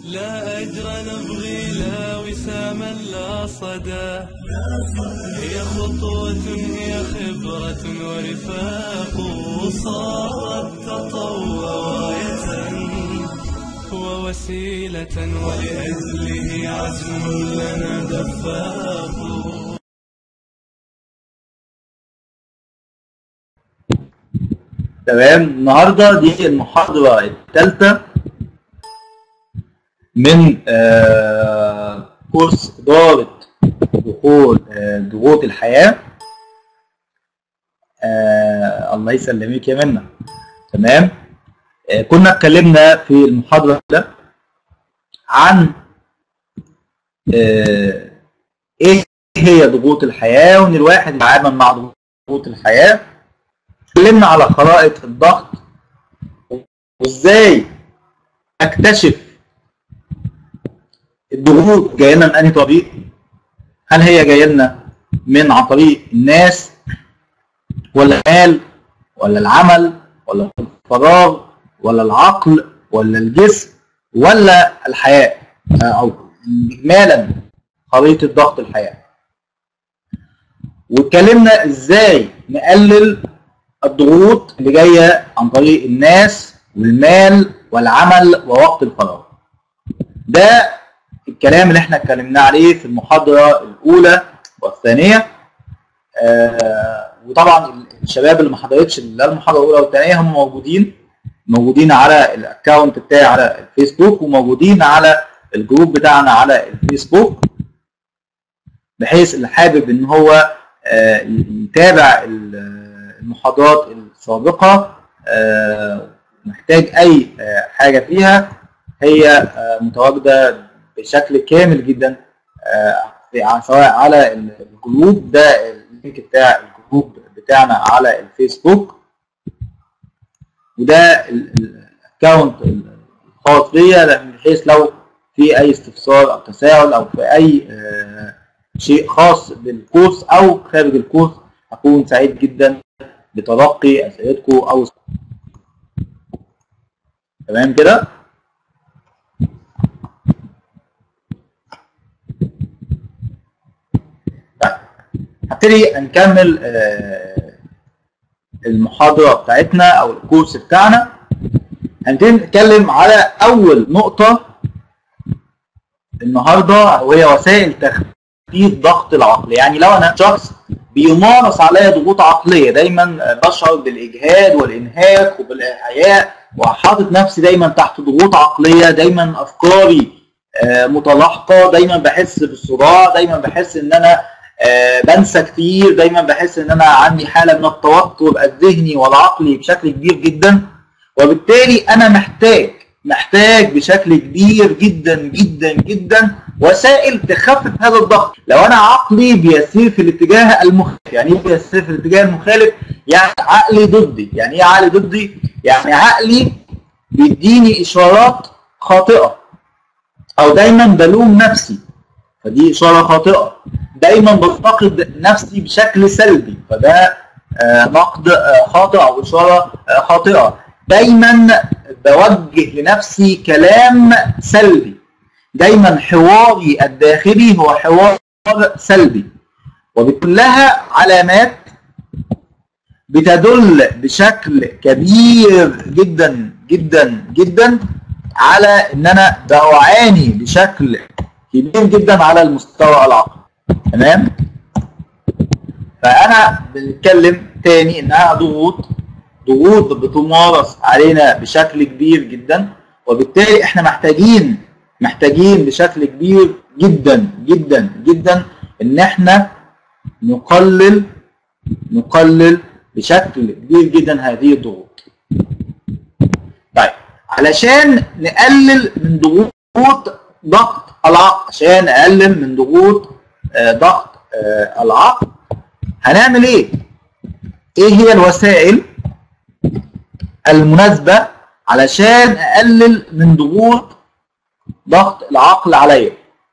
لا أجر نبغي لا وساما لا صدى هي خطوة هي خبرة ورفاق صارت تطوع راية ووسيلة ولأجله عزم لنا دفاق تمام النهارده دي المحاضرة الثالثة من آه، كورس إدارة دخول آه، ضغوط الحياة آه، الله يسلمك يا منى تمام آه، كنا اتكلمنا في المحاضرة ده عن آه، ايه هي ضغوط الحياة وان الواحد يتعامل مع ضغوط الحياة اتكلمنا على خرائط الضغط وازاي اكتشف الضغوط جايه لنا من انهي طريق هل هي جايه لنا من عن طريق الناس ولا المال ولا العمل ولا الفراغ ولا العقل ولا الجسم ولا الحياه او اجمالا خريطه ضغط الحياه واتكلمنا ازاي نقلل الضغوط اللي جايه عن طريق الناس والمال والعمل ووقت الفراغ ده الكلام اللي احنا اتكلمنا عليه في المحاضره الاولى والثانيه آه وطبعا الشباب اللي ما حضرتش لا المحاضره الاولى والثانيه هم موجودين موجودين على الاكونت بتاعي على الفيسبوك وموجودين على الجروب بتاعنا على الفيسبوك بحيث اللي حابب ان هو آه يتابع المحاضرات السابقه آه محتاج اي آه حاجه فيها هي آه متواجده بشكل كامل جدا سواء على الجروب ده اللينك بتاع الجروب بتاعنا على الفيسبوك وده الاكونت الخاص بيا بحيث لو في اي استفسار او تساؤل او في اي شيء خاص بالكورس او خارج الكورس هكون سعيد جدا بتلقي اسئلتكم او تمام كده هبتدي نكمل المحاضرة بتاعتنا أو الكورس بتاعنا هنبتدي نتكلم على أول نقطة النهاردة وهي وسائل تخفيف ضغط العقل يعني لو أنا شخص بيمارس عليا ضغوط عقلية دايما بشعر بالإجهاد والإنهاك وبالإعياء وحاطط نفسي دايما تحت ضغوط عقلية دايما أفكاري متلاحقة دايما بحس بالصداع دايما بحس إن أنا آه بنسى كتير دايما بحس ان انا عندي حاله من التوتر الذهني والعقلي بشكل كبير جدا وبالتالي انا محتاج محتاج بشكل كبير جدا جدا جدا وسائل تخفف هذا الضغط لو انا عقلي بيسير في الاتجاه المخالف يعني ايه بيسير في الاتجاه المخالف يعني عقلي ضدي يعني ايه عقلي ضدي يعني عقلي بيديني اشارات خاطئه او دايما بلوم نفسي فدي اشاره خاطئه دايما بنتقد نفسي بشكل سلبي فده آه نقد آه خاطئ او اشاره آه خاطئه دايما بوجه لنفسي كلام سلبي دايما حواري الداخلي هو حوار سلبي وبكلها علامات بتدل بشكل كبير جدا جدا جدا على ان انا بعاني بشكل كبير جدا على المستوى العقلي تمام فانا بنتكلم تاني انها ضغوط ضغوط بتمارس علينا بشكل كبير جدا وبالتالي احنا محتاجين محتاجين بشكل كبير جدا جدا جدا ان احنا نقلل نقلل بشكل كبير جدا هذه الضغوط طيب علشان نقلل من ضغوط ضغط العقل عشان نقلل من ضغوط آه ضغط آه العقل هنعمل ايه ايه هي الوسائل المناسبة علشان اقلل من ضغوط ضغط العقل عليا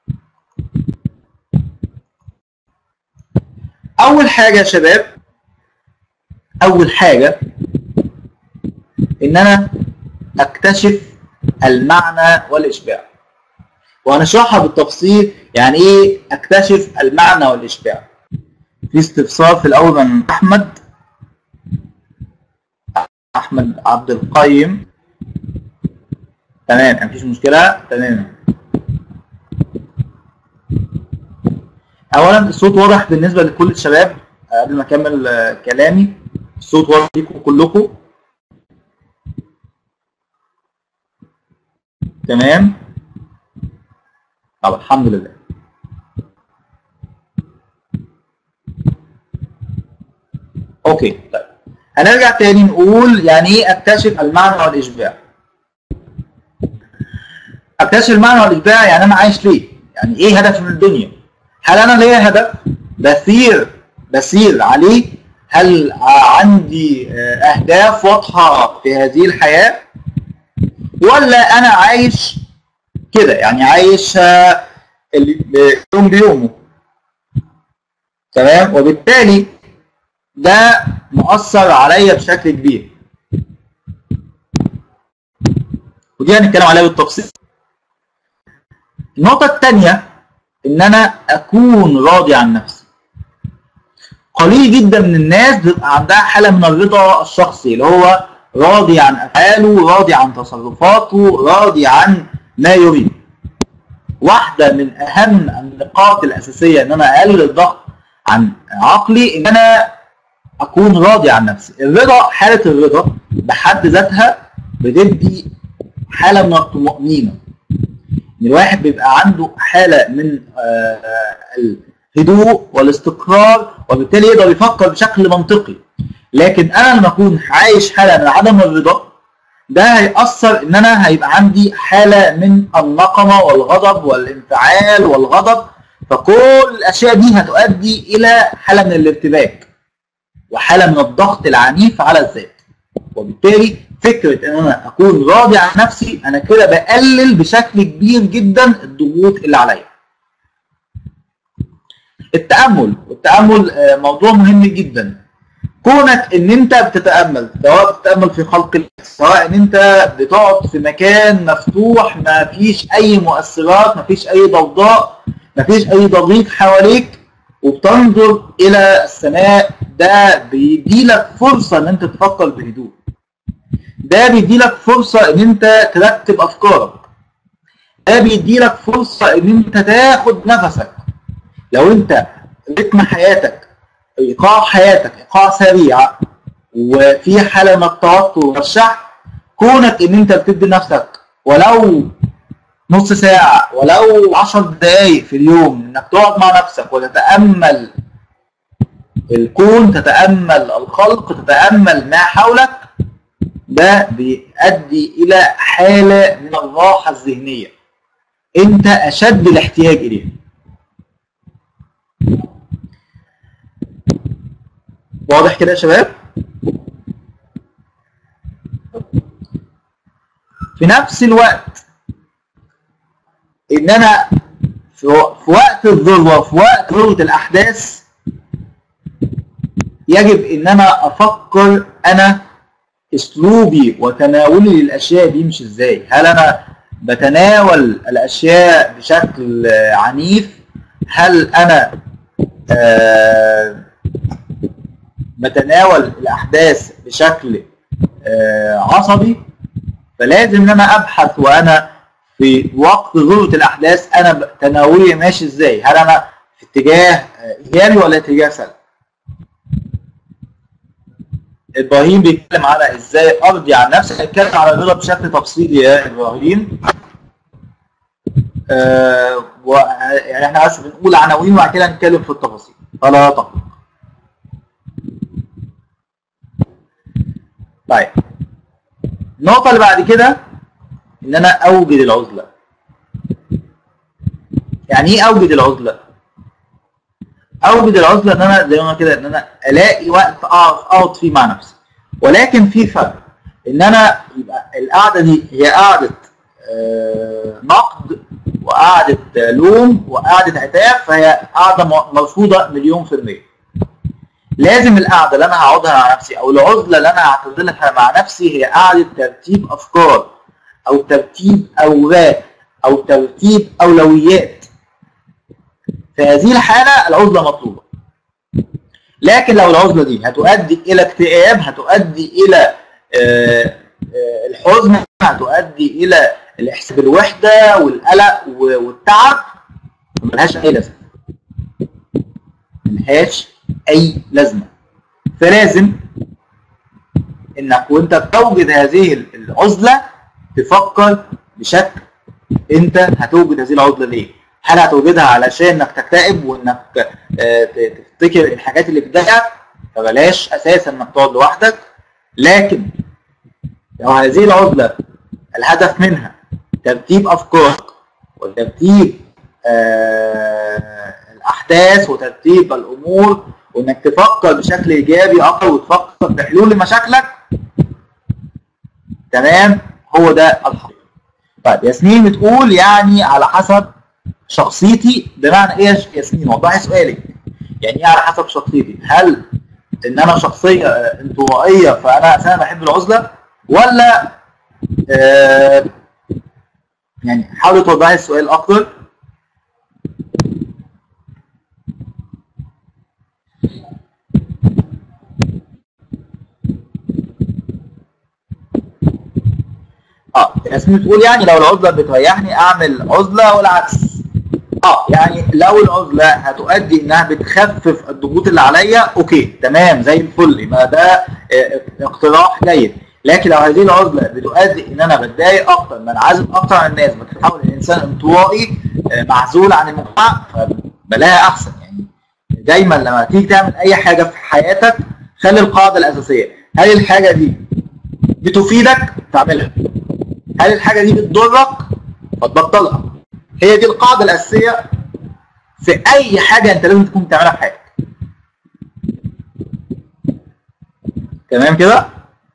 اول حاجة يا شباب اول حاجة ان انا اكتشف المعنى والاشباع وهنشرحها بالتفصيل يعني ايه اكتشف المعنى والاشباع في استفسار في الاول من احمد احمد عبد القيم تمام مفيش مشكله تمام اولا الصوت واضح بالنسبه لكل الشباب آه، قبل ما اكمل آه، كلامي الصوت واضح ليكم كلكم تمام طب الحمد لله اوكي طيب هنرجع تاني نقول يعني ايه اكتشف المعنى والاشباع اكتشف المعنى والاشباع يعني انا عايش ليه يعني ايه هدفي من الدنيا هل انا ليا هدف بسير بسير عليه هل عندي آه، اهداف واضحه في هذه الحياه ولا انا عايش كده يعني عايش آه، ال- يوم بيومه تمام وبالتالي ده مؤثر عليا بشكل كبير ودي هنتكلم عليها بالتفصيل النقطة الثانية إن أنا أكون راضي عن نفسي قليل جدا من الناس بيبقى عندها حالة من الرضا الشخصي اللي هو راضي عن أفعاله راضي عن تصرفاته راضي عن ما يريد واحدة من أهم النقاط الأساسية إن أنا أقلل الضغط عن عقلي إن أنا أكون راضي عن نفسي الرضا حالة الرضا بحد ذاتها بتدي حالة من الطمأنينة ان الواحد بيبقى عنده حاله من آه، آه، الهدوء والاستقرار وبالتالي يقدر يفكر بشكل منطقي لكن انا لما اكون عايش حاله من عدم الرضا ده هيأثر ان انا هيبقى عندي حاله من النقمه والغضب والانفعال والغضب فكل الاشياء دي هتؤدي الى حاله من الارتباك وحاله من الضغط العنيف على الذات وبالتالي فكره ان انا اكون راضي عن نفسي انا كده بقلل بشكل كبير جدا الضغوط اللي عليا. التامل والتامل آه، موضوع مهم جدا. كونك ان انت بتتامل سواء بتتامل في خلق الله سواء ان انت بتقعد في مكان مفتوح ما فيش اي مؤثرات ما فيش اي ضوضاء ما فيش اي ضغيط حواليك وبتنظر الى السماء ده بيديلك فرصه ان انت تفكر بهدوء. ده بيديلك فرصة إن أنت ترتب أفكارك. ده بيديلك فرصة إن أنت تاخد نفسك. لو أنت رتم حياتك إيقاع حياتك إيقاع سريع وفي حالة من التوتر والشح كونك إن أنت بتدي نفسك ولو نص ساعة ولو عشر دقايق في اليوم إنك تقعد مع نفسك وتتأمل الكون تتأمل الخلق تتأمل ما حولك ده بيؤدي الى حاله من الراحه الذهنيه انت اشد الاحتياج اليها واضح كده يا شباب في نفس الوقت ان انا في و- في وقت الذروه في وقت ذروه الاحداث يجب ان انا افكر انا اسلوبي وتناولي للاشياء بيمشي ازاي هل انا بتناول الاشياء بشكل آه، عنيف هل انا آه، بتناول الاحداث بشكل آه، عصبي فلازم ان انا ابحث وانا في وقت ذروه الاحداث انا ب- تناولي ماشي ازاي هل انا في اتجاه آه، ايجابي ولا اتجاه سلبي ابراهيم بيتكلم على ازاي ارضي عن نفسي هيتكلم على الرضا بشكل تفصيلي يا ابراهيم آه و... يعني احنا بس بنقول عناوين وبعد كده نتكلم في التفاصيل فلا تقلق طيب النقطة اللي بعد كده ان انا اوجد العزلة يعني ايه اوجد العزلة؟ اوجد العزله ان انا زي ما قلنا كده ان انا الاقي وقت اعرف اقعد فيه مع نفسي ولكن في فرق ان انا يبقى القعده دي هي قعده آه، نقد وقعده آه، لوم وقعده عتاب فهي قعده م- مرفوضه مليون في الميه لازم القعده اللي انا هقعدها مع نفسي او العزله اللي انا هعتزلها مع نفسي هي قعده ترتيب افكار او ترتيب اوراق او ترتيب اولويات في هذه الحاله العزله مطلوبه لكن لو العزله دي هتؤدي الى اكتئاب هتؤدي الى آه، آه، الحزن هتؤدي الى الاحساس بالوحده والقلق و- والتعب ملهاش اي لازمه ملهاش اي لازمه فلازم انك وانت بتوجد هذه العزله تفكر بشكل انت هتوجد هذه العزله ليه؟ هل هتوجدها علشان انك تكتئب وانك آه، ت- تفتكر الحاجات اللي بتضايقك فبلاش اساسا انك تقعد لوحدك لكن لو هذه العزله الهدف منها ترتيب افكارك وترتيب آه، الاحداث وترتيب الامور وانك تفكر بشكل ايجابي اكتر وتفكر بحلول لمشاكلك تمام هو ده الحقيقه طيب ياسمين بتقول يعني على حسب شخصيتي بمعنى ايه يا ياسمين وضحي سؤالك يعني ايه على حسب شخصيتي هل ان انا شخصيه آه، انطوائيه فانا اساسا بحب العزله ولا آه يعني حاولي توضحي السؤال اكتر اه ياسمين بتقول يعني لو العزله بتريحني اعمل عزله والعكس اه يعني لو العزله هتؤدي انها بتخفف الضغوط اللي عليا اوكي تمام زي الفل يبقى ده آه، اقتراح جيد لكن لو هذه العزله بتؤدي ان انا بتضايق اكتر بنعزل اكتر عن الناس بتحول الانسان انطوائي آه، معزول عن المجتمع فبلاها احسن يعني دايما لما تيجي تعمل اي حاجه في حياتك خلي القاعده الاساسيه هل الحاجه دي بتفيدك تعملها هل الحاجه دي بتضرك فتبطلها هي دي القاعده الاساسيه في اي حاجه انت لازم تكون بتعملها في حياتك تمام كده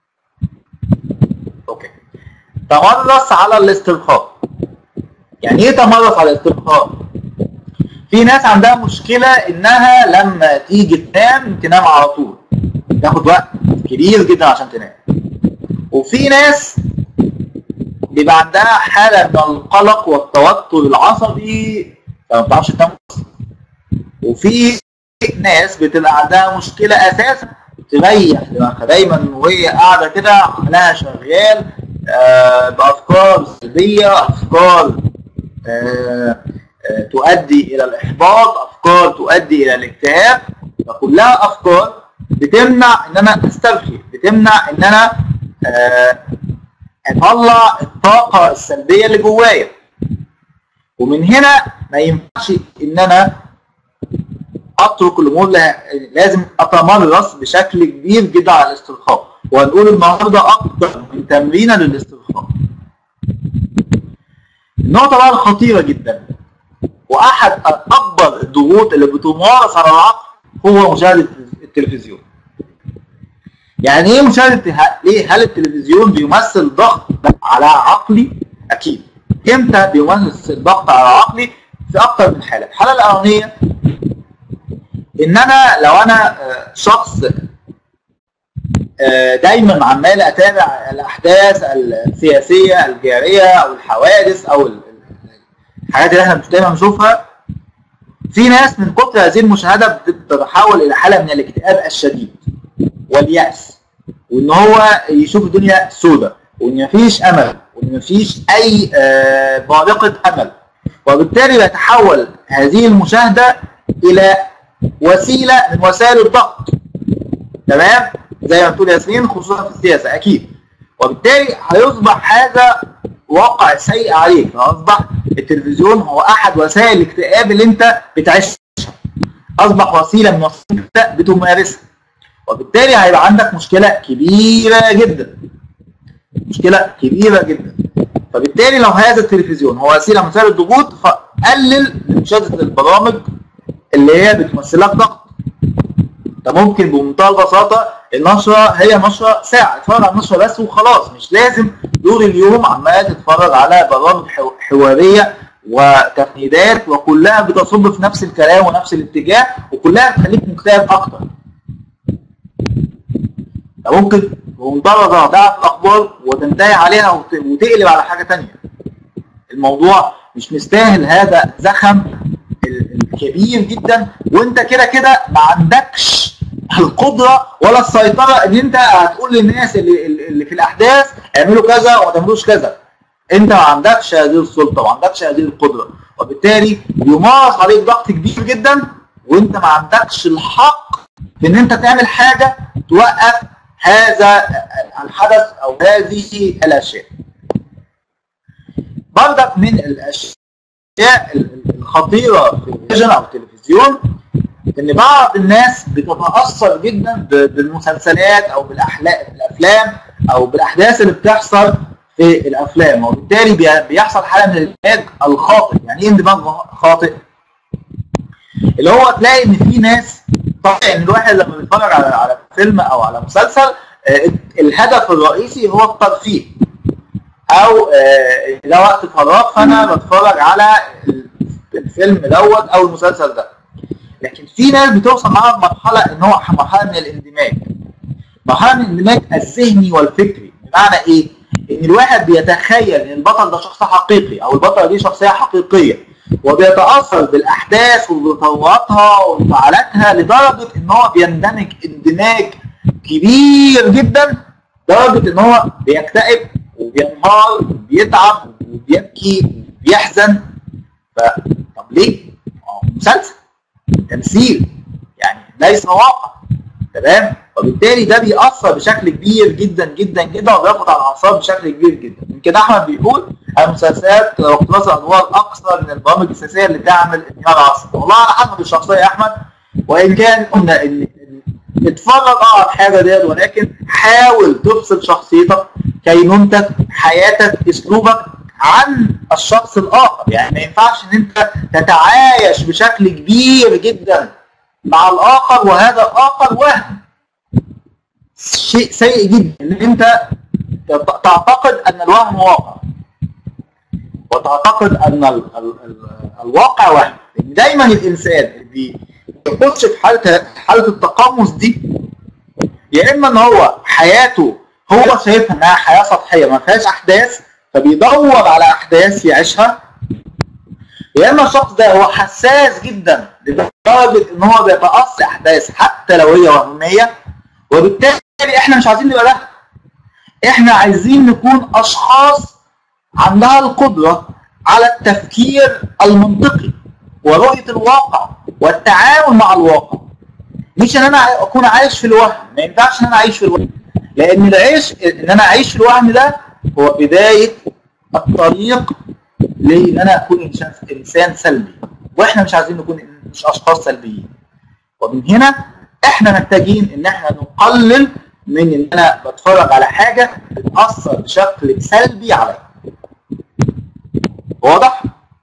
اوكي تمرس على الاسترخاء يعني ايه تمرس على الاسترخاء في ناس عندها مشكله انها لما تيجي تنام تنام على طول تاخد وقت كبير جدا عشان تنام وفي ناس بيبقى عندها حاله من القلق والتوتر العصبي فما بتعرفش تنام وفي ناس بتبقى عندها مشكله اساسا تريح دماغها دايما وهي قاعده كده عقلها شغال آه بافكار سلبيه افكار آه آه تؤدي الى الاحباط افكار تؤدي الى الاكتئاب فكلها افكار بتمنع ان انا استرخي بتمنع ان انا آه اطلع الطاقه السلبيه اللي جوايا ومن هنا ما ينفعش ان انا اترك الامور لها لازم اتمرس بشكل كبير جدا على الاسترخاء وهنقول النهارده اكتر من تمرينه للاسترخاء النقطه بقى الخطيره جدا واحد اكبر الضغوط اللي بتمارس على العقل هو مشاهده التلفزيون يعني ايه مشاهده ليه هل التلفزيون بيمثل ضغط على عقلي اكيد امتى بيمثل ضغط على عقلي في اكتر من حاله الحاله الاولانيه ان انا لو انا شخص دايما عمال اتابع الاحداث السياسيه الجاريه او الحوادث او الحاجات اللي احنا مش دايما بنشوفها في ناس من كتر هذه المشاهده بتتحول الى حاله من الاكتئاب الشديد واليأس وان هو يشوف الدنيا سوداء وان مفيش امل وان مفيش اي بارقه امل وبالتالي بيتحول هذه المشاهده الى وسيله من وسائل الضغط تمام زي ما بتقول ياسمين خصوصا في السياسه اكيد وبالتالي هيصبح هذا واقع سيء عليك فاصبح التلفزيون هو احد وسائل الاكتئاب اللي انت بتعيشها اصبح وسيله من وسائل انت بتمارسها وبالتالي هيبقى عندك مشكله كبيره جدا مشكله كبيره جدا فبالتالي لو هذا التلفزيون هو وسيله من وسائل الضغوط فقلل من مشاهده البرامج اللي هي بتمثل لك ضغط انت ممكن بمنتهى البساطه النشره هي نشره ساعه اتفرج على النشره بس وخلاص مش لازم طول اليوم عمال تتفرج على برامج حواريه وتفنيدات وكلها بتصب في نفس الكلام ونفس الاتجاه وكلها بتخليك مكتئب اكتر ممكن بمنتهى البساطه تعرف الاخبار وتنتهي عليها وتقلب على حاجه ثانيه الموضوع مش مستاهل هذا الزخم الكبير جدا وانت كده كده ما عندكش القدره ولا السيطره ان انت هتقول للناس اللي, اللي في الاحداث اعملوا كذا وما تعملوش كذا انت ما عندكش هذه السلطه وما عندكش هذه القدره وبالتالي يمارس عليك ضغط كبير جدا وانت ما عندكش الحق في ان انت تعمل حاجه توقف هذا الحدث او هذه الاشياء برضك من الاشياء الخطيره في التلفزيون او التلفزيون ان بعض الناس بتتاثر جدا بالمسلسلات او بالافلام او بالاحداث اللي بتحصل في الافلام وبالتالي بيحصل حاله من الاندماج الخاطئ يعني ايه اندماج خاطئ اللي هو تلاقي ان في ناس طبيعي ان الواحد لما بيتفرج على على فيلم او على مسلسل الهدف الرئيسي هو الترفيه او ده وقت فراغ فانا بتفرج على الفيلم دوت او المسلسل ده لكن في ناس بتوصل معاها لمرحله ان هو مرحله من الاندماج مرحله من الاندماج الذهني والفكري بمعنى ايه؟ ان الواحد بيتخيل ان البطل ده شخص حقيقي او البطله دي شخصيه حقيقيه وبيتاثر بالاحداث وتطوراتها وانفعالاتها لدرجه ان هو بيندمج اندماج كبير جدا لدرجه ان هو بيكتئب وبينهار وبيتعب وبيبكي وبيحزن ف طب ليه؟ مسلسل تمثيل يعني ليس واقع تمام وبالتالي ده بيأثر بشكل كبير جدا جدا جدا وبياخد على الاعصاب بشكل كبير جدا يمكن احمد بيقول المسلسلات واقتباس الادوار اكثر من البرامج السياسيه اللي تعمل انهيار عصر والله على حسب الشخصيه يا احمد وان كان قلنا ان اتفرج اه على الحاجه ديت ولكن حاول تفصل شخصيتك كينونتك حياتك اسلوبك عن الشخص الاخر يعني ما ينفعش ان انت تتعايش بشكل كبير جدا مع الاخر وهذا الاخر وهم شيء سيء جدا ان انت تعتقد ان الوهم واقع وتعتقد ان ال ال ال الواقع وهم لان دايما الانسان اللي بيخش في حاله حاله التقمص دي يا اما ان هو حياته هو شايفها انها حياه سطحيه ما فيهاش احداث فبيدور على احداث يعيشها يا اما الشخص ده هو حساس جدا لدرجه ان هو بيتاثر احداث حتى لو هي وهميه وبالتالي احنا مش عايزين نبقى ده احنا عايزين نكون اشخاص عندها القدره على التفكير المنطقي ورؤيه الواقع والتعامل مع الواقع مش ان انا اكون عايش في الوهم ما ينفعش ان انا اعيش في الوهم لان العيش ان انا اعيش في الوهم ده هو بدايه الطريق لان انا اكون انسان انسان سلبي واحنا مش عايزين نكون مش اشخاص سلبيين ومن هنا احنا محتاجين ان احنا نقلل من ان انا بتفرج على حاجه بتاثر بشكل سلبي عليا واضح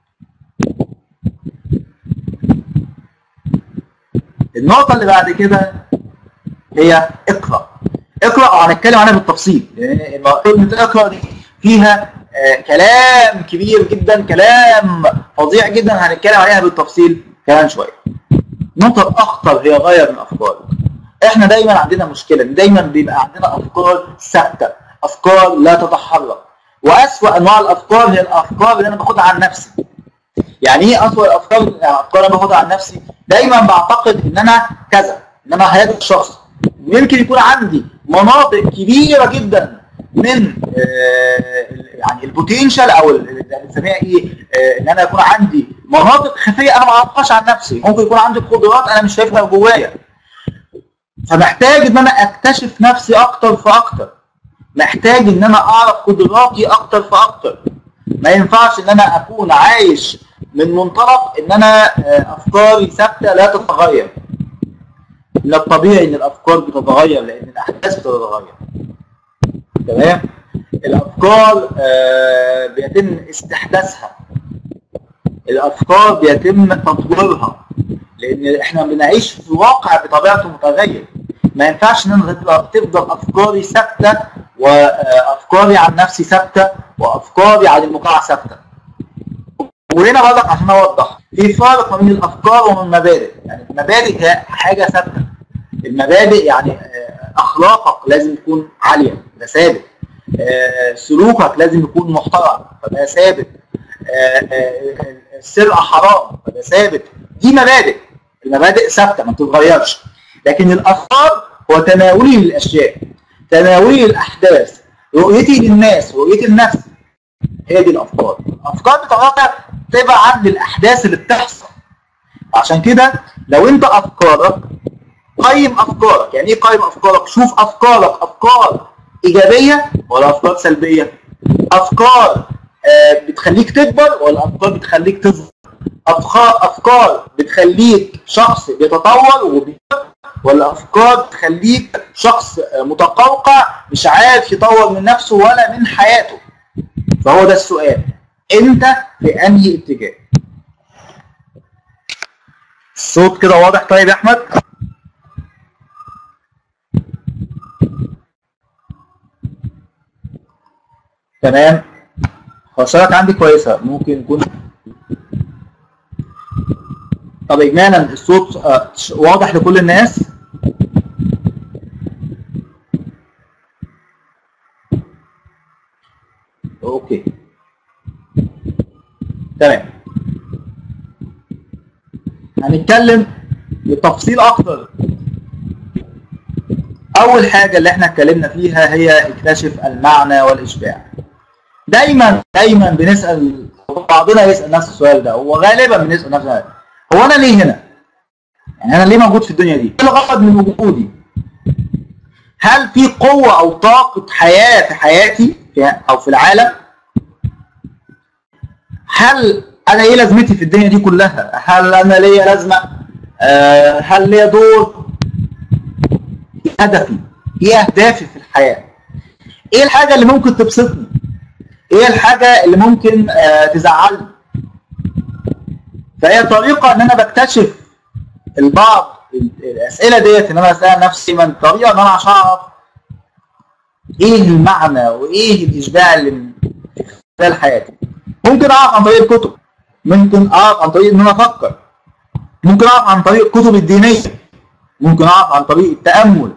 النقطه اللي بعد كده هي اقرا اقرا وهنتكلم عنها بالتفصيل لان كلمه اقرا دي فيها آه كلام كبير جدا كلام فظيع جدا هنتكلم عليها بالتفصيل كمان شويه النقطه الاخطر هي غير من افكارك احنا دايما عندنا مشكله دايما بيبقى عندنا افكار ثابته افكار لا تتحرك واسوا انواع الافكار هي الافكار اللي انا باخدها عن نفسي يعني ايه اسوا الافكار الافكار انا باخدها عن نفسي دايما بعتقد ان انا كذا ان انا هذا الشخص يمكن يكون عندي مناطق كبيره جدا من آه يعني البوتنشال او بنسميها ايه آه ان انا يكون عندي مناطق خفيه انا ما اعرفهاش عن نفسي ممكن يكون عندي قدرات انا مش شايفها جوايا فمحتاج ان انا اكتشف نفسي اكتر فاكتر محتاج ان انا اعرف قدراتي اكتر فاكتر ما ينفعش ان انا اكون عايش من منطلق ان انا آه افكاري ثابته لا تتغير من الطبيعي ان الافكار بتتغير لان الاحداث بتتغير تمام الافكار آه بيتم استحداثها الافكار بيتم تطويرها لان احنا بنعيش في واقع بطبيعته متغير ما ينفعش ان انا تفضل افكاري ثابته وافكاري عن نفسي ثابته وافكاري عن المجتمع ثابته وهنا برضك عشان اوضح في فرق ما بين الافكار ومن المبادئ يعني المبادئ هي حاجه ثابته المبادئ يعني اخلاقك لازم تكون عاليه ده ثابت سلوكك لازم يكون محترم فده ثابت آه، آه، السرقه حرام فده ثابت دي مبادئ المبادئ ثابته ما بتتغيرش لكن الافكار هو تناولي للاشياء تناولي للاحداث رؤيتي للناس رؤيتي لنفسي هي دي الافكار الافكار بتاعتها تبعا للاحداث اللي بتحصل عشان كده لو انت افكارك قيم افكارك يعني ايه قيم افكارك شوف افكارك افكار ايجابيه ولا افكار سلبيه افكار آه، بتخليك تكبر ولا افكار بتخليك تصغر افكار افكار بتخليك شخص بيتطور وبيكبر ولا افكار بتخليك شخص آه، متقوقع مش عارف يطور من نفسه ولا من حياته فهو ده السؤال انت في انهي اتجاه الصوت كده واضح طيب يا احمد تمام هو الشبكة عندي كويسة ممكن يكون طب اجمالا الصوت آه، ش- واضح لكل الناس اوكي تمام هنتكلم بتفصيل اكتر اول حاجه اللي احنا اتكلمنا فيها هي اكتشف المعنى والاشباع دايما دايما بنسال بعضنا يسال نفس السؤال ده وغالبا بنسال نفس السؤال هو انا ليه هنا يعني انا ليه موجود في الدنيا دي ايه الغرض من وجودي هل في قوه او طاقه حياه في حياتي في- او في العالم هل انا ايه لازمتي في الدنيا دي كلها هل انا ليا لازمه آه، هل ليا دور ايه هدفي ايه اهدافي في الحياه ايه الحاجه اللي ممكن تبسطني ايه الحاجه اللي ممكن آه، تزعلني فهي طريقه ان انا بكتشف البعض الاسئله ديت ان انا اسال نفسي من طريقه ان انا عشان اعرف ايه المعنى وايه الاشباع اللي في خلال حياتي ممكن اعرف عن طريق الكتب ممكن اعرف عن طريق ان انا افكر ممكن اعرف عن طريق الكتب الدينيه ممكن اعرف عن طريق التامل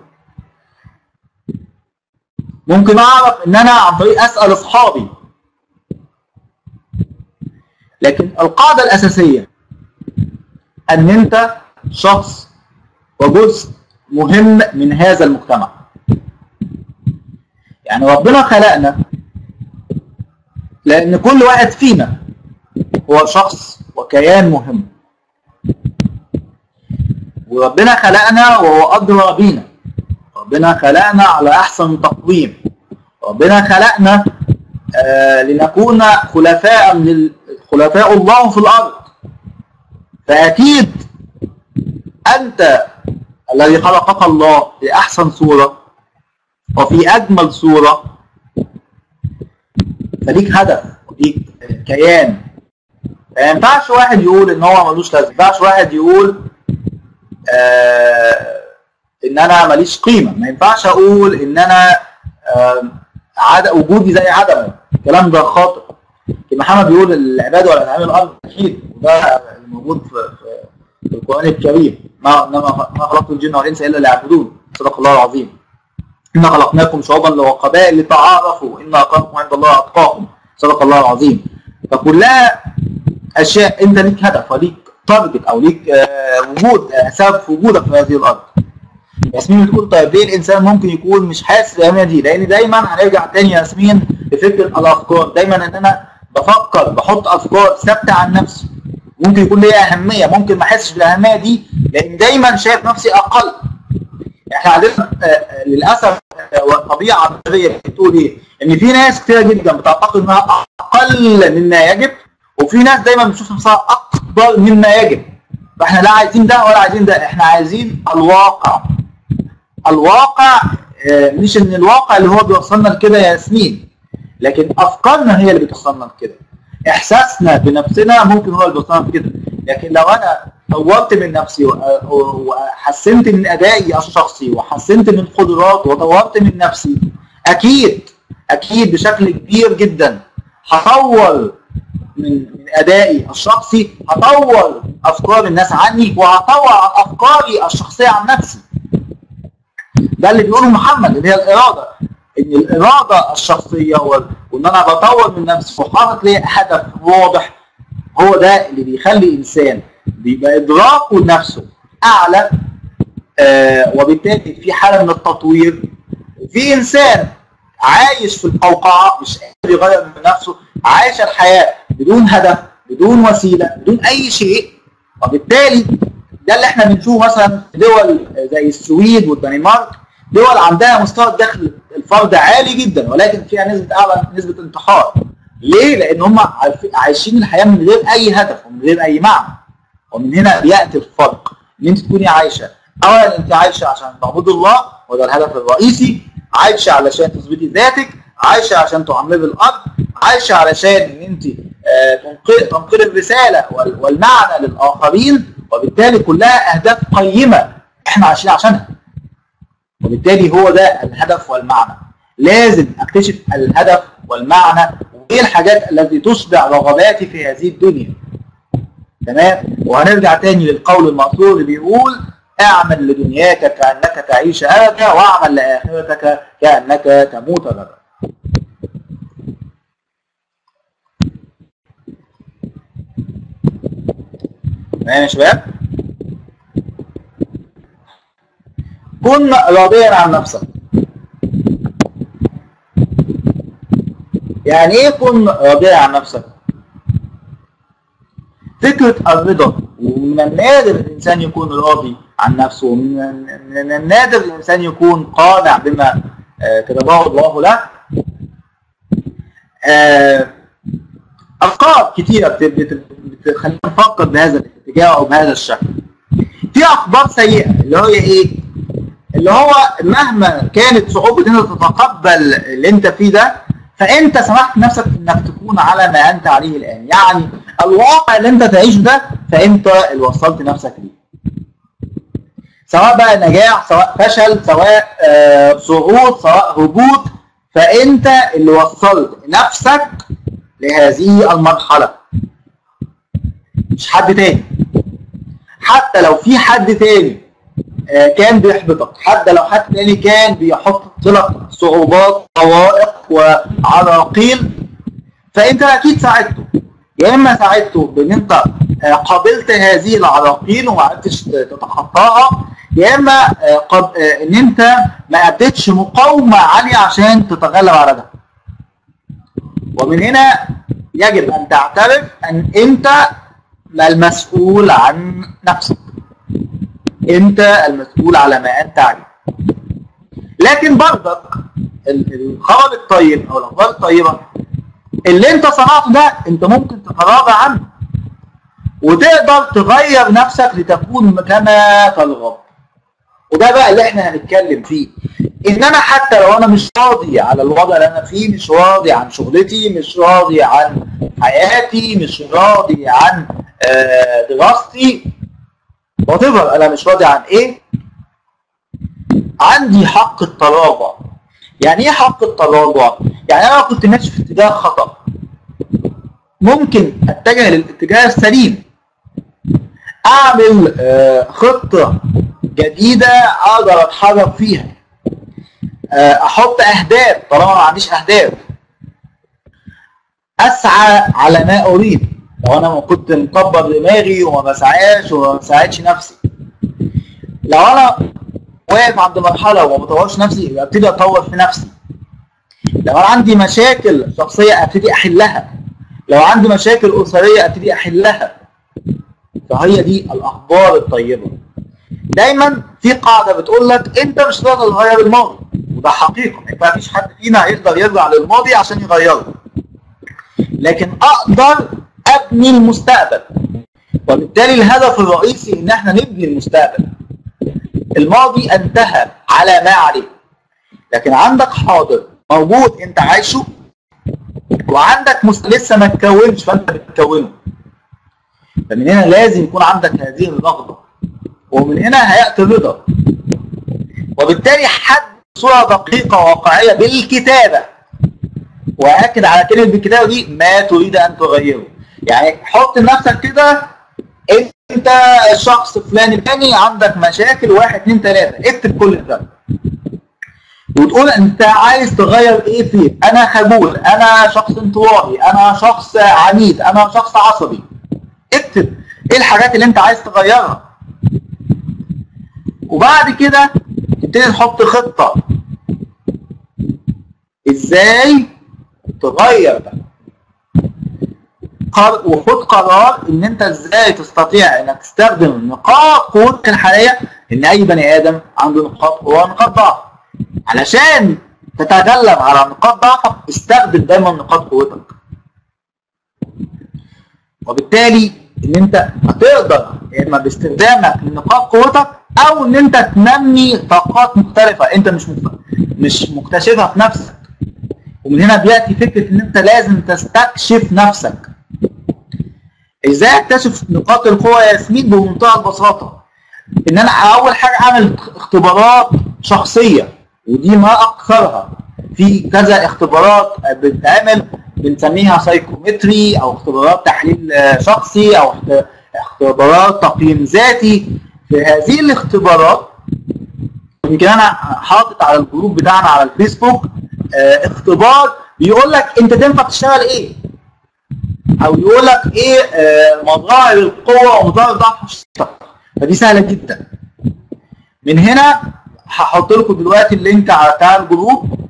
ممكن اعرف ان انا عن طريق اسال اصحابي لكن القاعده الاساسيه ان انت شخص وجزء مهم من هذا المجتمع يعني ربنا خلقنا لان كل واحد فينا هو شخص وكيان مهم وربنا خلقنا وهو أدرى بينا ربنا خلقنا على أحسن تقويم ربنا خلقنا آه لنكون خلفاء من ال- خلفاء الله في الأرض فأكيد أنت الذي خلقك الله بأحسن صورة وفي أجمل صورة فليك هدف وليك كيان ما ينفعش واحد يقول ان هو ملوش لازمه ما ينفعش واحد يقول آه ان انا ماليش قيمه ما ينفعش اقول ان انا آه عد... وجودي زي عدمه الكلام ده خاطئ محمد بيقول العباده ولا تعمل الارض اكيد وده موجود في, في, في القران الكريم ما انما ما خلقت الجن والانس الا ليعبدون صدق الله العظيم إنا خلقناكم شعوبا وقبائل لتعارفوا إن أكرمكم عند الله أتقاكم صدق الله العظيم فكلها أشياء أنت ليك هدف وليك تارجت أو ليك آه، وجود آه، سبب في وجودك في هذه الأرض ياسمين بتقول طيب ليه الإنسان ممكن يكون مش حاسس بالأهمية دي؟ لأن دايما هنرجع تاني يا ياسمين لفكرة الأفكار دايما إن أنا بفكر بحط أفكار ثابتة عن نفسي ممكن يكون ليها أهمية ممكن ما أحسش بالأهمية دي لأن دايما شايف نفسي أقل احنا عندنا آه، آه، للاسف آه، طبيعه بشريه بتقول ايه؟ ان في ناس كتير جدا بتعتقد انها اقل مما يجب وفي ناس دايما بتشوف نفسها اكبر مما يجب فاحنا لا عايزين ده ولا عايزين ده احنا عايزين الواقع الواقع آه، مش ان الواقع اللي هو بيوصلنا لكده يا ياسمين لكن افكارنا هي اللي بتوصلنا لكده احساسنا بنفسنا ممكن هو اللي بيوصلنا لكده لكن لو انا طورت من نفسي و- و- وحسنت من ادائي الشخصي وحسنت من قدراتي وطورت من نفسي اكيد اكيد بشكل كبير جدا هطور من من ادائي الشخصي هطور افكار الناس عني وهطور افكاري الشخصيه عن نفسي ده اللي بيقوله محمد اللي هي الاراده ان الاراده الشخصيه وال- وان انا بطور من نفسي وحاطط لي هدف واضح هو ده اللي بيخلي انسان بيبقى ادراكه لنفسه اعلى آه وبالتالي في حاله من التطوير وفي انسان عايش في القوقعه مش قادر يغير من نفسه عايش الحياه بدون هدف بدون وسيله بدون اي شيء وبالتالي ده اللي احنا بنشوفه مثلا في دول زي السويد والدنمارك دول عندها مستوى الدخل الفرد عالي جدا ولكن فيها نسبه اعلى نسبه انتحار ليه؟ لان هم عايشين الحياه من غير اي هدف ومن غير اي معنى ومن هنا بياتي الفرق ان انت تكوني عايشه اولا انت عايشه عشان تعبد الله وده الهدف الرئيسي عايشه علشان تثبتي ذاتك عايشه عشان تعمري الارض عايشه علشان ان انت تنقل الرساله والمعنى للاخرين وبالتالي كلها اهداف قيمه احنا عايشين عشانها وبالتالي هو ده الهدف والمعنى لازم اكتشف الهدف والمعنى وايه الحاجات التي تشبع رغباتي في هذه الدنيا تمام وهنرجع تاني للقول المأثور اللي بيقول اعمل لدنياك كأنك تعيش أبدا واعمل لآخرتك كأنك تموت غدا تمام يا شباب كن راضيا عن نفسك يعني ايه كن راضيا عن نفسك فكرة الرضا ومن النادر الإنسان يكون راضي عن نفسه ومن النادر الإنسان يكون قانع بما كتبه الله له أفكار كتيرة بتخلينا نفكر بهذا الاتجاه أو بهذا الشكل في أخبار سيئة اللي هي إيه؟ اللي هو مهما كانت صعوبة إنك تتقبل اللي أنت فيه ده فأنت سمحت نفسك إنك تكون على ما أنت عليه الآن يعني الواقع اللي أنت تعيشه ده فأنت اللي وصلت نفسك ليه سواء بقى نجاح سواء فشل سواء آه صعود سواء هبوط فأنت اللي وصلت نفسك لهذه المرحلة مش حد تاني حتى لو في حد تاني كان بيحبطك حتى لو حد تاني كان بيحط لك صعوبات عوائق وعراقيل فانت اكيد ساعدته يا اما ساعدته بان انت قابلت هذه العراقيل وما عرفتش تتخطاها يا اما ان انت ما اديتش مقاومه عاليه عشان تتغلب على ده ومن هنا يجب ان تعترف ان انت المسؤول عن نفسك انت المسؤول على ما انت عليه لكن برضك الخبر الطيب او الاخبار الطيبه اللي انت صنعته ده انت ممكن تتراجع عنه وتقدر تغير نفسك لتكون كما ترغب وده بقى اللي احنا هنتكلم فيه ان انا حتى لو انا مش راضي على الوضع اللي انا فيه مش راضي عن شغلتي مش راضي عن حياتي مش راضي عن دراستي وات انا مش راضي عن ايه عندي حق التراجع يعني ايه حق التراجع يعني انا كنت ماشي في اتجاه خطا ممكن اتجه للاتجاه السليم اعمل خطه جديده اقدر اتحرك فيها احط اهداف طالما ما عنديش اهداف اسعى على ما اريد لو انا كنت مكبر دماغي وما بسعاش وما بساعدش نفسي لو انا واقف عند مرحله وما بطورش نفسي يبقى ابتدي اطور في نفسي لو انا عندي مشاكل شخصيه ابتدي احلها لو عندي مشاكل اسريه ابتدي احلها فهي دي الاخبار الطيبه دايما في قاعده بتقول لك انت مش هتقدر تغير الماضي وده حقيقه ما فيش حد فينا هيقدر يرجع للماضي عشان يغيره لكن اقدر ابني المستقبل وبالتالي الهدف الرئيسي ان احنا نبني المستقبل الماضي انتهى على ما عليه لكن عندك حاضر موجود انت عايشه وعندك مست... لسه ما اتكونش فانت بتكونه فمن هنا لازم يكون عندك هذه الرغبه ومن هنا هياتي الرضا وبالتالي حد صوره دقيقه واقعيه بالكتابه واكد على كلمه بالكتابه دي ما تريد ان تغيره يعني حط لنفسك كده انت الشخص فلان الفلاني عندك مشاكل واحد اتنين تلاته اكتب كل ده وتقول انت عايز تغير ايه فيه انا خجول انا شخص انطوائي انا شخص عنيد انا شخص عصبي اكتب ايه الحاجات اللي انت عايز تغيرها وبعد كده تبتدي تحط خطة ازاي تغير ده قر- وخد قرار ان انت ازاي تستطيع انك تستخدم نقاط قوتك الحاليه ان اي بني ادم عنده نقاط قوه ونقاط ضعف علشان تتغلب على نقاط ضعفك استخدم دايما نقاط قوتك وبالتالي ان انت هتقدر يا اما باستخدامك لنقاط قوتك او ان انت تنمي طاقات مختلفه انت مش مكت- مش مكتشفها في نفسك ومن هنا بياتي فكره ان انت لازم تستكشف نفسك ازاي اكتشف نقاط القوه يا ياسمين بمنتهى البساطه ان انا اول حاجه اعمل اختبارات شخصيه ودي ما اكثرها في كذا اختبارات بتتعمل بنسميها سايكومتري او اختبارات تحليل آه، شخصي او اخت- اختبارات تقييم ذاتي في هذه الاختبارات يمكن انا حاطط على الجروب بتاعنا على الفيسبوك آه، اختبار بيقول لك انت تنفع تشتغل ايه او يقول لك ايه آه، مظاهر القوه ومظاهر ضعف الشخص فدي سهله جدا من هنا هحط لكم دلوقتي اللينك على بتاع الجروب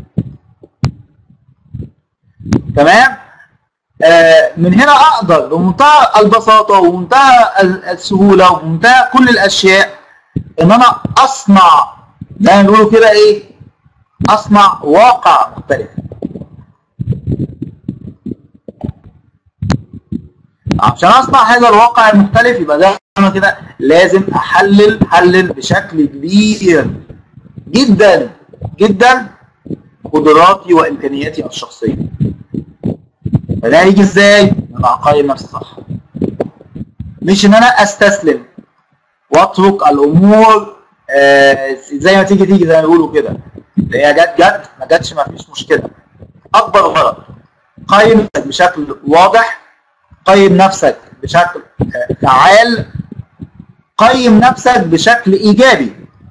تمام آه، من هنا اقدر بمنتهى البساطه ومنتهى ال- السهوله ومنتهى كل الاشياء ان انا اصنع زي ما بيقولوا كده ايه اصنع واقع مختلف عشان اصنع هذا الواقع المختلف يبقى ده انا كده لازم احلل حلل بشكل كبير جدا جدا قدراتي وامكانياتي الشخصيه فده هيجي ازاي؟ ان انا اقيم نفسي صح مش ان انا استسلم واترك الامور آه زي ما تيجي تيجي زي ما بيقولوا كده اللي هي جت جت ما جاتش ما فيش مشكله اكبر غلط قيم نفسك بشكل واضح قيم نفسك بشكل آه، فعال قيم نفسك بشكل ايجابي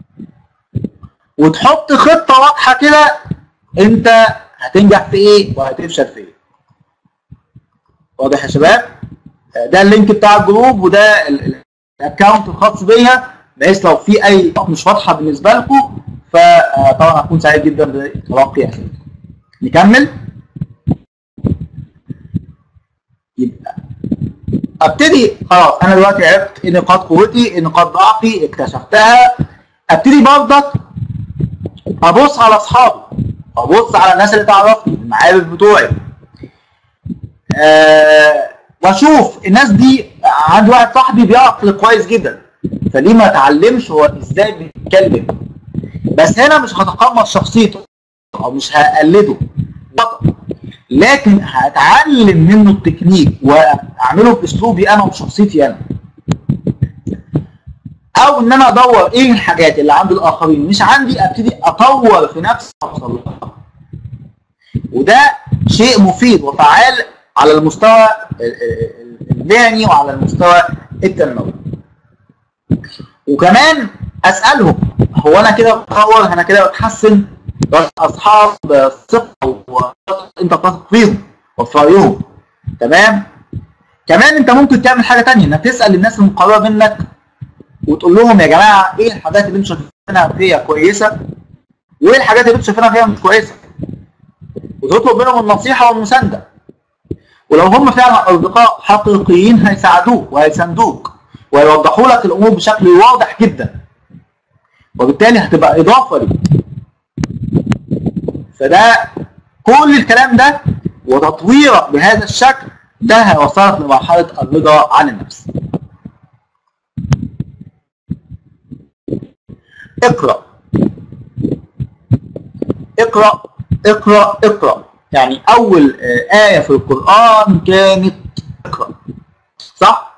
وتحط خطه واضحه كده انت هتنجح في ايه وهتفشل في ايه واضح يا شباب آه، ده اللينك بتاع الجروب وده ال- ال- الاكونت الخاص بيا بحيث لو في اي نقط مش واضحه بالنسبه لكم فطبعا هكون سعيد جدا بتلقي اسئلتكم نكمل يبقى ابتدي خلاص انا دلوقتي عرفت ايه نقاط قوتي ايه نقاط ضعفي اكتشفتها ابتدي برضك ابص على اصحابي ابص على الناس اللي تعرفني المعارف بتوعي آه واشوف الناس دي عندي واحد صاحبي بيعقل كويس جدا فليه ما اتعلمش هو ازاي بيتكلم بس هنا مش هتقمص شخصيته او مش هقلده بطل لكن هتعلم منه التكنيك واعمله باسلوبي انا وبشخصيتي انا او ان انا ادور ايه الحاجات اللي عند الاخرين مش عندي ابتدي اطور في نفسي اوصل لها وده شيء مفيد وفعال على المستوى ال- ال- المهني وعلى المستوى التنموي وكمان اسالهم هو انا كده بتطور انا كده بتحسن اصحاب ثقه وانت بتثق فيهم وفي رايهم تمام كمان انت ممكن تعمل حاجه تانية انك تسال الناس المقربه منك وتقول لهم يا جماعه ايه الحاجات اللي انتوا شايفينها فيا كويسه وايه الحاجات اللي انتوا شايفينها فيها مش كويسه وتطلب منهم النصيحه والمسانده ولو هم فعلا اصدقاء حقيقيين هيساعدوك وهيساندوك وهيوضحوا لك الامور بشكل واضح جدا وبالتالي هتبقى اضافه ليك فده كل الكلام ده وتطويرك بهذا الشكل ده هيوصلك لمرحله الرضا عن النفس اقرا اقرا اقرا اقرا يعني اول آه، ايه في القران كانت اقرا صح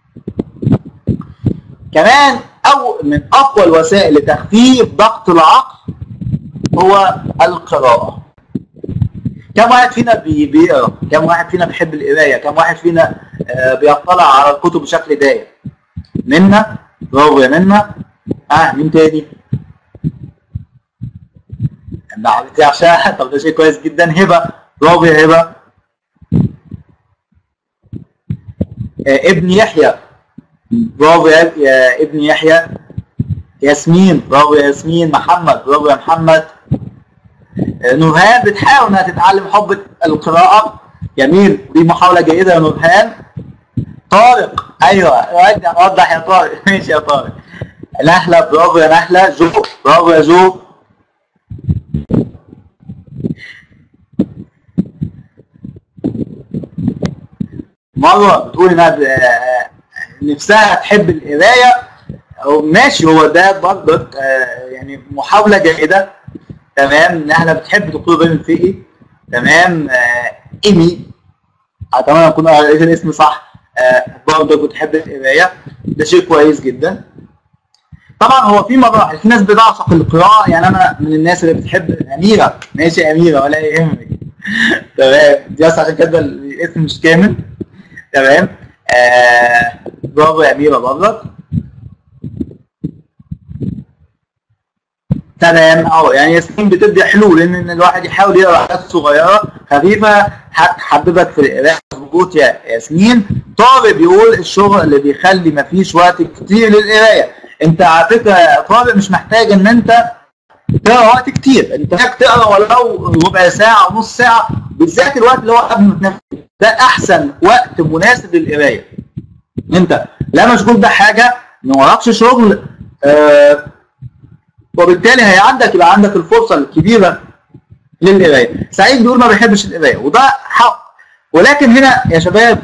كمان او من اقوى الوسائل لتخفيف ضغط العقل هو القراءه كم واحد فينا بي- بيقرا كم واحد فينا بيحب القرايه كم واحد فينا آه، بيطلع على الكتب بشكل دايم منا برافو يا منا اه مين تاني دعوتي عشاء طب ده شيء كويس جدا هبه برافو يا هبه آه، ابن يحيى برافو يا, يا ابن يحيى ياسمين برافو يا ياسمين محمد برافو يا محمد آه، نورهان بتحاول انها تتعلم حب القراءة جميل دي محاولة جيدة يا نورهان طارق ايوه وضح وضح يا طارق ماشي يا طارق نهلة برافو يا نهلة جو برافو يا جو مروه بتقول انها ب- آه، نفسها تحب القرايه أو ماشي هو ده برضه آه، يعني محاوله جيده تمام نهله بتحب دكتور ابراهيم الفقي تمام آه، ايمي اتمنى اكون قريت الاسم صح آه، برضه بتحب القرايه ده شيء كويس جدا طبعا هو في مراحل في ناس بتعشق القراءه يعني انا من الناس اللي بتحب اميره ماشي يا اميره ولا يهمك تمام دي بس عشان كده الاسم مش كامل تمام آه برافو يا اميره برضك تمام اهو يعني ياسمين بتدي حلول ان إن الواحد يحاول يقرا حاجات صغيره خفيفه هتحببك في القراءه مظبوط يا ياسمين طارق بيقول الشغل اللي بيخلي مفيش وقت كتير للقرايه انت على فكره يا طارق مش محتاج ان انت تقرا وقت كتير انت محتاج تقرا ولو ربع ساعه او نص ساعه بالذات الوقت اللي هو قبل ما تنام ده احسن وقت مناسب للقرايه انت لا مشغول بحاجه ما وراكش شغل آه وبالتالي هي عندك يبقى عندك الفرصه الكبيره للقرايه سعيد بيقول ما بيحبش القرايه وده حق ولكن هنا يا شباب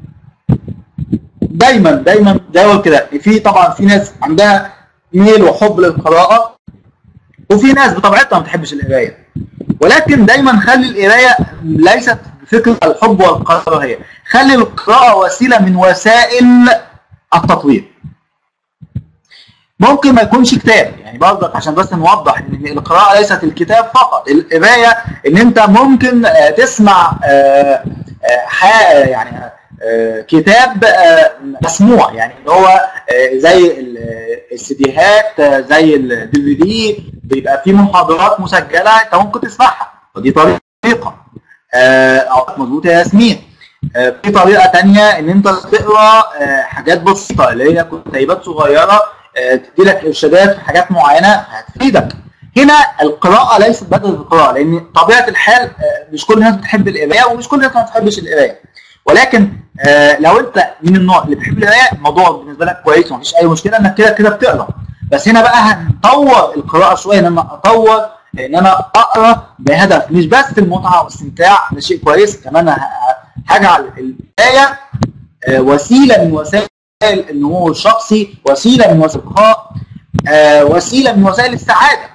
دايما دايما دايما كده في طبعا في ناس عندها ميل وحب للقراءه وفي ناس بطبيعتها ما بتحبش القرايه ولكن دايما خلي القرايه ليست فكره الحب والكراهيه خلي القراءه وسيله من وسائل التطوير ممكن ما يكونش كتاب يعني برضك عشان بس نوضح ان القراءه ليست الكتاب فقط القرايه ان انت ممكن آه، تسمع آه، آه، ح- يعني آه، كتاب آه، مسموع يعني اللي هو آه، زي ال- آه، السيديهات آه، زي الدي في دي بيبقى فيه محاضرات مسجله انت ممكن تسمعها ودي طريقه آه، أو مظبوط يا ياسمين آه، في طريقه تانية ان انت تقرا آه، حاجات بسيطه اللي هي كتيبات صغيره آه، تدي لك ارشادات في حاجات معينه هتفيدك هنا القراءه ليست بدل القراءه لان طبيعه الحال آه، مش كل الناس بتحب القرايه ومش كل الناس ما بتحبش القرايه ولكن آه، لو انت من النوع اللي بيحب القرايه الموضوع بالنسبه لك كويس ومفيش اي مشكله انك كده كده بتقرا بس هنا بقى هنطور القراءه شويه ان انا اطور ان انا اقرا بهدف مش بس المتعه والاستمتاع ده شيء كويس كمان ه- هجعل القرايه آه، وسيله من وسائل النمو الشخصي وسيله من وسائل الإلقاء، آه، وسيله من وسائل السعاده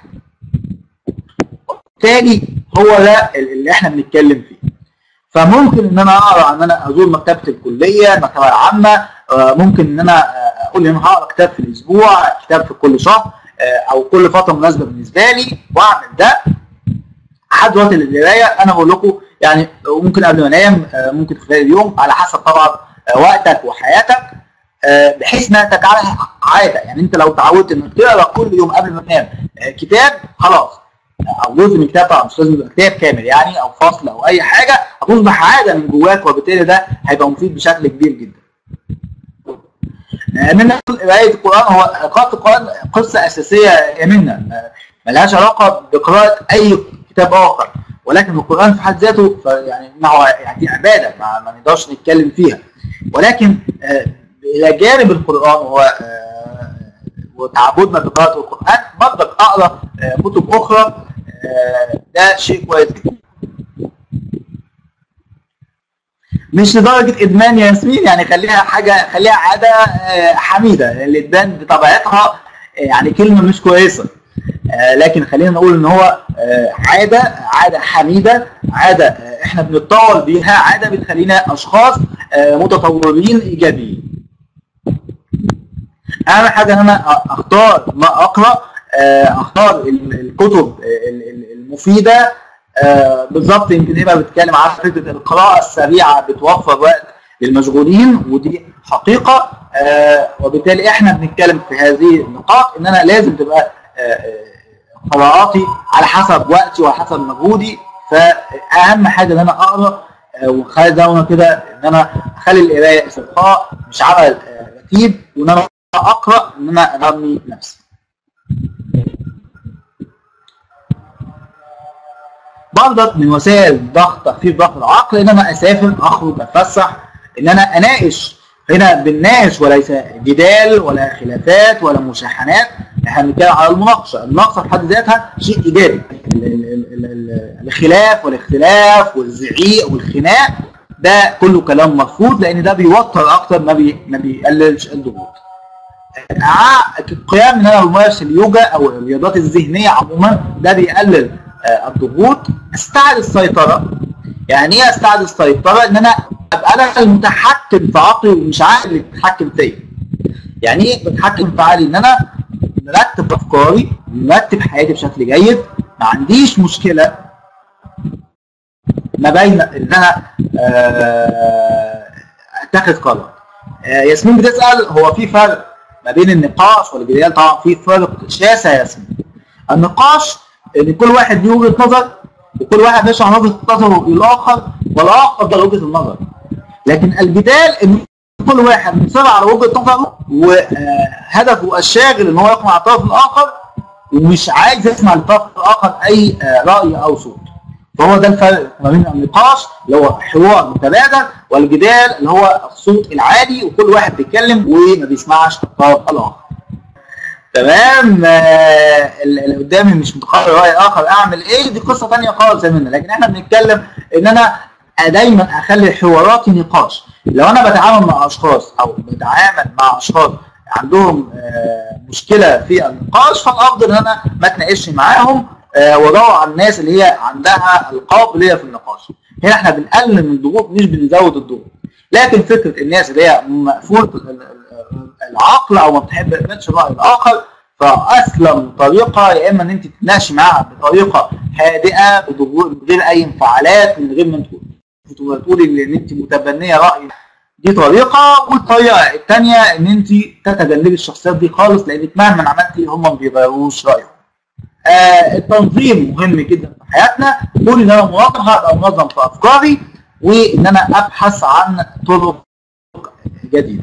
بالتالي هو ده اللي احنا بنتكلم فيه فممكن ان انا اقرا ان انا ازور مكتبه الكليه المكتبه العامه آه، ممكن ان انا آه، اقول ان انا هقرا كتاب في الاسبوع كتاب في كل شهر آه، او كل فتره مناسبه بالنسبه لي واعمل ده لحد وقت القرايه انا بقول لكم يعني ممكن قبل ما انام آه، ممكن خلال اليوم على حسب طبعا آه، وقتك وحياتك آه، بحيث انها تجعلها عاده يعني انت لو تعودت انك تقرا كل يوم قبل ما تنام آه، كتاب خلاص او جزء من كتاب طبعا مش لازم يبقى كتاب كامل يعني او فصل او اي حاجه هتصبح عاده من جواك وبالتالي ده هيبقى مفيد بشكل كبير جدا. آه، من قرايه القران هو قراءه القران قصه اساسيه يا منا ما- ملهاش علاقه بقراءه اي كتاب اخر ولكن القران في حد ذاته ف- يعني انه يعني دي عباده ما, ما نقدرش نتكلم فيها ولكن آه، الى جانب القران هو آه، وتعبدنا بقراءه القران برضك اقرا آه، كتب اخرى آه، ده شيء كويس جدا مش لدرجه ادمان يا ياسمين يعني خليها حاجه خليها عاده آه، حميده الادمان بطبيعتها آه، يعني كلمه مش كويسه آه، لكن خلينا نقول ان هو آه، عاده عاده حميده عاده آه، احنا بنتطور بيها عاده بتخلينا اشخاص آه، متطورين ايجابيين اهم حاجه ان انا اختار ما اقرا آه، اختار ال- الكتب ال- ال- المفيده آه، بالظبط يمكن هبه بتتكلم على فكره القراءه السريعه بتوفر وقت للمشغولين ودي حقيقه آه، وبالتالي احنا بنتكلم في هذه النقاط ان انا لازم تبقى آه، آه، قراءاتي على حسب وقتي وعلى حسب مجهودي فاهم حاجه ان انا اقرا آه، وخلي ده كده ان انا اخلي القرايه استرخاء مش عمل آه، رتيب وان انا اقرا ان انا انمي نفسي برضك من وسائل ضغط تخفيف ضغط العقل ان انا اسافر اخرج اتفسح ان انا اناقش هنا بنناقش وليس جدال ولا خلافات ولا مشاحنات احنا بنتكلم على المناقشه المناقشه في حد ذاتها شيء ايجابي ال- ال- ال- ال- الخلاف والاختلاف والزعيق والخناق ده كله كلام مرفوض لان ده بيوتر اكتر ما بي ما بيقللش الضغوط ع- القيام ان انا بمارس اليوجا او الرياضات الذهنيه عموما ده بيقلل آه، الضغوط استعد السيطره يعني ايه استعد السيطره ان انا ابقى انا المتحكم في عقلي ومش عقلي اللي بيتحكم فيا يعني ايه بتحكم في عقلي ان انا مرتب افكاري مرتب حياتي بشكل جيد ما عنديش مشكله ما بين ان انا آه، اتخذ قرار آه، ياسمين بتسال هو في فرق ما بين النقاش والجدال طبعا في فرق شاسع يا ياسمين النقاش ان كل واحد ليه وجهه نظر وكل واحد بيشرح وجهه نظره للاخر والاخر ده وجهه النظر لكن الجدال ان كل واحد مصر على وجهه نظره وهدفه الشاغل ان هو يقنع الطرف الاخر ومش عايز يسمع للطرف الاخر اي آه، راي او صوت فهو ده الفرق ما بين النقاش اللي هو حوار متبادل والجدال اللي هو الصوت العالي وكل واحد بيتكلم وما بيسمعش الطرف الاخر تمام آه، اللي قدامي مش متقبل راي اخر اعمل ايه دي قصه ثانيه خالص يا منى لكن احنا بنتكلم ان انا دايما اخلي حواراتي نقاش لو انا بتعامل مع اشخاص او بتعامل مع اشخاص عندهم آه، مشكله في النقاش فالافضل ان انا ما اتناقش معاهم آه، وادور على الناس اللي هي عندها القابليه في النقاش هنا احنا بنقلل من الضغوط مش بنزود الضغوط لكن فكره الناس اللي هي مقفوله ال- ال- ال- العقل او ما بتحبش الراي الاخر فاسلم طريقه يا اما ان انت تتناقشي معاها بطريقه هادئه بضغوط- من غير اي انفعالات من غير ما تقول- تقولي ان انت متبنيه راي دي طريقه والطريقه الثانيه ان انت تتجنبي الشخصيات دي خالص لانك مهما عملتي هم ما بيغيروش رايهم. آه التنظيم مهم جدا في حياتنا كون ان انا منظم هبقى منظم في افكاري وان انا ابحث عن طرق جديده.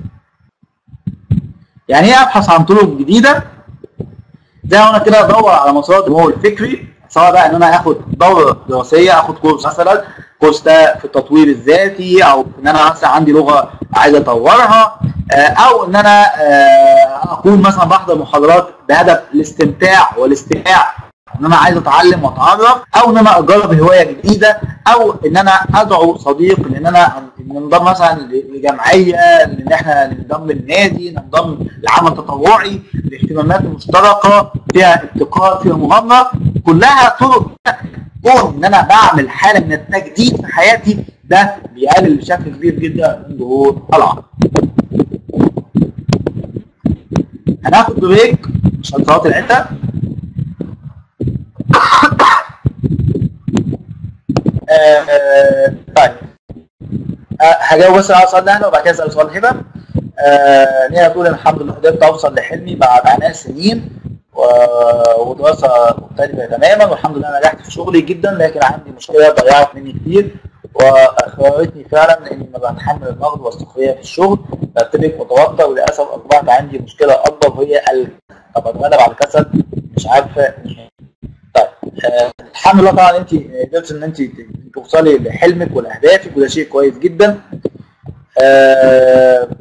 يعني ايه ابحث عن طرق جديده؟ زي ما انا كده ادور على مسار النمو الفكري سواء بقى ان انا اخد دوره دراسيه اخد كورس مثلا كورس ده في التطوير الذاتي او ان انا مثلا عندي لغه عايز اطورها آه، او ان انا آه، اكون مثلا بحضر محاضرات بهدف الاستمتاع والاستماع ان انا عايز اتعلم واتعرف او ان انا اجرب هوايه جديده او ان انا ادعو صديق ان انا ننضم مثلا لجمعيه ان احنا ننضم للنادي ننضم لعمل تطوعي لاهتمامات مشتركه فيها ابتكار فيها مغامره كلها طرق كون ان انا بعمل حاله من التجديد في حياتي ده بيقلل بشكل كبير جدا من ظهور العقل. هناخد بريك عشان صلاه العشاء آه، طيب آه، هجاوب بس على سؤال نهله وبعد كده اسال سؤال هبه آه، نيا تقول الحمد لله قدرت اوصل لحلمي بعد عناء سنين و- ودراسه مختلفه تماما والحمد لله نجحت في شغلي جدا لكن عندي مشكله ضيعت مني كتير واخرتني فعلا اني ما بتحمل النقد والسخريه في الشغل برتبك متوتر وللاسف اصبحت عندي مشكله اكبر وهي ال طب اتغلب على الكسل مش عارفه طيب آه، الحمد لله طبعا انت قدرت ان انت توصلي لحلمك ولاهدافك وده شيء كويس جدا آه،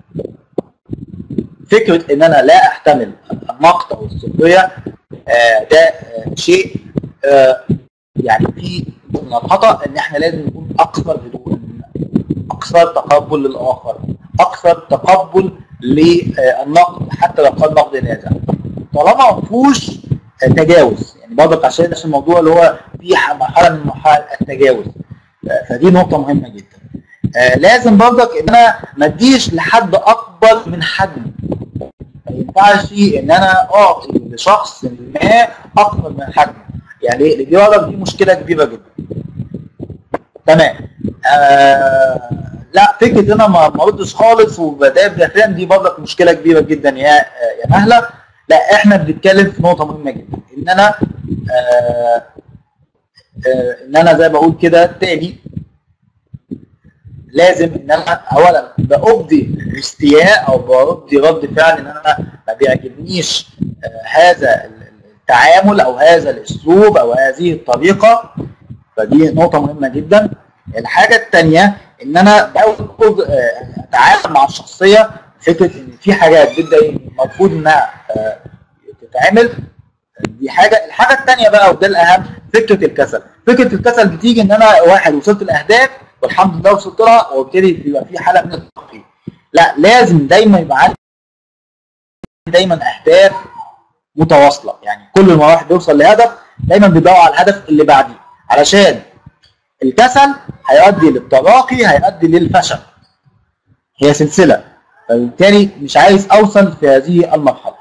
فكره ان انا لا احتمل النقد او السخريه آه، ده آه، شيء آه، يعني في من الخطا ان احنا لازم نكون اكثر هدوء اكثر تقبل للاخر اكثر تقبل للنقد حتى لو كان نقد نازع طالما ما فيهوش تجاوز يعني برضك عشان نفس الموضوع اللي هو في ح- مرحله من مراحل التجاوز آه، فدي نقطه مهمه جدا آه، لازم برضك ان انا ما اديش لحد اكبر من حجمه ما ينفعش ان انا اعطي لشخص ما اكبر من حجمه يعني ايه دي برضك دي مشكله كبيره جدا تمام آه لا فكره ان انا ما ما اردش خالص وبدأ دي برضك مشكله كبيره جدا يا يا مهله لا احنا بنتكلم في نقطه مهمه جدا ان ان انا آه آه ان انا زي ما بقول كده تاني لازم ان انا اولا بأبدي استياء او بأبدي رد فعل ان انا ما بيعجبنيش آه هذا التعامل او هذا الاسلوب او هذه الطريقه فدي نقطه مهمه جدا الحاجه الثانيه ان انا باخد آه، اتعامل مع الشخصيه فكره ان في حاجات بتبدا المفروض انها آه، تتعمل دي حاجه الحاجه الثانيه بقى وده الاهم فكره الكسل فكره الكسل بتيجي ان انا واحد وصلت الاهداف والحمد لله وصلت لها وابتدي يبقى في حاله من التقييم لا لازم دايما يبقى عندي دايما اهداف متواصله يعني كل ما واحد بيوصل لهدف دايما بيدور على الهدف اللي بعديه علشان الكسل هيؤدي للتراخي هيؤدي للفشل هي سلسله فبالتالي مش عايز اوصل في هذه المرحله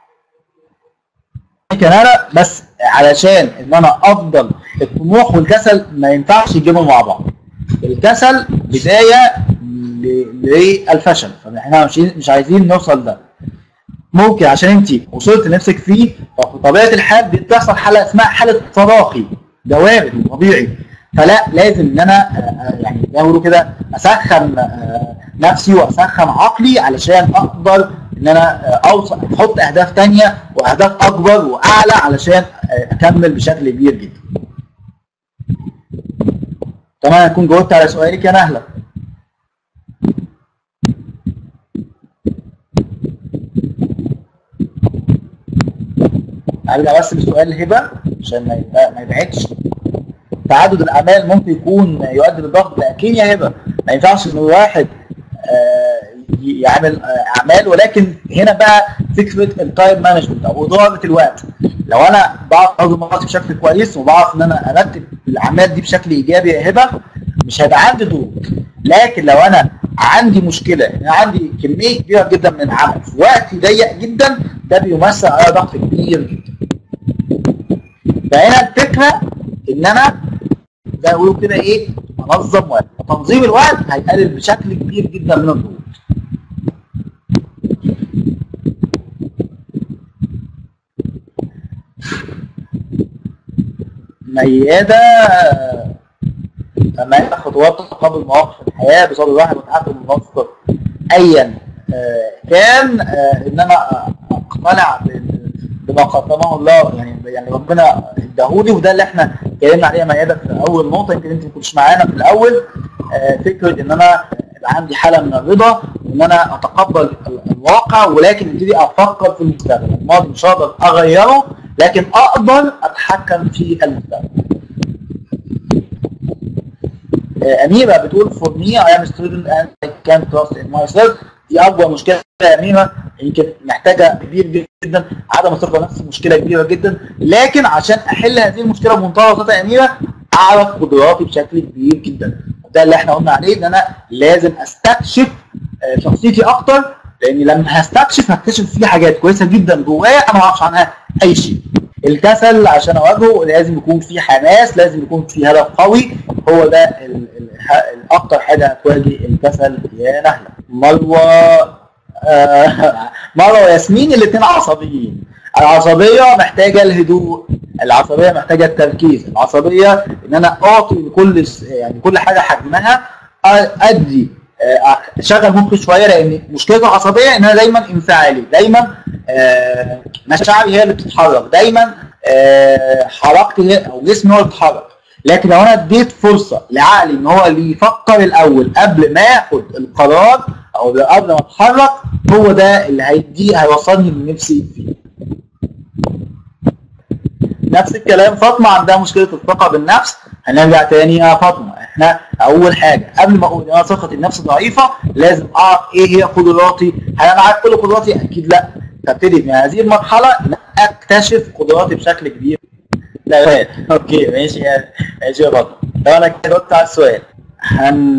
لكن انا بس علشان ان انا افضل الطموح والكسل ما ينفعش يجيبهم مع بعض الكسل بدايه ل- للفشل فاحنا مش مش عايزين نوصل ده ممكن عشان انت وصلت لنفسك فيه ففي طبيعه الحال بتحصل حاله اسمها حاله تراخي ده وارد وطبيعي فلا لازم ان انا آه، آه، يعني زي ما بيقولوا كده اسخن آه، نفسي واسخن عقلي علشان اقدر ان انا آه، اوصل احط اهداف تانية واهداف اكبر واعلى علشان آه، اكمل بشكل كبير جدا. طبعا اكون جاوبت على سؤالك يا نهله. ارجع بس لسؤال هبه عشان ما يبقى- ما يبعدش تعدد الاعمال ممكن يكون يؤدي للضغط لكن يا هبه ما ينفعش ان واحد آه، ي- يعمل آه، اعمال ولكن هنا بقى فكره التايم مانجمنت او اداره الوقت لو انا بعرف انظم وقتي بشكل كويس وبعرف ان انا ارتب الاعمال دي بشكل ايجابي يا هبه مش هيبقى عندي ضغوط لكن لو انا عندي مشكله ان انا عندي كميه كبيره جدا من العمل في وقت ضيق جدا ده بيمثل على ضغط كبير جدا فهنا الفكره ان انا زي ما بيقولوا كده ايه انظم وقت تنظيم الوقت هيقلل بشكل كبير جدا من الضغوط ميادة ميادة خطوات تقابل مواقف الحياة بصبر الواحد وتعافي الموقف ايا آه، كان آه، ان انا اقتنع بال- بما قدمه الله يعني يعني ربنا اداهولي وده اللي احنا اتكلمنا عليه يا ميادة في اول نقطة يمكن انت ما كنتش معانا في الاول آه، فكرة ان انا يبقى عندي حالة من الرضا وان انا اتقبل ال- الواقع ولكن ابتدي افكر في المستقبل الماضي مش هقدر اغيره لكن اقدر اتحكم في المستقبل آه، أميرة بتقول for me I am a student and I can't trust in myself دي أكبر مشكلة يا أميرة يمكن محتاجة كبير جدا عدم الثقة نفس مشكلة كبيرة جدا لكن عشان أحل هذه المشكلة بمنتهى البساطة يا أميرة أعرف قدراتي بشكل كبير جدا ده اللي احنا قلنا عليه إن أنا لازم أستكشف آه، شخصيتي أكتر لأن لما هستكشف هكتشف في حاجات كويسة جدا جوايا أنا ما أعرفش عنها أي شيء الكسل عشان اواجهه لازم يكون في حماس لازم يكون في هدف قوي هو ده ال- ال- ه- الاكتر حاجه هتواجه الكسل يا نهله مروه آه، مروه وياسمين الاثنين عصبيين العصبيه محتاجه الهدوء العصبيه محتاجه التركيز العصبيه ان انا اعطي لكل س- يعني كل حاجه حجمها أ- ادي آه، اشغل مخي شويه لان مشكله العصبيه ان انا دايما انفعالي دايما آه، مشاعري هي اللي بتتحرك دايما آه، حركتي هي او جسمي هو اللي بيتحرك لكن لو انا اديت فرصه لعقلي ان هو اللي يفكر الاول قبل ما ياخد القرار او قبل ما اتحرك هو ده اللي هيدي هيوصلني لنفسي فيه نفس الكلام فاطمه عندها مشكله الثقه بالنفس هنرجع تاني يا فاطمه احنا اول حاجه قبل ما اقول ان انا ثقتي النفس ضعيفه لازم اعرف ايه هي قدراتي هل انا عارف كل قدراتي اكيد لا فابتدي من هذه المرحله ان أنا اكتشف قدراتي بشكل كبير لا اوكي ماشي يا ماشي يا فاطمه لو انا كده جاوبت على السؤال هن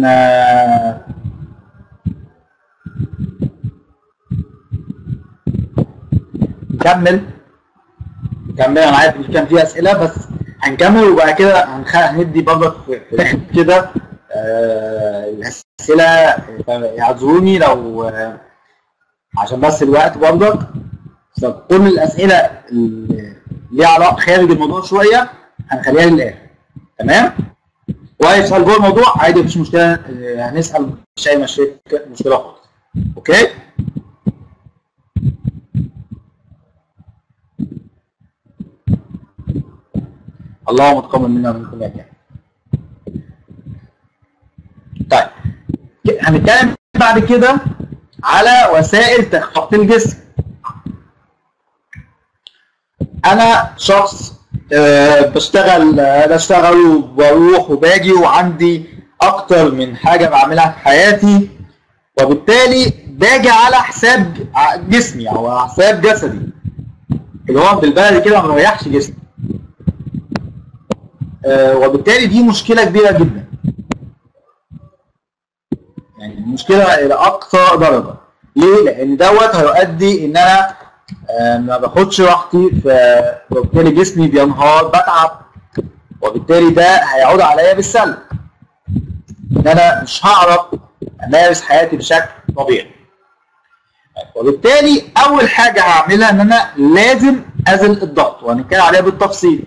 نكمل نكمل انا عارف ان كان في اسئله بس هنكمل وبعد كده هنخ... هندي برضك في في الاخر كده آه، الاسئله يعذروني لو آه، عشان بس الوقت برضك فكل الاسئله اللي ليها علاقه خارج الموضوع شويه هنخليها للاخر تمام واي سؤال جوه الموضوع عادي مفيش مشكله آه، هنسال مش اي مشكله مشكله خالص اوكي اللهم تقبل منا ومنكم يا كريم طيب هنتكلم بعد كده على وسائل تخفيف الجسم انا شخص آه، بشتغل آه، بشتغل وبروح وباجي وعندي اكتر من حاجه بعملها في حياتي وبالتالي باجي على حساب ع- جسمي او على حساب جسدي اللي هو بالبلدي كده ما بريحش جسمي آه، وبالتالي دي مشكله كبيره جدا يعني مشكله الى اقصى درجه ليه؟ لان دوت هيؤدي ان انا آه، ما باخدش راحتي ف- وبالتالي جسمي بينهار بتعب وبالتالي ده هيعود عليا بالسلب ان انا مش هعرف امارس حياتي بشكل طبيعي وبالتالي اول حاجه هعملها ان انا لازم ازل الضغط وهنتكلم عليها بالتفصيل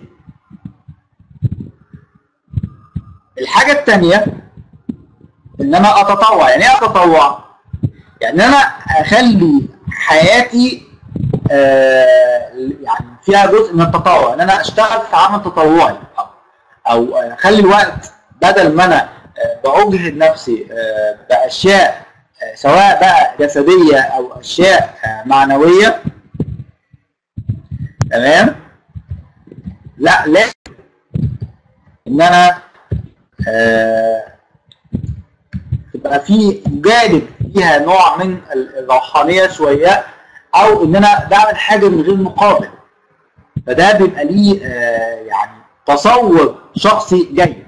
الحاجه الثانيه ان انا اتطوع يعني ايه اتطوع يعني انا اخلي حياتي آه يعني فيها جزء من التطوع ان انا اشتغل في عمل تطوعي او او اخلي الوقت بدل ما انا آه، باجهد نفسي آه، باشياء آه، سواء بقى جسديه او اشياء آه، معنويه تمام لا لازم ان انا آه، تبقى في جانب فيها نوع من ال- الروحانيه شويه او ان انا بعمل حاجه من غير مقابل فده بيبقى ليه آه، يعني تصور شخصي جيد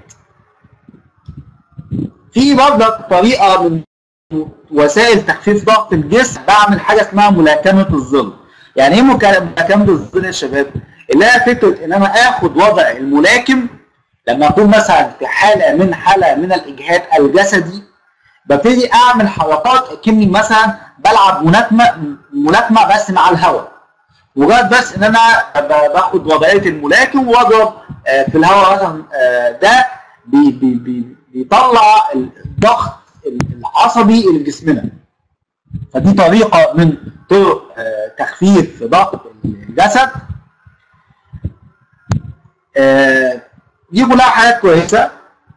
في برضك طريقه من وسائل تخفيف ضغط الجسم بعمل حاجه اسمها ملاكمه الظل يعني ايه مكا- ملاكمه الظل يا شباب اللي هي فكره ان انا اخد وضع الملاكم لما اكون مثلا في حاله من حاله من الاجهاد الجسدي ببتدي اعمل حركات كاني مثلا بلعب ملاكمه ملاكمه بس مع الهواء مجرد بس ان انا ب- باخد وضعيه الملاكم واضرب آه، في الهواء مثلا آه، ده بي بي بي بيطلع الضغط العصبي اللي في جسمنا فدي طريقه من طرق آه، تخفيف ضغط الجسد آه، دي كلها حاجات كويسه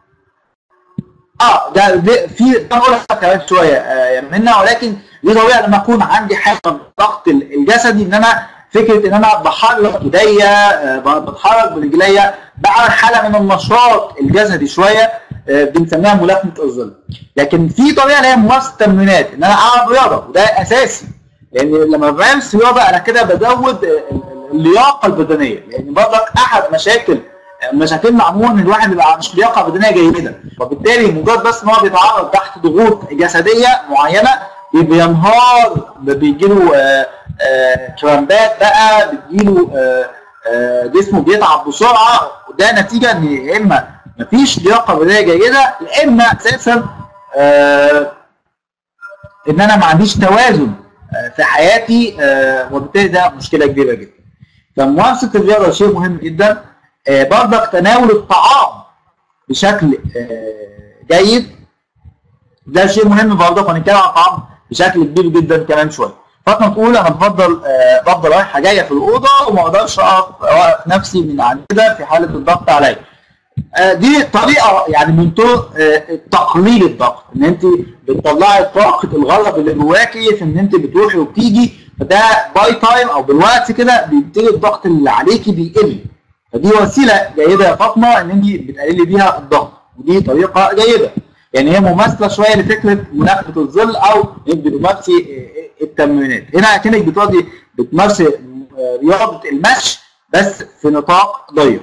اه ده ده في هقولها كمان شويه آه يا منى ولكن دي طبيعه لما اكون عندي حاجه من الضغط الجسدي ان انا فكره ان انا بحرك ايديا آه ب- بتحرك برجليا بعمل حاله من النشاط الجسدي شويه آه بنسميها ملاكمه الظل لكن في طريقه اللي هي ممارسه التمرينات ان انا العب رياضه وده اساسي لان لما بمارس رياضه انا كده بزود آه، اللياقه البدنيه لان برضك احد مشاكل مشاكلنا عموما ان الواحد بيبقى مش لياقه بدنيه جيده وبالتالي مجرد بس ان هو بيتعرض تحت ضغوط جسديه معينه بينهار بيجيله آه، آه، كرامبات بقى بتجيله آه، آه، جسمه بيتعب بسرعه وده نتيجه ان يا اما مفيش لياقه بدنيه جيده يا اما اساسا آه، ان انا ما عنديش توازن آه، في حياتي آه، وبالتالي ده مشكله كبيره جدا فممارسه الرياضه شيء مهم جدا آه، برضك تناول الطعام بشكل آه، جيد ده شيء مهم برضك وهنتكلم عن الطعام بشكل كبير جدا كمان شويه فاطمه تقول انا بفضل آه، بفضل رايحه جايه في الاوضه وما اقدرش اقف اوقف نفسي من عن كده في حاله الضغط عليا آه، دي طريقه يعني من طرق آه، تقليل الضغط ان انت بتطلعي طاقه الغضب اللي جواكي في ان انت بتروحي وبتيجي فده باي تايم او بالوقت كده بيبتدي الضغط اللي عليكي بيقل فدي وسيله جيده يا فاطمه ان انت بتقللي بيها الضغط ودي طريقه جيده يعني هي مماثله شويه لفكره مناقشه الظل او انك بتمارسي آه، التمرينات هنا كانك بتواجهي بتمارسي آه، رياضه المشي بس في نطاق ضيق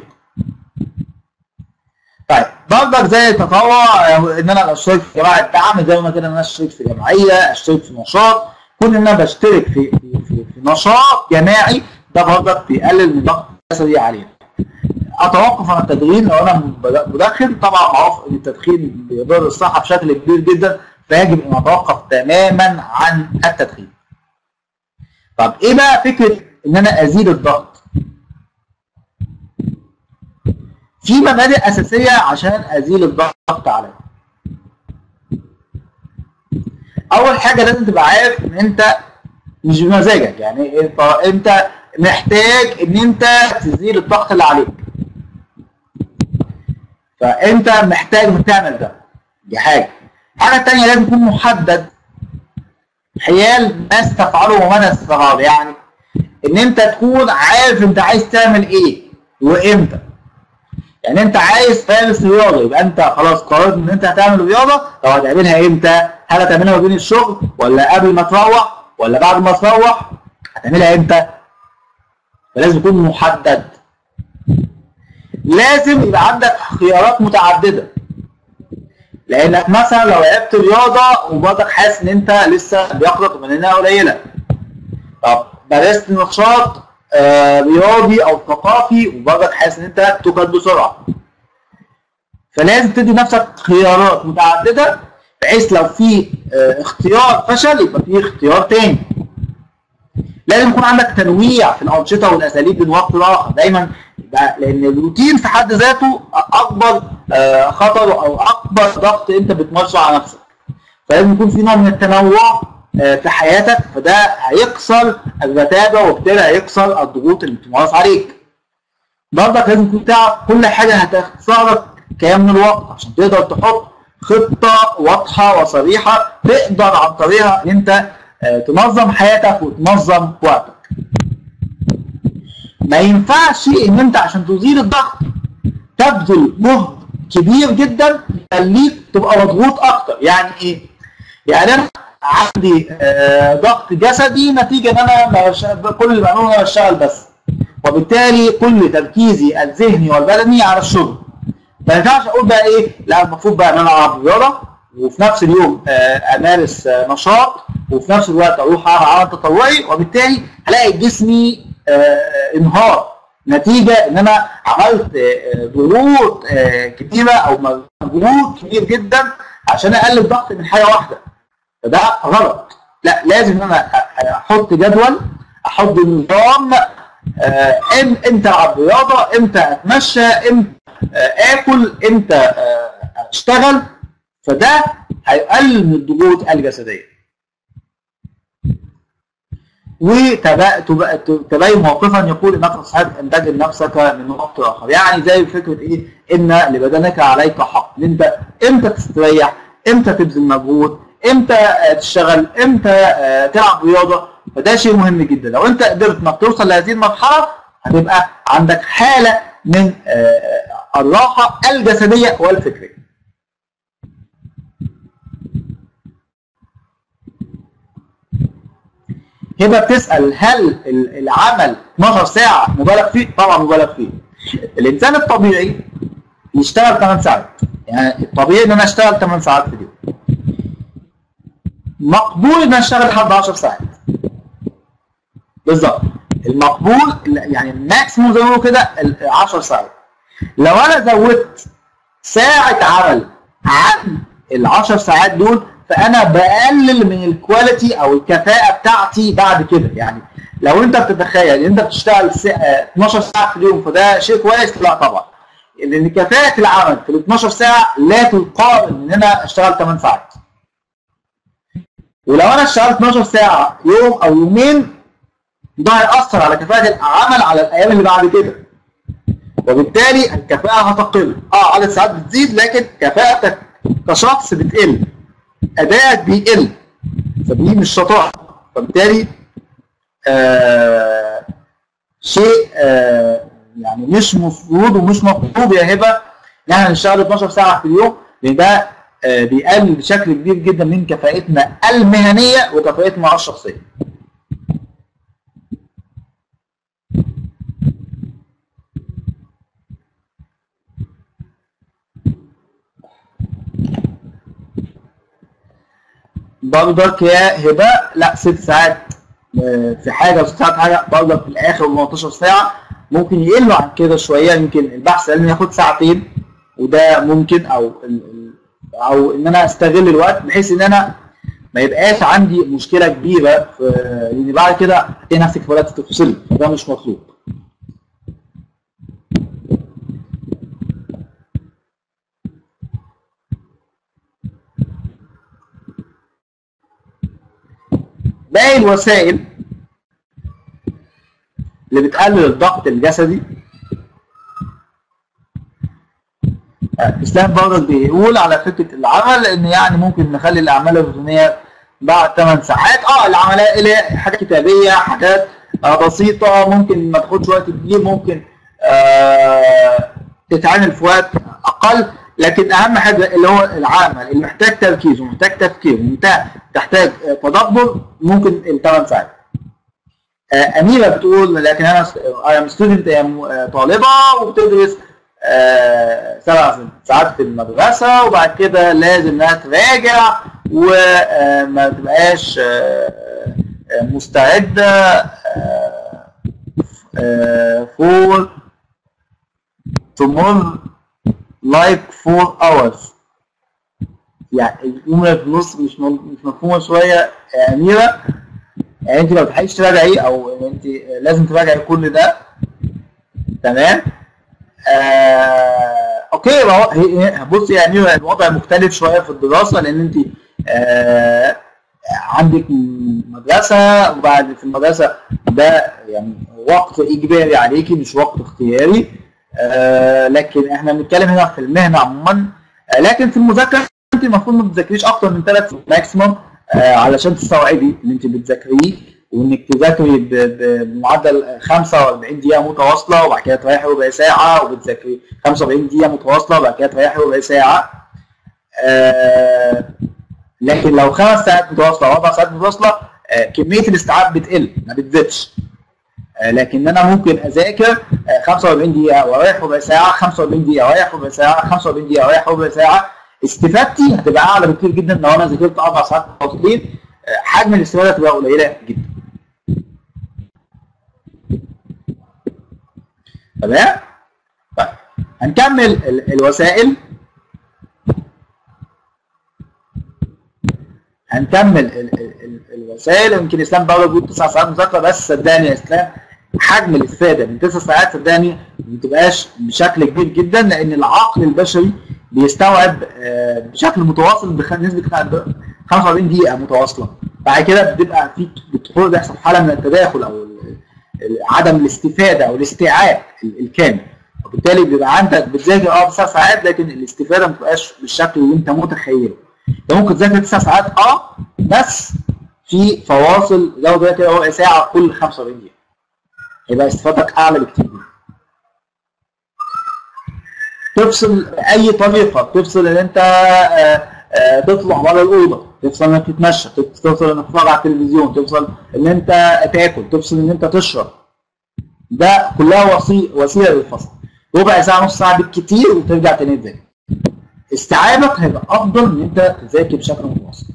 طيب برضك زي التطوع آه، ان انا اشترك في جماعه دعم زي ما كده ان انا اشترك في جمعيه اشترك في نشاط كون ان انا بشترك في في, في, في نشاط جماعي ده برضك بيقلل من ضغط الجسدي علينا اتوقف عن التدخين لو انا مدخن طبعا معروف ان التدخين بيضر الصحه بشكل كبير جدا فيجب ان اتوقف تماما عن التدخين طب ايه بقى فكره ان انا ازيد الضغط في مبادئ اساسيه عشان ازيل الضغط عليا اول حاجه لازم تبقى عارف ان انت مش بمزاجك يعني انت انت محتاج ان انت تزيل الضغط اللي عليك فانت محتاج انك تعمل ده دي حاجه الحاجه الثانيه لازم يكون محدد حيال ما تفعله وماذا تفعله يعني ان انت تكون عارف انت عايز تعمل ايه وامتى يعني انت عايز تمارس رياضه يبقى انت خلاص قررت ان انت هتعمل رياضه طب هتعملها امتى؟ هل هتعملها ما بين الشغل ولا قبل ما تروح ولا بعد ما تروح؟ هتعملها امتى؟ فلازم يكون محدد لازم يبقى عندك خيارات متعدده لانك مثلا لو لعبت رياضه وبرضك حاسس ان انت لسه لياقتك مننا قليله طب مارست نشاط آه، رياضي او ثقافي وبرضك حاسس ان انت تجهد بسرعه فلازم تدي نفسك خيارات متعدده بحيث لو في آه، اختيار فشل يبقى في اختيار تاني لازم يكون عندك تنويع في الانشطه والاساليب من وقت لاخر دايما يبقى- لان الروتين في حد ذاته اكبر آه، خطر او اكبر ضغط انت بتمارسه على نفسك فلازم يكون في نوع من التنوع آه، في حياتك فده هيكسر الرتابه وبالتالي هيكسر الضغوط اللي بتمارس عليك برضك لازم تكون تعرف كل حاجه هتخسرك كام من الوقت عشان تقدر تحط خطه واضحه وصريحه تقدر عن طريقها ان انت آه، تنظم حياتك وتنظم وقتك ما ينفعش ان انت عشان تزيل الضغط تبذل جهد كبير جدا يخليك تبقى مضغوط اكتر يعني ايه يعني انا عندي آه، ضغط جسدي نتيجه ان انا بش- كل اللي بعمله ان انا بشتغل بس وبالتالي كل تركيزي الذهني والبدني على الشغل ما ينفعش اقول بقى ايه لا المفروض بقى ان انا العب رياضه وفي نفس اليوم آه، امارس آه، نشاط وفي نفس الوقت اروح اعمل عمل تطوعي وبالتالي هلاقي جسمي آه، انهار نتيجه ان انا عملت آه، آه، ضغوط آه، كتيره او مجهود كبير جدا عشان اقلل ضغط من حاجه واحده فده غلط لا لازم ان انا أ- احط جدول احط نظام آه، إم- امتى العب رياضه امتى اتمشى امتى آه، اكل امتى آه، اشتغل فده هيقلل من الضغوط الجسديه وتبين موقفا يقول انك تستحق ان تجد نفسك من وقت اخر يعني زي فكره ايه ان لبدنك عليك حق ان انت امتى تستريح امتى تبذل مجهود امتى آه، تشتغل امتى آه، تلعب رياضه فده شيء مهم جدا لو انت قدرت انك توصل لهذه المرحله هتبقى عندك حاله من آه، الراحه الجسديه والفكريه هبه بتسال هل ال- العمل 12 ساعه مبالغ فيه؟ طبعا مبالغ فيه. الانسان الطبيعي يشتغل 8 ساعات يعني الطبيعي ان انا اشتغل 8 ساعات في اليوم. مقبول ان انا اشتغل لحد 10 ساعات. بالظبط المقبول يعني الماكسيموم زي ما بيقولوا كده ال 10 ساعات. لو انا زودت ساعة عمل عن ال 10 ساعات دول فانا بقلل من الكواليتي او الكفاءة بتاعتي بعد كده يعني لو انت بتتخيل ان انت بتشتغل سا- آه، 12 ساعة في اليوم فده شيء كويس لا طبعا لان كفاءة العمل في ال 12 ساعة لا تقارن ان انا اشتغل 8 ساعات ولو انا اشتغلت 12 ساعة يوم او يومين ده هيأثر على كفاءة العمل على الايام اللي بعد كده وبالتالي الكفاءة هتقل اه عدد ساعات بتزيد لكن كفاءتك كشخص بتقل أدائك بيقل فدي مش شطارة فبالتالي آه شيء آه يعني مش مفروض ومش مطلوب يا هبة ان احنا نشتغل 12 ساعة في اليوم لان ده آه بيقلل بشكل كبير جدا من كفاءتنا المهنية وكفاءتنا الشخصية برضك يا هبه لا ست ساعات آه، في حاجه وست ساعات حاجه برضك في الاخر 18 ساعه ممكن يقلوا عن كده شويه يمكن البحث العلمي ياخد ساعتين وده ممكن او ال- ال- او ان انا استغل الوقت بحيث ان انا ما يبقاش عندي مشكله كبيره في لان بعد كده هتلاقي نفسك بدات تفصلي فده مش مطلوب باقي الوسائل اللي بتقلل الضغط الجسدي آه، اسلام برضك بيقول على فكره العمل ان يعني ممكن نخلي الاعمال الروتينيه بعد 8 ساعات اه العمليه اللي هي حاجات كتابيه حاجات آه بسيطه ممكن ما تاخدش وقت كبير ممكن آه تتعمل في وقت اقل لكن اهم حاجه اللي هو العمل اللي محتاج تركيز ومحتاج تفكير وانت تحتاج آه، تدبر ممكن الثمان ساعات آه، أميرة بتقول لكن أنا I am student هي م- آه، طالبة وبتدرس آه، سبع ساعات في المدرسة وبعد كده لازم إنها تراجع وما تبقاش آه، آه، مستعدة آه، آه، for tomorrow like four hours يعني الجملة في النص مش م- مش مفهومة شوية يا أميرة يعني انت ما بتحقيقش تراجعي او انت لازم تراجعي كل ده تمام آه اوكي ما هو هي- هي- بصي يعني الوضع مختلف شويه في الدراسه لان انت آه عندك مدرسه وبعد في المدرسه ده يعني وقت اجباري عليكي مش وقت اختياري آه لكن احنا بنتكلم هنا في المهنه عموما آه لكن في المذاكره انت المفروض ما بتذاكريش اكتر من ثلاث ماكسيموم آه علشان تستوعبي اللي انت بتذاكريه وانك تذاكري ب- ب- بمعدل 45 دقيقه متواصله وبعد كده تريحي ربع ساعه وبتذاكري 45 دقيقه متواصله وبعد كده تريحي ربع ساعه آه لكن لو خمس ساعات متواصله او اربع ساعات متواصله آه كميه الاستيعاب بتقل ما بتزيدش آه لكن انا ممكن اذاكر آه 45 دقيقه واريح ربع ساعه 45 دقيقه واريح ربع ساعه 45 دقيقه واريح ربع ساعه استفادتي هتبقى اعلى بكتير جدا لو انا ذاكرت اربع ساعات متواصلين آه، حجم الاستفاده هتبقى قليله جدا تمام طيب هنكمل ال- الوسائل هنكمل ال ال ال الوسائل يمكن اسلام بقى بيقول تسع ساعات مذاكره بس صدقني يا اسلام حجم الاستفاده من تسع ساعات صدقني ما بتبقاش بشكل كبير جدا لان العقل البشري بيستوعب آه، بشكل متواصل بنسبه 45 دقيقه متواصله بعد كده بتبقى في بتدخل بيحصل حاله من التداخل او ال- ال- عدم الاستفاده او الاستيعاب ال- الكامل وبالتالي بيبقى عندك بتذاكر اه تسع ساعات لكن الاستفاده ما بتبقاش بالشكل اللي انت متخيله انت ممكن تذاكر تسع ساعات اه بس في فواصل زي ما كده ربع ساعه كل 45 دقيقه يبقى استفادتك اعلى بكتير جدا تفصل باي طريقه تفصل ان انت آه، آه، تطلع بره الاوضه تفصل انك تتمشى تفصل انك تتفرج على التلفزيون تفصل ان انت تاكل تفصل ان انت تشرب ده كلها وسي- وسيله للفصل ربع ساعه نص ساعه بالكتير وترجع تاني تذاكر استيعابك هيبقى افضل من انت تذاكر بشكل متواصل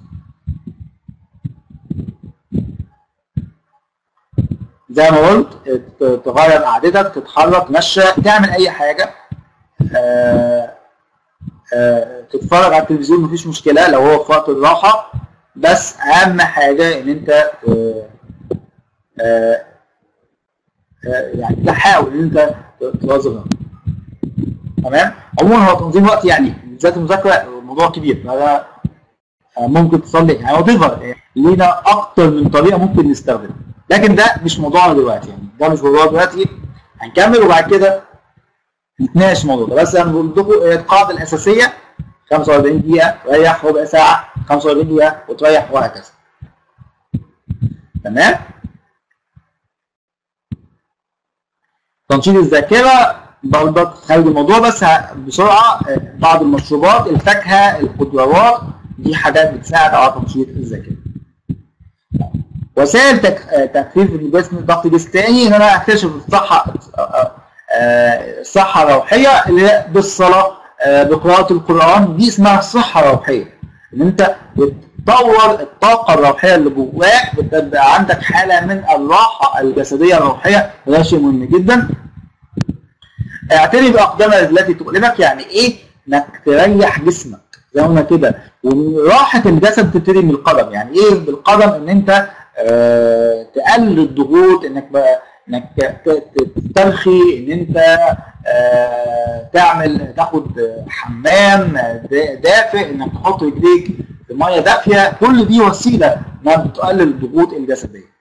زي ما قلت ت- تغير قعدتك تتحرك تمشى تعمل اي حاجه آه، آه، تتفرج على التلفزيون مفيش مشكله لو هو في وقت الراحه بس اهم حاجه ان انت آه، آه، آه، يعني تحاول ان انت تواظب عليه. تمام عموما هو تنظيم وقت يعني بالذات المذاكره موضوع كبير فده آه، ممكن تصلي يعني وات لينا اكتر من طريقه ممكن نستخدمها لكن ده مش موضوعنا دلوقتي يعني ده مش موضوع دلوقتي هنكمل وبعد كده نتناقش في الموضوع ده بس انا بقول لكم هي القاعده الاساسيه 45 دقيقه ريح ربع ساعه 45 دقيقه وتريح وهكذا تمام تنشيط الذاكره برضك خارج الموضوع بس ه- بسرعه آه، بعض المشروبات الفاكهه الخضروات دي حاجات بتساعد على تنشيط الذاكره وسائل تك... آه، تخفيف الجسم الضغط الجسماني ان انا اكتشف الصحه آه، آه، آه، الصحه الروحيه اللي هي بالصلاه آه، بقراءه القران دي اسمها الصحه الروحيه ان انت بتطور الطاقه الروحيه اللي جواك بتبقى عندك حاله من الراحه الجسديه الروحيه وده شيء مهم جدا اعتني باقدامك التي تؤلمك يعني ايه انك تريح جسمك زي ما قلنا كده وراحه الجسد تبتدي من القدم يعني ايه بالقدم ان انت آه تقلل الضغوط انك بقى انك ت- ت- تسترخي ان انت آه تعمل تاخد حمام دا- دافئ انك تحط رجليك بميه دافيه كل دي وسيله انها بتقلل الضغوط الجسديه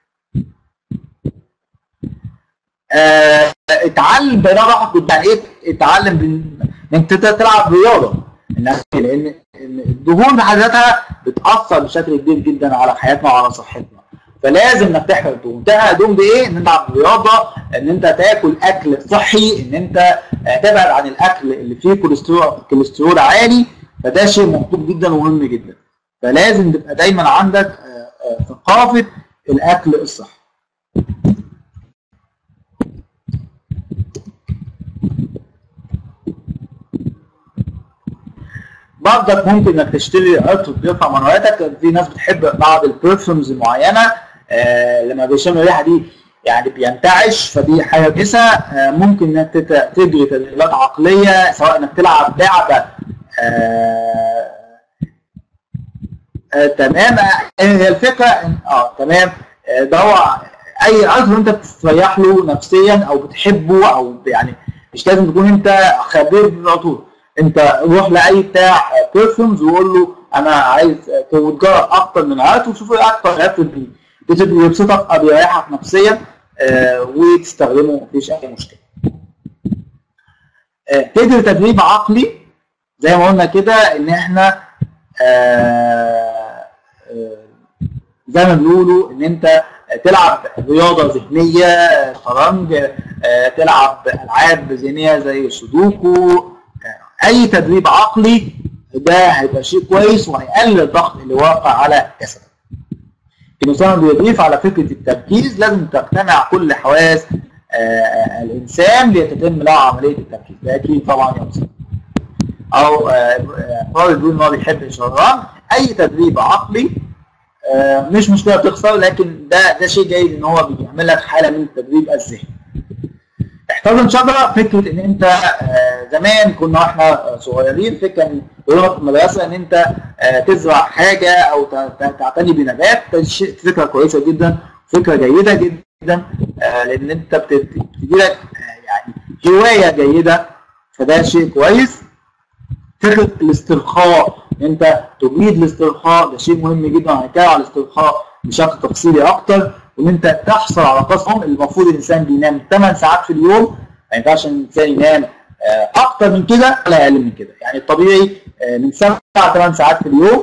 آه، اتعلم برياضه عقل يعني ايه اتعلم بن- ان انت تلعب رياضه إنها- لان إن الدهون بحد ذاتها بتاثر بشكل كبير جدا على حياتنا وعلى صحتنا فلازم انك تحرق الدهون تحرق الدهون بايه؟ ان انت تلعب رياضه ان انت تاكل اكل صحي ان انت آه، تبعد عن الاكل اللي فيه كوليسترول كوليسترول عالي فده شيء مطلوب جدا ومهم جدا فلازم تبقى دايما عندك آه، آه، ثقافه الاكل الصحي برضك ممكن انك تشتري عطر بيرفع منوعاتك في ناس بتحب بعض البرفيومز المعينه آه لما بيشم الريحه دي يعني بينتعش فدي حاجه كويسه آه ممكن انك تت- تجري تدريبات عقليه سواء انك تلعب لعبه آه آه تمام آه، هي الفكره إن- اه تمام آه ده هو اي عطر انت بتستريح له نفسيا او بتحبه او يعني مش لازم تكون انت خبير في العطور انت روح لاي بتاع بيرفيومز وقول له انا عايز وتجرب اكتر من عطر وشوف ايه اكتر عطر بي- بت- بيبسطك او بيريحك نفسيا آه، وتستخدمه مفيش اي مشكله. آه، تدري تدريب عقلي زي ما قلنا كده ان احنا آه، آه، زي ما بيقولوا ان انت تلعب رياضه ذهنيه آه، شطرنج آه، تلعب العاب ذهنيه زي السودوكو آه، اي تدريب عقلي ده هيبقى شيء كويس وهيقلل الضغط اللي واقع على جسدك. الانسان بيضيف على فكره التركيز لازم تجتمع كل حواس آه، الانسان ليتم له عمليه التركيز ده اكيد طبعا يا مسلم. او آه، آه، طارق بيقول ان هو بيحب الشطرنج اي تدريب عقلي آه، مش مشكله تخسر لكن ده ده شيء جيد ان هو بيعمل لك حاله من التدريب الذهني. احتضن شجره فكره ان انت آه، زمان كنا واحنا صغيرين فكره ان يقولوا في المدرسه ان انت آه، تزرع حاجه او ت- ت- تعتني بنبات ده شيء فكره كويسه جدا فكره جيده جدا آه، لان انت بتدي لك آه، يعني هوايه جيده فده شيء كويس فكره الاسترخاء إن انت تجيد الاسترخاء ده شيء مهم جدا هنتكلم على الاسترخاء بشكل تفصيلي اكتر وان انت تحصل على قسم المفروض الانسان بينام 8 ساعات في اليوم ما ينفعش الانسان ينام آه، اكتر من كده ولا اقل من كده يعني الطبيعي آه، من 7 ل 8 ساعات في اليوم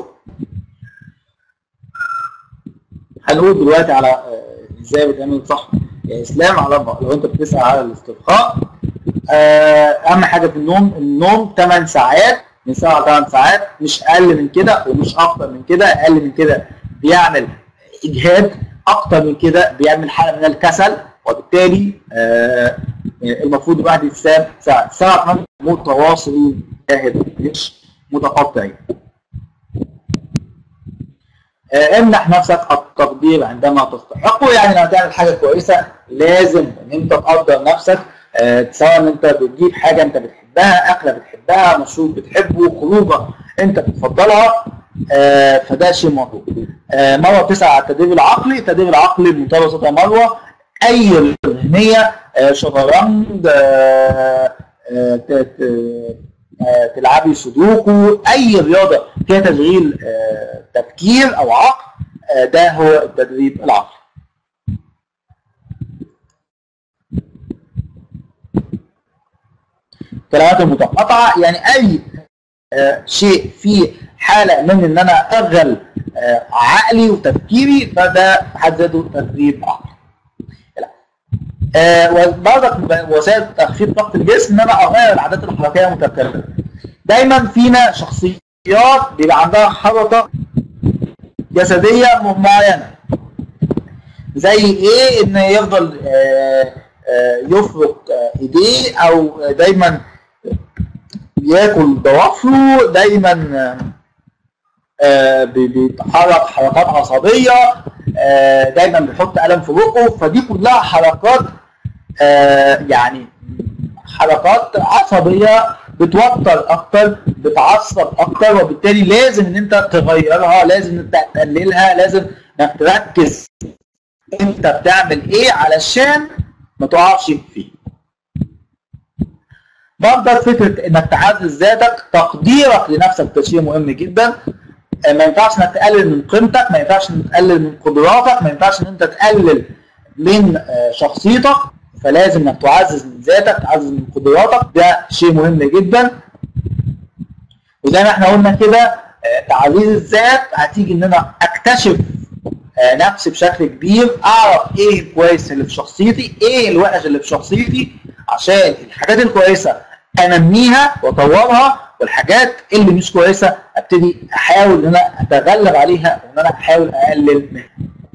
هنقول دلوقتي على آه، ازاي بتعمل صح يا اسلام على لو انت بتسال على الاسترخاء آه، اهم حاجه في النوم النوم 8 ساعات من 7 ل 8 ساعات مش اقل من كده ومش اكتر من كده اقل من كده بيعمل اجهاد اكتر من كده بيعمل حاله من الكسل وبالتالي آه، المفروض الواحد يتساب ساعه ساعه كمان متواصلين جاهد مش متقطعين آه، امنح نفسك التقدير عندما تستحقه يعني لو تعمل حاجه كويسه لازم ان انت تقدر نفسك آه، سواء ان انت بتجيب حاجه انت بتحبها اكله بتحبها مشروب بتحبه خروجه انت بتفضلها آه، فده شيء مطلوب آه، مروه بتسال على التدريب العقلي التدريب العقلي بمنتهى بساطه يا مروه اي رياضة ذهنيه آه، شطرنج آه، آه، ت- ت- آه، تلعبي سودوكو اي رياضه فيها تشغيل آه، تفكير او عقل آه، ده هو التدريب العقلي كلمات المتقاطعه يعني اي آه، شيء فيه حاله من ان انا اشغل آه، عقلي وتفكيري فده في حد ذاته تدريب عقلي لا. آه، وبرضك وسائل تخفيف ضغط الجسم ان انا اغير العادات الحركيه المتكرره دايما فينا شخصيات بيبقى عندها حركه جسديه معينه زي ايه ان يفضل آه، آه، يفرك آه، ايديه او دايما بياكل ضوافره دايما آه، آه، بي- بيتحرك حركات عصبيه آه، دايما بيحط قلم في بقه فدي كلها حركات آه، يعني حركات عصبيه بتوتر اكتر بتعصب اكتر وبالتالي لازم ان انت تغيرها لازم انت تقللها لازم انك تركز انت بتعمل ايه علشان ما تقعش فيه برضك فكره انك تعزز ذاتك تقديرك لنفسك ده شيء مهم جدا آه، ما ينفعش انك تقلل من قيمتك ما ينفعش انك تقلل من قدراتك ما ينفعش ان انت تقلل من آه، شخصيتك فلازم انك تعزز من ذاتك تعزز من قدراتك ده شيء مهم جدا وزي ما احنا قلنا كده آه، تعزيز الذات هتيجي ان انا اكتشف آه، نفسي بشكل كبير اعرف ايه الكويس اللي في شخصيتي ايه الوحش اللي في شخصيتي عشان الحاجات الكويسه انميها واطورها والحاجات اللي مش كويسه ابتدي احاول ان انا اتغلب عليها وان انا احاول اقلل منها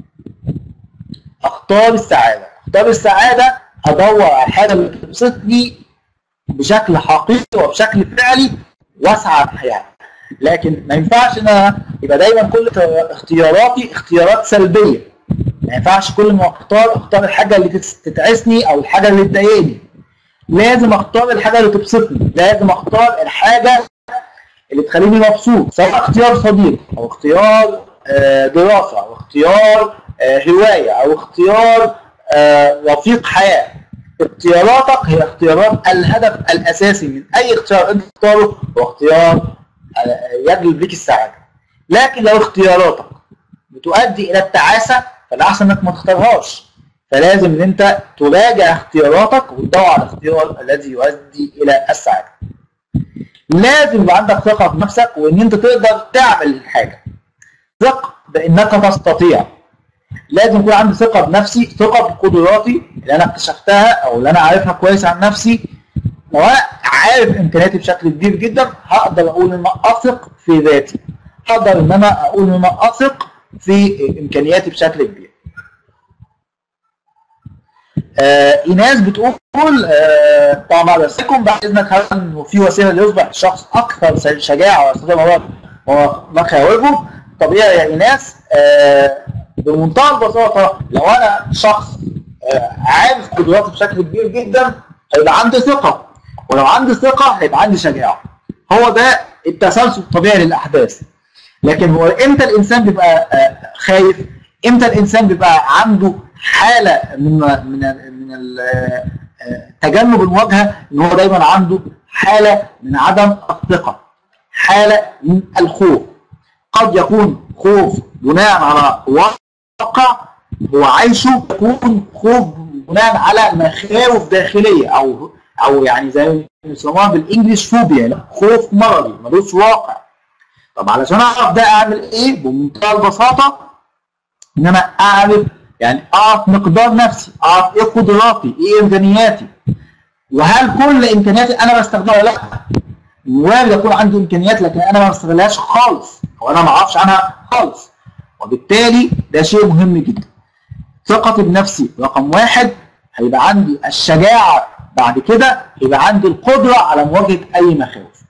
اختار السعاده اختار السعاده ادور على الحاجه اللي تبسطني بشكل حقيقي وبشكل فعلي واسعى ناحيتها لكن ما ينفعش ان انا يبقى دايما كل اختياراتي اختيارات سلبيه ما ينفعش كل ما اختار اختار الحاجه اللي تتس- تتعسني او الحاجه اللي تضايقني لازم اختار الحاجه اللي تبسطني لازم اختار الحاجه اللي تخليني مبسوط سواء اختيار صديق او اختيار آه، دراسه او اختيار آه، هوايه او اختيار آه، رفيق حياه اختياراتك هي اختيارات الهدف الاساسي من اي اختيار انت تختاره هو اختيار آه، يجلب لك السعاده لكن لو اختياراتك بتؤدي الى التعاسه فالاحسن انك ما تختارهاش فلازم ان انت تراجع اختياراتك وتدور على الاختيار الذي يؤدي الى السعاده لازم يبقى عندك ثقه في نفسك وان انت تقدر تعمل الحاجه ثق بانك تستطيع لازم يكون عندي ثقه بنفسي ثقه بقدراتي اللي انا اكتشفتها او اللي انا عارفها كويس عن نفسي لو انا عارف امكانياتي بشكل كبير جدا هقدر اقول ان انا اثق في ذاتي هقدر ان انا اقول ان انا اثق في امكانياتي بشكل كبير آه ايناس بتقول آه طبعا بعد اسالكم بعد اذنك هل إنه في وسيله ليصبح الشخص اكثر شجاعه ويستطيع موضوع مخاوفه طبيعي يا ايناس آه بمنتهى البساطه لو انا شخص آه عارف قدراتي بشكل كبير جدا هيبقى عندي ثقه ولو عندي ثقه هيبقى عندي شجاعه هو ده التسلسل الطبيعي للاحداث لكن هو امتى الانسان بيبقى آه، خايف امتى الانسان بيبقى عنده حاله من من من ال- آه، تجنب المواجهه ان هو دايما عنده حاله من عدم الثقه حاله من الخوف قد يكون خوف بناء على واقع هو عايشه يكون خوف بناء على مخاوف داخليه او او يعني زي ما بيسموها بالانجلش فوبيا خوف مرضي ملوش واقع طب علشان اعرف ده اعمل ايه بمنتهى البساطه ان انا اعرف يعني اعرف مقدار نفسي اعرف ايه قدراتي ايه امكانياتي وهل كل امكانياتي انا بستخدمها ولا لا وارد يكون عندي امكانيات لكن انا ما بستغلهاش خالص او انا ما اعرفش عنها خالص وبالتالي ده شيء مهم جدا ثقتي بنفسي رقم واحد هيبقى عندي الشجاعه بعد كده يبقى عندي القدره على مواجهه اي مخاوف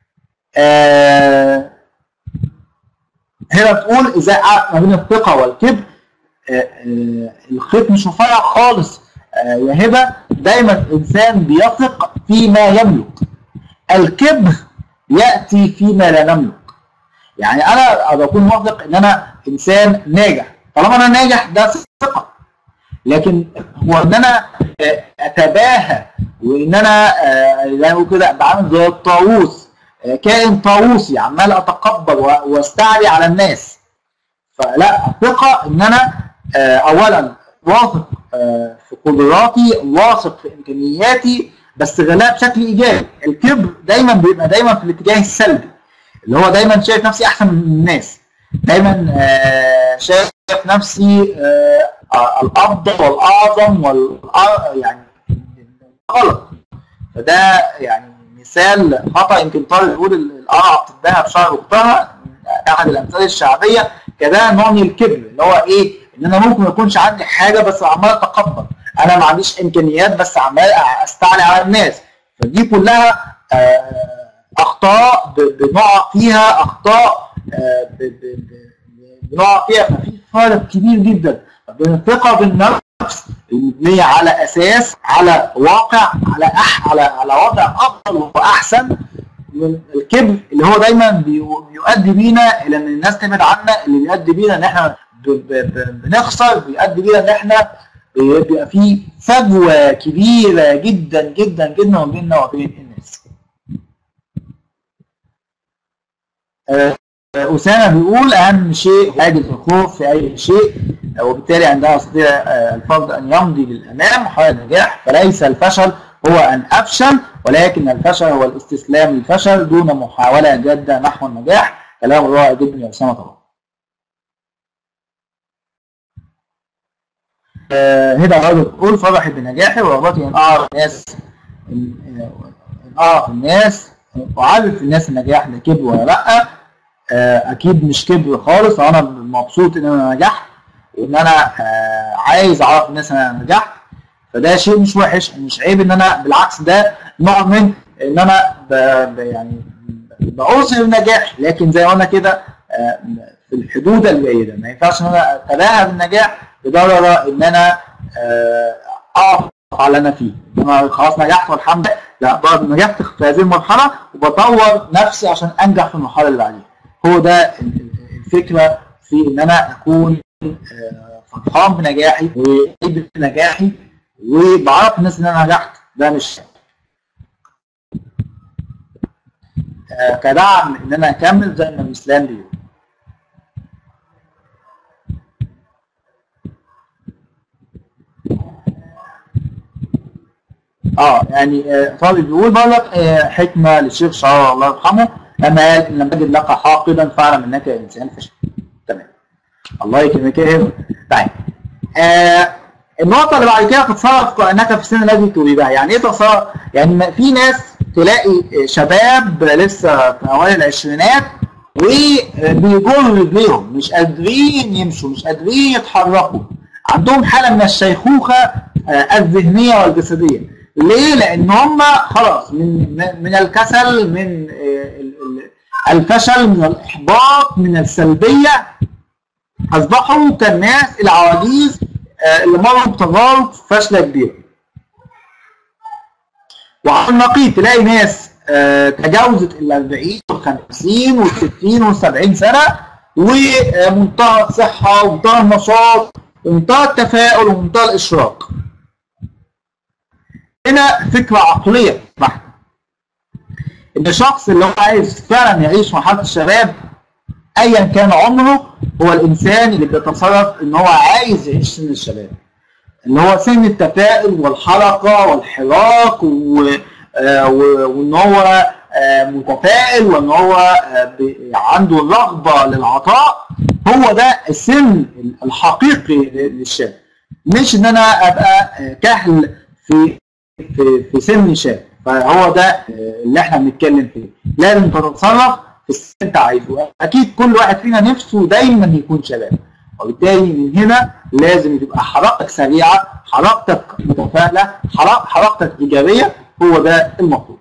آه هنا بتقول ازاي اعرف ما بين الثقه والكبر آه آه الخيط مش رفيع خالص آه يا هبه دايما الانسان بيثق فيما يملك الكبر ياتي فيما لا نملك يعني انا بكون واثق ان انا انسان ناجح طالما انا ناجح ده ثقه لكن هو ان انا آه، اتباهى وان انا آه، زي ما بيقولوا كده ابقى عامل زي الطاووس آه، كائن طاووسي عمال اتكبر و- واستعلي على الناس فلا الثقه ان انا آه، اولا واثق آه، في قدراتي واثق في امكانياتي باستغلها بشكل ايجابي الكبر دايما بيبقى دايما في الاتجاه السلبي اللي هو دايما شايف نفسي احسن من الناس دايما آه، شايف نفسي آه، آه، الافضل والاعظم وال يعني غلط فده يعني مثال خطا يمكن طارق يقول القرعه بتديها في شعر اختها احد الامثال الشعبيه كده نوع من الكبر اللي هو ايه ان انا ممكن ما يكونش عندي حاجه بس عمال اتكبر انا ما عنديش امكانيات بس عمال استعلي على الناس فدي كلها آه، اخطاء ب- بنقع فيها اخطاء آه، ب- ب- ب- بنقع فيها ففي فرق كبير جدا بين الثقه بالنفس المبنيه على اساس على واقع على أح على على وضع افضل واحسن من الكبر اللي هو دايما بيو- بيؤدي بينا الى ان الناس تبعد عنا اللي بيؤدي بينا ان احنا ب- ب- ب- بنخسر بيؤدي بينا ان احنا بيبقى في فجوه كبيره جدا جدا جدا ما بيننا وبين الناس. آه، أسامة بيقول أهم شيء عادة الخوف في أي شيء وبالتالي عندما يستطيع آه، الفرد أن يمضي للأمام محاولة النجاح فليس الفشل هو أن أفشل ولكن الفشل هو الاستسلام للفشل دون محاولة جادة نحو النجاح كلام رائع جدا يا أسامة طبعا آه، هدى برضه بتقول فرحي بنجاحي ورغبتي ان اعرف الناس ان إن اعرف الناس اعرف الناس النجاح ده كبر ولا لا آه، اكيد مش كبر خالص انا مبسوط ان انا نجحت وان انا آه، عايز اعرف الناس ان انا نجحت فده شيء مش وحش مش عيب ان انا بالعكس ده نوع من ان انا ب ب يعني باظهر نجاحي لكن زي ما قلنا كده آه، في الحدود الجيده ما ينفعش ان انا اتباهى بالنجاح لدرجه ان انا آه، اقف على اللي انا فيه انا خلاص نجحت والحمد لله لا برضه نجحت في هذه المرحله وبطور نفسي عشان انجح في المرحله اللي بعديها هو ده ال- ال- الفكره في ان انا اكون آه، فرحان بنجاحي وسعيد بنجاحي وبعرف الناس ان انا نجحت ده مش آه، كدعم ان انا اكمل زي ما الاسلام بيقول اه يعني آه، طالب بيقول برضك آه، حكمه للشيخ شعراء الله يرحمه لما قال ان لم تجد لك حاقدا فاعلم انك انسان فاشل تمام الله يكرمك يا هبه طيب آه النقطه اللي بعد كده تتصرف كانك في السن الذي تريدها يعني ايه تتصرف يعني ما- في ناس تلاقي شباب لسه في اوائل العشرينات وبيجروا رجليهم مش قادرين يمشوا مش قادرين يتحركوا عندهم حاله من الشيخوخه آه، الذهنيه والجسديه ليه؟ لان هم خلاص من من- من الكسل من آه، ال- ال- الفشل من الاحباط من السلبيه اصبحوا كالناس العواجيز آه، اللي مروا بتجارب فاشله كبيره. وعلى النقيض تلاقي ناس آه، تجاوزت ال 40 وال 50 وال 60 وال 70 سنه ومنتهى الصحه ومنتهى النشاط ومنتهى التفاؤل ومنتهى الاشراق. هنا فكره عقليه بحته. ان الشخص اللي هو عايز فعلا يعيش مرحله الشباب ايا كان عمره هو الانسان اللي بيتصرف ان هو عايز يعيش سن الشباب اللي هو سن التفاؤل والحركه والحراك و... آه، و- وان هو آه، متفائل وان هو آه، ب- عنده الرغبه للعطاء هو ده السن الحقيقي للشاب مش ان انا ابقى آه، كهل في في في سن شاب فهو ده آه، اللي احنا بنتكلم فيه لازم تتصرف في السن اللي انت عايزه اكيد كل واحد فينا نفسه دايما يكون شباب وبالتالي من هنا لازم تبقى حركتك سريعه حركتك متفائله حرك- حركتك ايجابيه هو ده المطلوب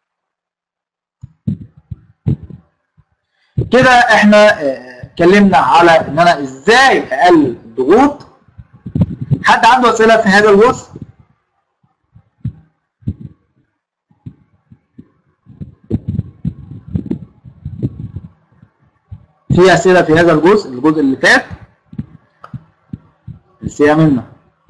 كده احنا آه، اتكلمنا على ان انا ازاي اقلل الضغوط حد عنده اسئله في هذا الجزء في اسئله في هذا الجزء الجزء اللي فات اسئله منا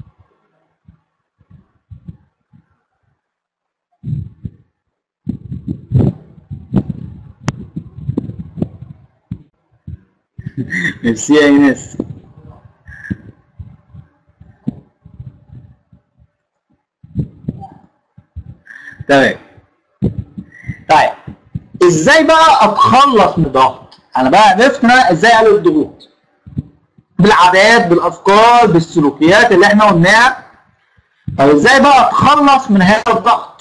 ميرسي يا ايناس تمام طيب ازاي بقى اتخلص من الضغط انا بقى عرفت ان انا ازاي اقلل الضغوط بالعادات بالافكار بالسلوكيات اللي احنا قلناها طب ازاي بقى اتخلص من هذا الضغط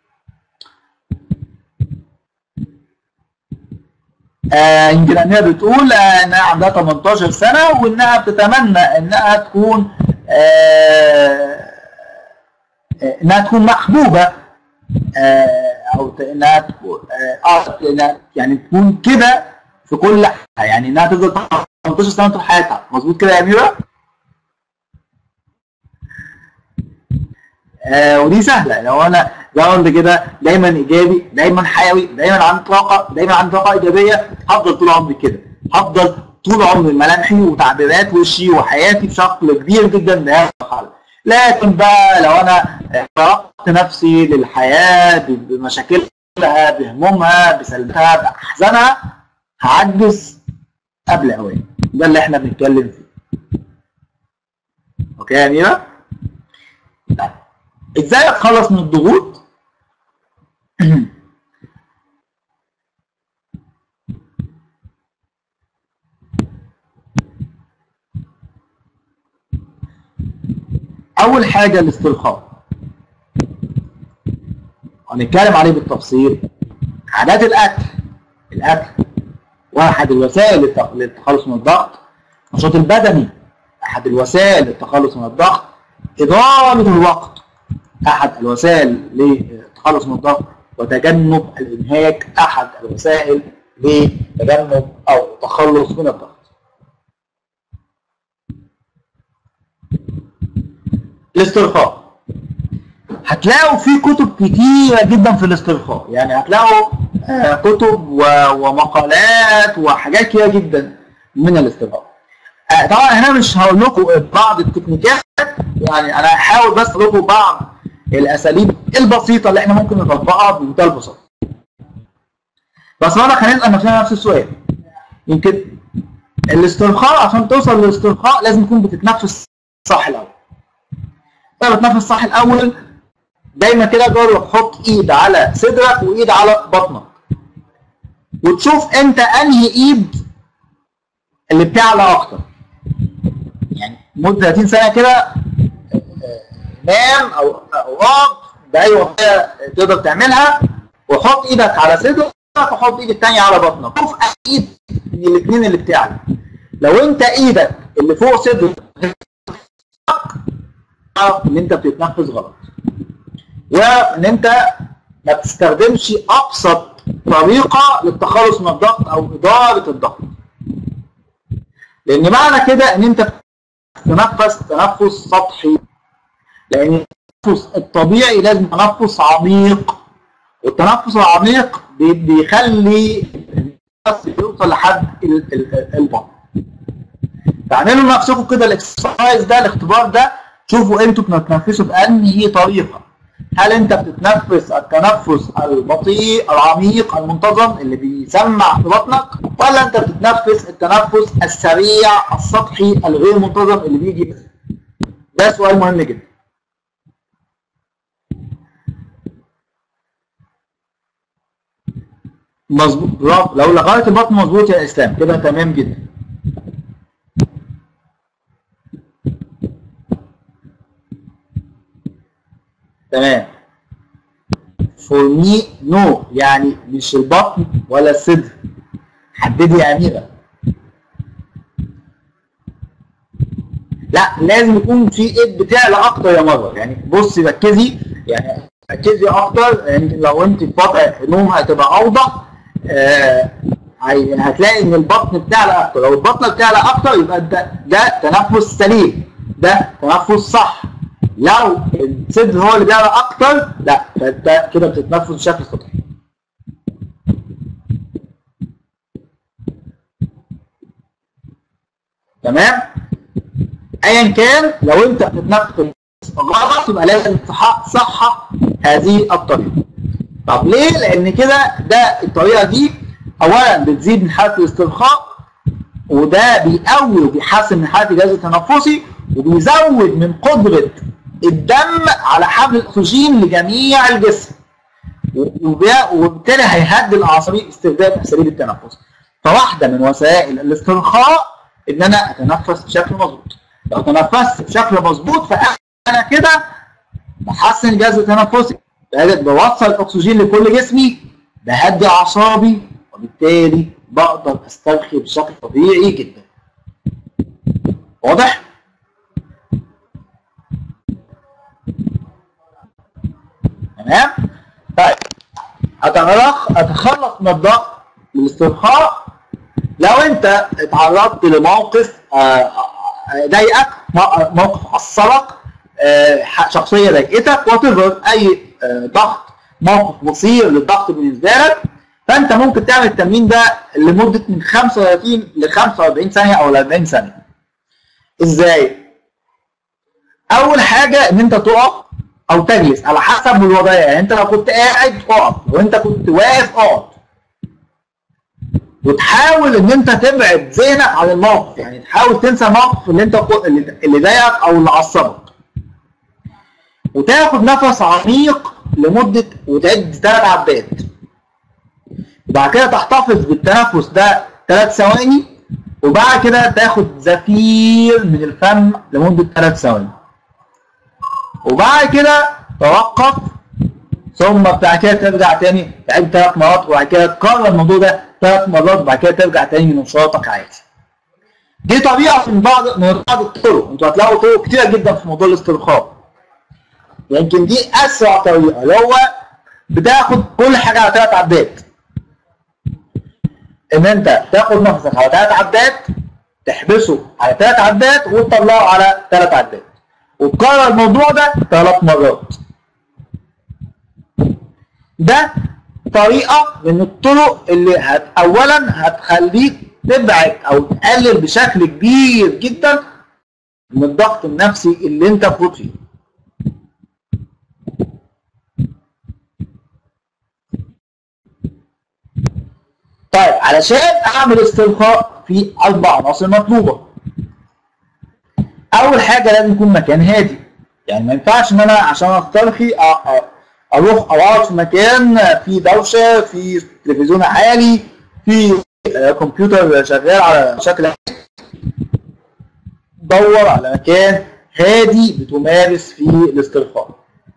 آه يمكن انها بتقول آه انها عندها 18 سنه وانها بتتمنى انها تكون آه آه، انها تكون محبوبه آه، او ت- انها تكون آه، آه، إنها يعني تكون كده في كل حاجه يعني انها تفضل 18 سنه طول حياتها مظبوط كده يا اميره؟ آه ودي سهله لو انا زي ما قلت كده دايما ايجابي دايما حيوي دايما عندي طاقه دايما عندي طاقه ايجابيه هفضل طول عمري كده هفضل طول عمري ملامحي وتعبيرات وشي وحياتي بشكل كبير جدا بهذا الحال لكن بقى لو انا فرقت نفسي للحياه ب- بمشاكلها بهمومها بسلبها باحزانها هعجز قبل اوان ده اللي احنا بنتكلم فيه اوكي يا اميره طيب. ازاي اتخلص من الضغوط اول حاجه الاسترخاء هنتكلم عليه بالتفصيل عادات الاكل الاكل واحد الوسائل للتخ- للتخلص من الضغط النشاط البدني احد الوسائل للتخلص من الضغط اداره الوقت احد الوسائل للتخلص من الضغط وتجنب الانهاك احد الوسائل لتجنب او التخلص من الضغط الاسترخاء هتلاقوا في كتب كتيرة جدا في الاسترخاء يعني هتلاقوا آه، كتب و- ومقالات وحاجات كتيرة جدا من الاسترخاء آه، طبعا هنا مش هقول لكم بعض التكنيكات يعني انا هحاول بس اقول لكم بعض الاساليب البسيطه اللي احنا ممكن نطبقها بمنتهى البساطه بس مرة هنسال نفسنا نفس السؤال يمكن الاسترخاء عشان توصل للاسترخاء لازم تكون بتتنفس صح الاول طيب بتنفس صح الاول دايما كده جرب حط ايد على صدرك وايد على بطنك وتشوف انت انهي ايد اللي بتعلى اكتر يعني مده 30 سنه كده آه، نام او او اقعد باي وسيله تقدر تعملها وحط ايدك على صدرك وحط ايد الثانيه على بطنك شوف ايد من الاثنين اللي بتعلى لو انت ايدك اللي فوق صدرك اعرف ان انت بتتنفس غلط وان انت ما بتستخدمش ابسط طريقه للتخلص من الضغط او اداره الضغط لان معنى كده ان انت تنفس تنفس سطحي لان التنفس الطبيعي لازم تنفس عميق والتنفس العميق بي- بيخلي النفس يوصل لحد ال- ال- البطن تعملوا لنفسكم كده الاكسرسايز ده الاختبار ده شوفوا انتوا بتتنفسوا بانهي طريقه هل انت بتتنفس التنفس البطيء العميق المنتظم اللي بيسمع في بطنك ولا انت بتتنفس التنفس السريع السطحي الغير منتظم اللي بيجي بس ده سؤال مهم جدا مظبوط برافو لو لغايه البطن مظبوط يا اسلام كده تمام جدا تمام فور مي نو يعني مش البطن ولا الصدر حددي يا اميره لا لازم يكون في ايد بتعلى اكتر يا مروه يعني بصي ركزي يعني ركزي اكتر يعني لو انت في وضع نوم هتبقى اوضح آه هي- هتلاقي ان البطن بتعلى اكتر لو البطن بتعلى اكتر يبقى ده ده تنفس سليم ده تنفس صح لو الصدر هو اللي بيعلى اكتر لا فانت كده بتتنفس بشكل سطحي تمام ايا كان لو انت بتتنفس غلط يبقى لازم تصح- تصحح هذه الطريقه طب ليه لان كده ده الطريقه دي اولا بتزيد من حاله الاسترخاء وده بيقوي وبيحسن من حاله الجهاز التنفسي وبيزود من قدره الدم على حمل الاكسجين لجميع الجسم وبي- وبالتالي هيهدي الاعصابي استخدام اساليب التنفس فواحده من وسائل الاسترخاء ان انا اتنفس بشكل مظبوط لو تنفست بشكل مظبوط فانا كده بحسن الجهاز التنفسي بقدر بوصل الاكسجين لكل جسمي بهدي اعصابي وبالتالي بقدر استرخي بشكل طبيعي جدا واضح تمام طيب أتخلص أتخلص من الضغط بالاسترخاء لو أنت اتعرضت لموقف آه، آه، ضايقك مو- موقف عصبك آه، ح- شخصية ضايقتك وتظهر أي آه، ضغط موقف مثير للضغط بالنسبة لك فأنت ممكن تعمل التمرين ده لمدة من 35 ل 45 ثانية أو ل 40 ثانية. إزاي؟ اول حاجه ان انت تقف او تجلس على حسب الوضعيه يعني انت لو كنت قاعد اقف لو انت كنت واقف اقعد وتحاول ان انت تبعد ذهنك عن الموقف يعني تحاول تنسى الموقف اللي انت اللي اللي ضايقك او اللي عصبك وتاخد نفس عميق لمده وتعد ثلاث عدات وبعد كده تحتفظ بالتنفس ده ثلاث ثواني وبعد كده تاخد زفير من الفم لمده ثلاث ثواني وبعد كده توقف ثم بعد كده ترجع تاني تعيد ثلاث مرات وبعد كده تكرر الموضوع ده ثلاث مرات وبعد كده ترجع تاني لنشاطك عادي. دي طريقه من بعض من بعض الطرق انتوا هتلاقوا طرق كتيره جدا في موضوع الاسترخاء. يمكن دي اسرع طريقه اللي هو بتاخد كل حاجه على ثلاث عدات. ان انت تاخد نفسك على ثلاث عدات تحبسه على ثلاث عدات وتطلعه على ثلاث عدات. وتكرر الموضوع ده ثلاث مرات. ده طريقة من الطرق اللي هت أولا هتخليك تبعد أو تقلل بشكل كبير جدا من الضغط النفسي اللي أنت فوت فيه. طيب علشان أعمل استرخاء في أربع عناصر مطلوبة. أول حاجة لازم يكون مكان هادي. يعني ما ينفعش إن أنا عشان أسترخي اروح او اقعد في مكان فيه دوشه فيه تلفزيون عالي فيه كمبيوتر شغال على شكل دور على مكان هادي بتمارس فيه الاسترخاء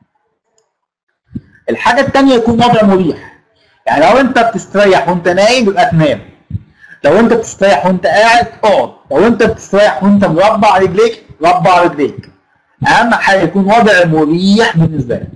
الحاجه الثانيه يكون وضع مريح يعني لو انت بتستريح وانت نايم يبقى تنام لو انت بتستريح وانت قاعد اقعد لو انت بتستريح وانت مربع رجليك ربع رجليك اهم حاجه يكون وضع مريح بالنسبه لك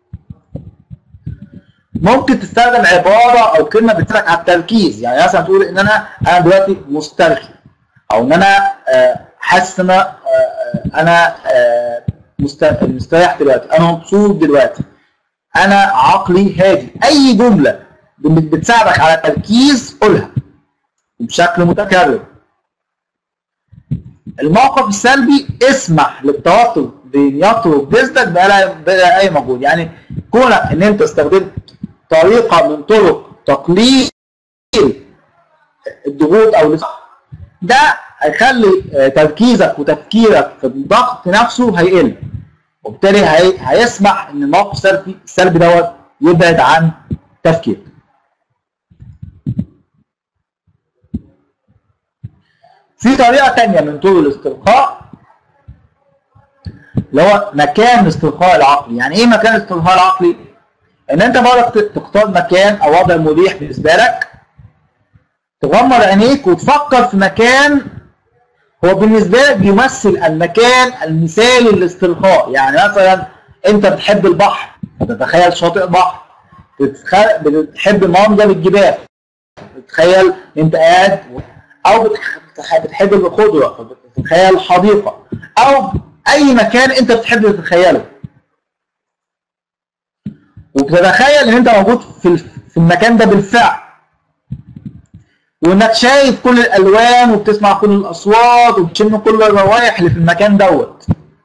ممكن تستخدم عباره او كلمه بتساعدك على التركيز يعني مثلا تقول ان انا انا دلوقتي مسترخي او ان انا حاسس ان انا انا مستريح دلوقتي انا مبسوط دلوقتي انا عقلي هادي اي جمله بتساعدك على التركيز قولها بشكل متكرر الموقف السلبي اسمح للتوتر بين يطرق جسدك بلا اي مجهود يعني كونك ان انت استخدمت طريقه من طرق تقليل الضغوط او ده هيخلي تركيزك وتفكيرك في الضغط نفسه هيقل وبالتالي هي... هيسمح ان الموقف السلبي السلبي دوت يبعد عن تفكيرك في طريقه ثانيه من طرق الاسترخاء اللي هو مكان الاسترخاء العقلي يعني ايه مكان الاسترخاء العقلي ان انت برضك تختار مكان او وضع مريح بالنسبه لك تغمض عينيك وتفكر في مكان هو بالنسبه لك بيمثل المكان المثالي للاسترخاء يعني مثلا انت بتحب البحر فتتخيل شاطئ بحر بتحب منظر الجبال تتخيل انت قاعد او بتحب الخضره فتتخيل حديقه او اي مكان انت بتحب تتخيله وبتتخيل ان انت موجود في في المكان ده بالفعل وانك شايف كل الالوان وبتسمع كل الاصوات وبتشم كل الروائح اللي في المكان دوت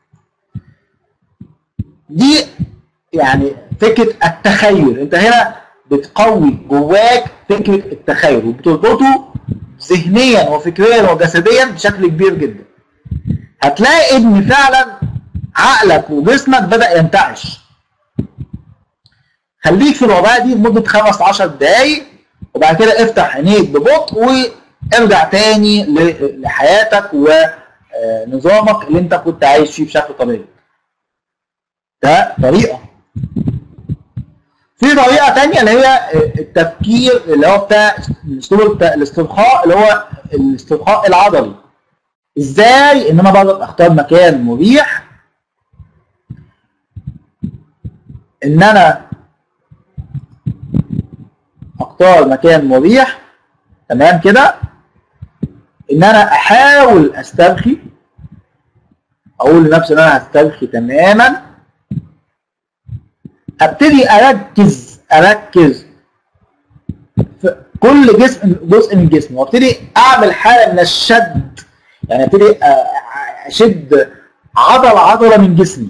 دي يعني فكره التخيل انت هنا بتقوي جواك فكره التخيل وبتربطه ذهنيا وفكريا وجسديا بشكل كبير جدا هتلاقي ان فعلا عقلك وجسمك بدا ينتعش خليك في الوضعيه دي لمده 15 دقايق وبعد كده افتح عينيك ببطء وارجع تاني لحياتك ونظامك اللي انت كنت عايش فيه بشكل طبيعي. ده طريقه. في طريقه تانية اللي هي التفكير اللي هو بتاع اسلوب الاسترخاء اللي هو الاسترخاء العضلي. ازاي ان انا بقدر اختار مكان مريح ان انا اختار مكان مريح تمام كده ان انا احاول استرخي اقول لنفسي ان انا هسترخي تماما ابتدي اركز اركز في كل جسم جزء من جسمي وابتدي اعمل حاله من الشد يعني ابتدي اشد عضله عضله من جسمي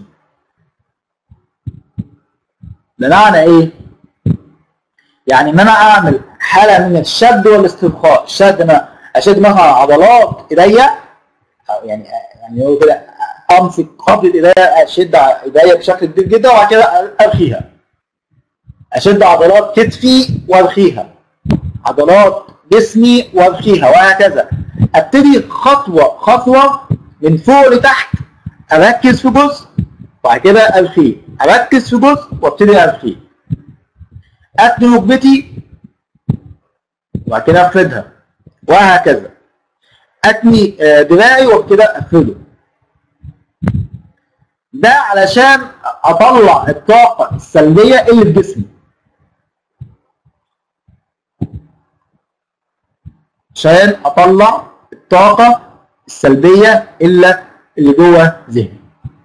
بمعنى ايه؟ يعني ان انا اعمل حاله من الشد والاسترخاء الشد انا اشد مثلا عضلات ايديا أو يعني يعني هو كده امسك قبضه ايديا اشد ايديا بشكل كبير جدا وبعد كده ارخيها اشد عضلات كتفي وارخيها عضلات جسمي وارخيها وهكذا ابتدي خطوه خطوه من فوق لتحت اركز في جزء وبعد كده ارخيه اركز في جزء وابتدي ارخيه اتني ركبتي وبعد كده افردها وهكذا اتني آه، دراعي وابتدي افرده ده علشان اطلع الطاقه السلبيه اللي في جسمي عشان اطلع الطاقه السلبيه اللي اللي جوه ذهني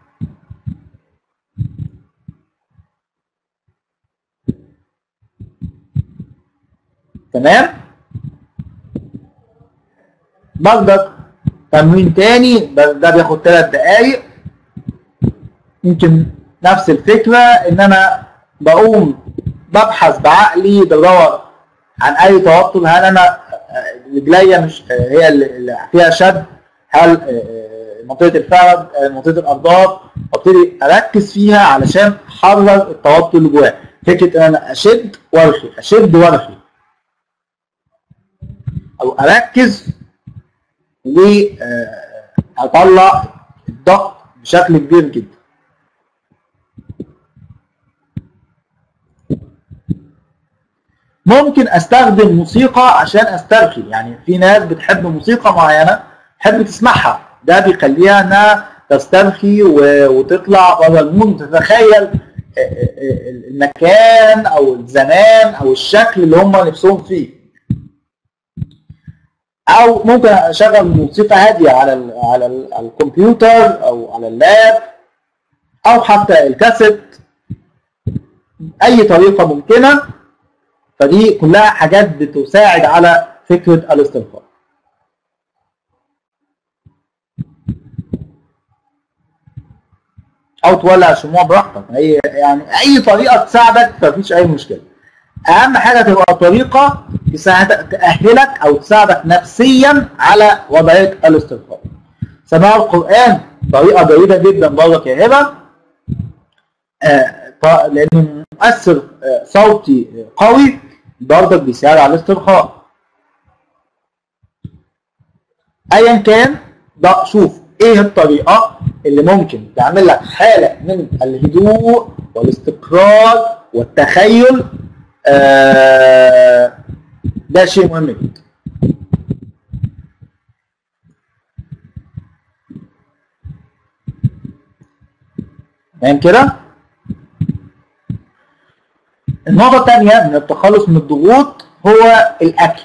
تمام برضك تمرين تاني بس ده بياخد ثلاث دقايق يمكن نفس الفكرة ان انا بقوم ببحث بعقلي بدور عن اي توتر هل انا آه، رجليا مش آه، هي اللي اللي فيها شد هل آه، منطقة الفخذ آه، منطقة الأرضات وابتدي أركز فيها علشان أحرر التوتر اللي جوايا فكرة إن أنا أشد وأرخي أشد وأرخي أو أركز وأطلع الضغط بشكل كبير جدا ممكن استخدم موسيقى عشان استرخي يعني في ناس بتحب موسيقى معينه تحب تسمعها ده بيخليها انها تسترخي و- وتطلع بره المود تتخيل المكان او الزمان او الشكل اللي هم نفسهم فيه او ممكن اشغل موسيقى هاديه على ال على ال الكمبيوتر او على اللاب او حتى الكاسيت اي طريقه ممكنه فدي كلها حاجات بتساعد على فكره الاسترخاء او تولع شموع براحتك اي يعني اي طريقه تساعدك مفيش اي مشكله اهم حاجه تبقى طريقه تساعدك تاهلك او تساعدك نفسيا على وضعيه الاسترخاء سماع القران طريقه جيده جدا برضك يا هبه آه، ط- لانه مؤثر آه، صوتي قوي برضك بيساعد على الاسترخاء ايا كان ده شوف ايه الطريقه اللي ممكن تعمل لك حاله من الهدوء والاستقرار والتخيل آه ده شيء مهم جدا تمام كده النقطة الثانية من التخلص من الضغوط هو الأكل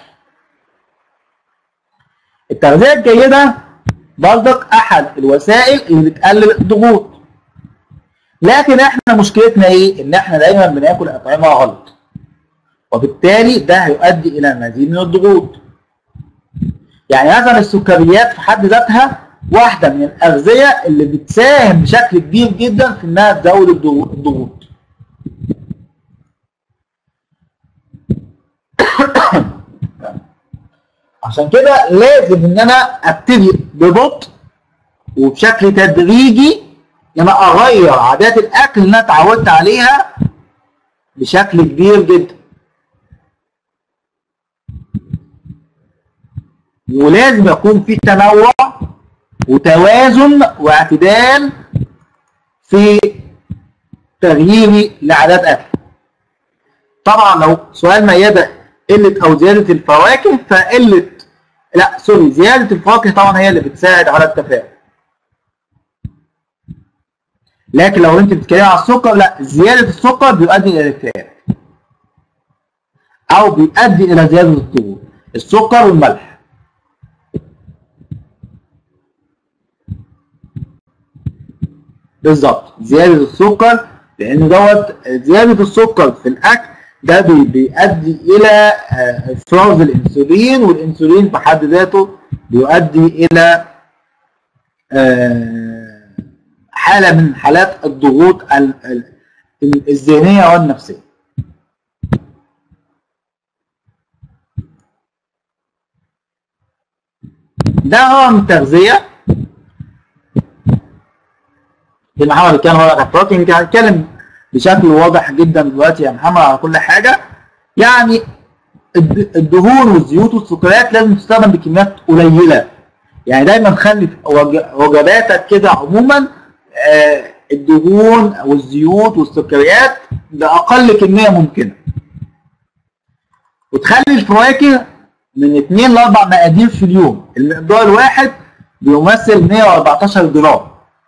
التغذية الجيدة برضك أحد الوسائل اللي بتقلل الضغوط لكن احنا مشكلتنا ايه؟ ان احنا دايما بناكل اطعمة غلط وبالتالي ده هيؤدي الى مزيد من الضغوط يعني مثلا السكريات في حد ذاتها واحدة من الأغذية اللي بتساهم بشكل كبير جدا في إنها تزود الضغو- الضغوط. عشان كده لازم إن أنا أبتدي ببطء وبشكل تدريجي إن أنا أغير عادات الأكل اللي أنا اتعودت عليها بشكل كبير جدا. ولازم يكون في تنوع وتوازن واعتدال في تغييري لعادات اكل طبعا لو سؤال ميادة قلة او زيادة الفواكه فقلة لا سوري زيادة الفواكه طبعا هي اللي بتساعد على التفاعل لكن لو انت بتتكلم على السكر لا زيادة السكر بيؤدي الى الاكتئاب او بيؤدي الى زيادة الضغوط السكر والملح بالظبط زياده السكر لان دوت زياده السكر في الاكل ده بي- بيؤدي الى آه، افراز الانسولين والانسولين في حد ذاته بيؤدي الى آه، حاله من حالات الضغوط ال- ال- الذهنيه والنفسيه ده هو من التغذيه زي ما محمد كان هو البروتين يمكن هنتكلم بشكل واضح جدا دلوقتي يا محمد على كل حاجه يعني الد- الدهون والزيوت والسكريات لازم تستخدم بكميات قليله يعني دايما خلي في وج- وجباتك كده عموما آه، الدهون والزيوت والسكريات باقل كميه ممكنه وتخلي الفواكه من 2 ل 4 مقادير في اليوم المقدار الواحد بيمثل 114 جرام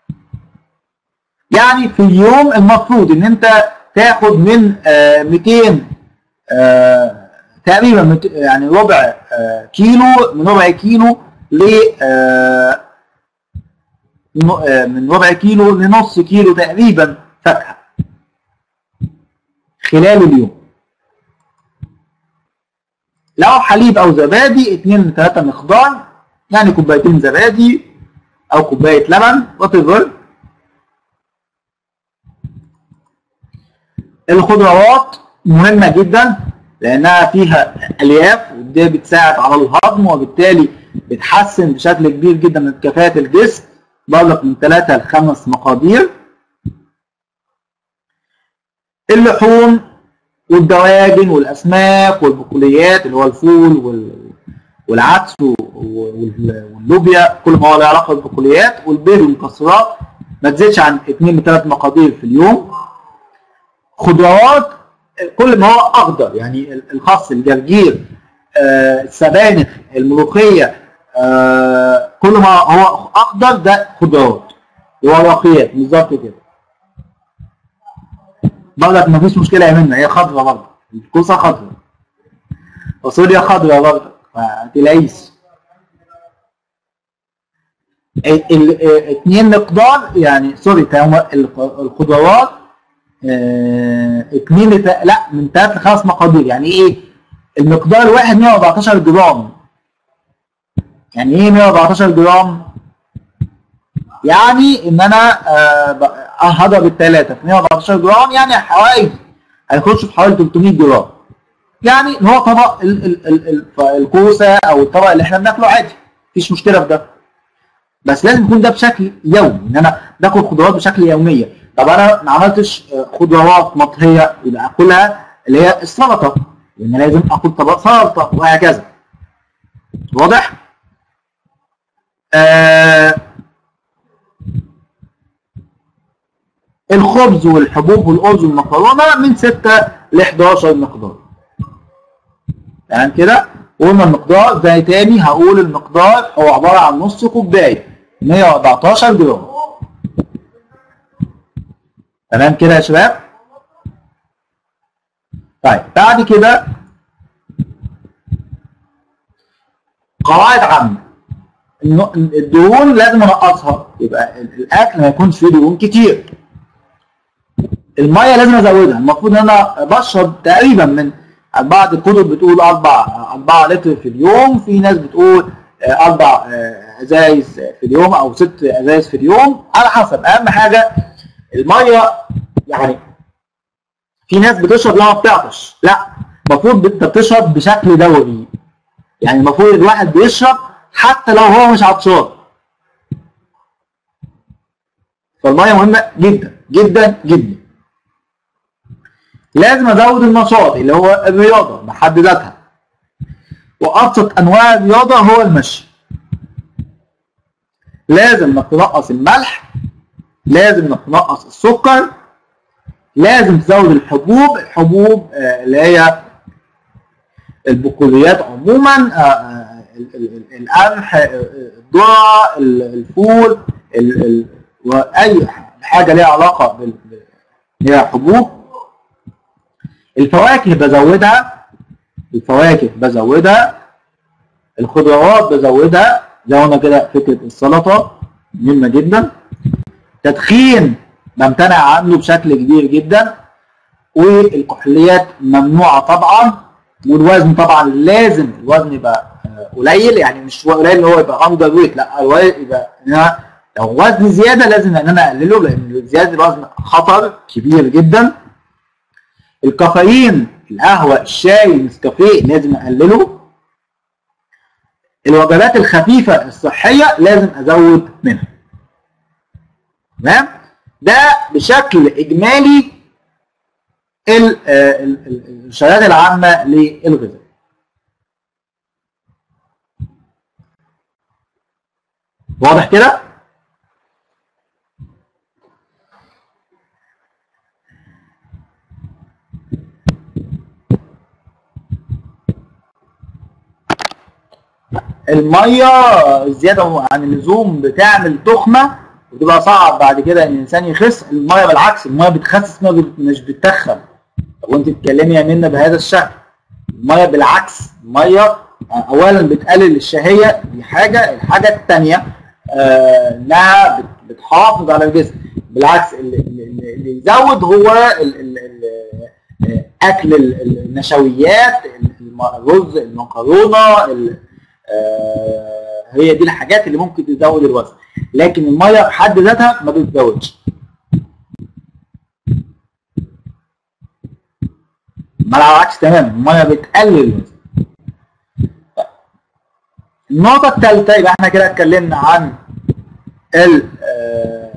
يعني في اليوم المفروض ان انت تاخد من آه، 200 آه، تقريبا مت- يعني ربع آه، كيلو من ربع كيلو ل آه، ن- آه، من ربع كيلو لنص كيلو تقريبا فاكهه خلال اليوم لو حليب او زبادي 2 ل 3 مقدار يعني كوبايتين زبادي او كوبايه لبن وات الخضروات مهمة جدا لأنها فيها ألياف ودي بتساعد على الهضم وبالتالي بتحسن بشكل كبير جدا من كفاءة الجسم بلغ من 3 ل 5 مقادير اللحوم والدواجن والأسماك والبقوليات اللي هو الفول وال- والعدس وال- واللوبيا كل ما هو له علاقة بالبقوليات والبيض والمكسرات ما تزيدش عن 2 ل 3 مقادير في اليوم خضروات كل ما هو اخضر يعني الخس الجرجير آه، السبانخ الملوخيه آه، كل ما هو اخضر ده خضروات ورقيات بالظبط كده برضك مفيش مشكله يا منى هي خضرا برضه الكوسه خضرا فاصوليا خضرا برضه ما تلاقيش ال- ال- ال- اتنين مقدار يعني سوري هما الخ- الخضروات آه، اتنين لت... لا من ثلاث لخمس مقادير يعني ايه المقدار الواحد 114 جرام يعني ايه 114 جرام يعني ان انا آه، ب- هضرب الثلاثه في 114 جرام يعني حوالي هيخش في حوالي 300 جرام يعني هو طبق ال ال ال ال الكوسه او الطبق اللي احنا بناكله عادي مفيش مشكله في ده بس لازم يكون ده بشكل يومي ان انا باكل خضروات بشكل يوميه طب انا ما عملتش آه، خضروات مطهيه يبقى اكلها اللي هي السلطه لان لازم اكل طبق سلطه وهكذا واضح؟ آه الخبز والحبوب والارز والمكرونه من 6 ل 11 مقدار تمام كده قلنا المقدار زي تاني هقول المقدار هو عباره عن نص كوبايه 114 جرام تمام كده يا شباب طيب بعد كده قواعد عامه الن- الدهون لازم انقصها يبقى ال- الاكل ما يكونش فيه دهون كتير الميه لازم ازودها المفروض ان انا بشرب تقريبا من بعض الكتب بتقول اربع 4 لتر في اليوم في ناس بتقول آه، اربع آه، ازايز في اليوم او ست ازايز في اليوم على حسب اهم حاجه الميه يعني في ناس بتشرب لما بتعطش لا المفروض انت بتشرب بشكل دوري يعني المفروض الواحد بيشرب حتى لو هو مش عطشان فالميه مهمه جدا جدا جدا لازم ازود النشاط اللي هو الرياضه بحد ذاتها وابسط انواع الرياضه هو المشي لازم انك تنقص الملح لازم انك تنقص السكر لازم تزود الحبوب الحبوب آه، اللي هي البقوليات عموما آه، آه، ال- ال- ال- القمح آه، آه، الذره ال- الفول ال- ال- واي حاجه ليها علاقه بال بال- ليها حبوب الفواكه بزودها الفواكه بزودها الخضروات بزودها زي ما قلنا كده فكره السلطه مهمه جدا تدخين بمتنع عنه بشكل كبير جدا والكحوليات ممنوعه طبعا والوزن طبعا لازم الوزن يبقى آه، قليل يعني مش قليل ان هو يبقى اندر ويت لا الوزن يبقى إن أنا لو وزن زياده لازم ان انا اقلله لان زياده الوزن خطر كبير جدا الكافيين القهوه الشاي النسكافيه لازم اقلله الوجبات الخفيفه الصحيه لازم ازود منها تمام ده بشكل اجمالي ال- آه، ال- ال- الارشادات العامه للغذاء واضح كده الميه زياده عن اللزوم بتعمل تخمه وتبقى صعب بعد كده ان الانسان يخس الميه بالعكس الميه بتخسس ما بت- مش بتتخن طب وانت بتتكلمي يا منى بهذا الشكل الميه بالعكس الميه اولا بتقلل الشهيه دي حاجه الحاجه الثانيه آه انها بت- بتحافظ على الجسم بالعكس اللي, اللي اللي يزود هو ال ال ال آه، اكل ال- ال- النشويات الم- الرز المكرونه ال- آه، هي دي الحاجات اللي ممكن تزود الوزن لكن الميه بحد ذاتها ما بتزودش بل على العكس تماما الميه بتقلل الوزن النقطة الثالثة يبقى احنا كده اتكلمنا عن ال آه،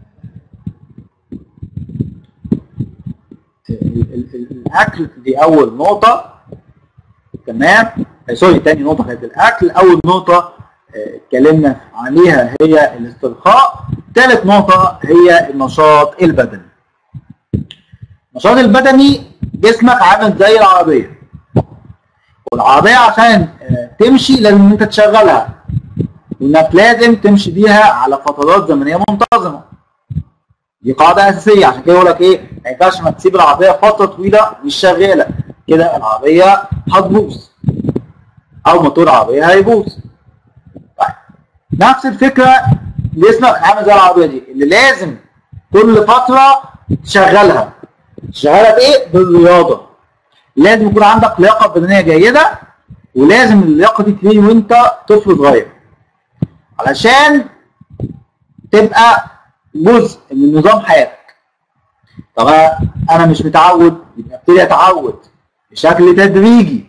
ال- ال- ال- الاكل دي اول نقطة تمام آه، سوري تاني نقطة كانت الاكل اول نقطة آه، اتكلمنا عليها هي الاسترخاء ثالث نقطة هي النشاط البدني النشاط البدني جسمك عامل زي العربية والعربية عشان آه، تمشي لازم ان انت تشغلها وانك لازم تمشي بيها على فترات زمنية منتظمة دي قاعدة أساسية عشان كده يقول لك إيه ما ينفعش ما تسيب العربية فترة طويلة مش شغالة كده العربية هتبوظ أو موتور العربية هيبوظ طيب نفس الفكرة جسمك عامل زي العربية دي اللي لازم كل فترة تشغلها تشغلها بإيه؟ بالرياضة لازم يكون عندك لياقة بدنية جيدة ولازم اللياقة دي تيجي وأنت طفل صغير علشان تبقى جزء من نظام حياتك طب انا مش متعود يبقى ابتدي اتعود بشكل تدريجي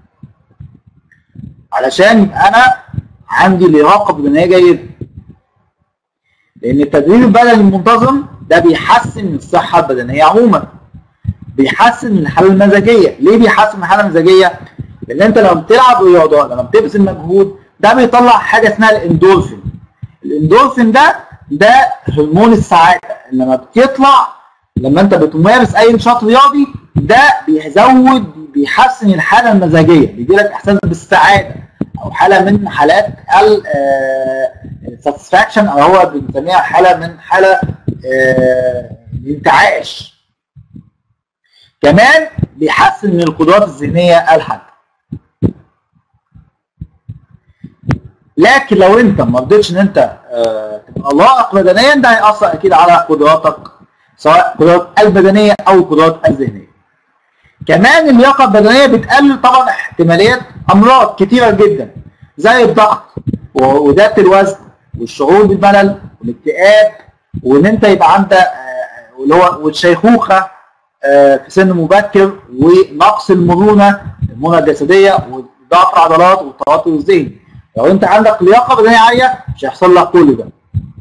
علشان يبقى انا عندي لياقه بدنيه جيده لان التدريب البدني المنتظم ده بيحسن من الصحه البدنيه عموما بيحسن من الحاله المزاجيه ليه بيحسن من الحاله المزاجيه لان انت لما بتلعب رياضه لما بتبذل مجهود ده بيطلع حاجه اسمها الاندورفين الاندورفين ده ده هرمون السعاده لما بتطلع لما انت بتمارس اي نشاط رياضي ده بيزود بيحسن الحاله المزاجيه بيدي لك احساس بالسعاده او حاله من حالات الساتسفاكشن او هو بنسميها حاله من حاله آه، الانتعاش كمان بيحسن من القدرات الذهنيه الحاده لكن لو انت ما رضيتش ان انت آه، تبقى لائق بدنيا ده هيأثر اكيد على قدراتك سواء القدرات البدنيه او القدرات الذهنيه. كمان اللياقه البدنيه بتقلل طبعا احتماليه امراض كتيره جدا زي الضغط و- وزياده الوزن والشعور بالملل والاكتئاب وان انت يبقى عندك آه، واللي هو والشيخوخه آه، في سن مبكر ونقص المرونه المرونه الجسديه وضعف العضلات والتوتر الذهني. لو انت عندك لياقه بدنيه عاليه مش هيحصل لك كل ده.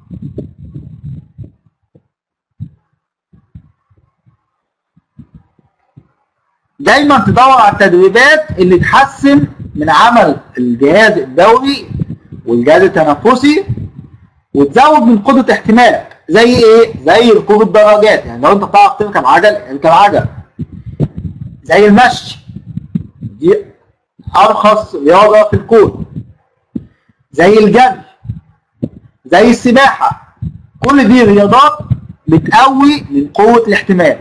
دايما تدور على التدريبات اللي تحسن من عمل الجهاز الدوري والجهاز التنفسي وتزود من قدره احتمالك زي ايه؟ زي ركوب الدراجات يعني لو انت بتعرف تركب عجل اركب عجل زي المشي دي ارخص رياضه في الكون زي الجري زي السباحه كل دي رياضات بتقوي من قوه الاحتمال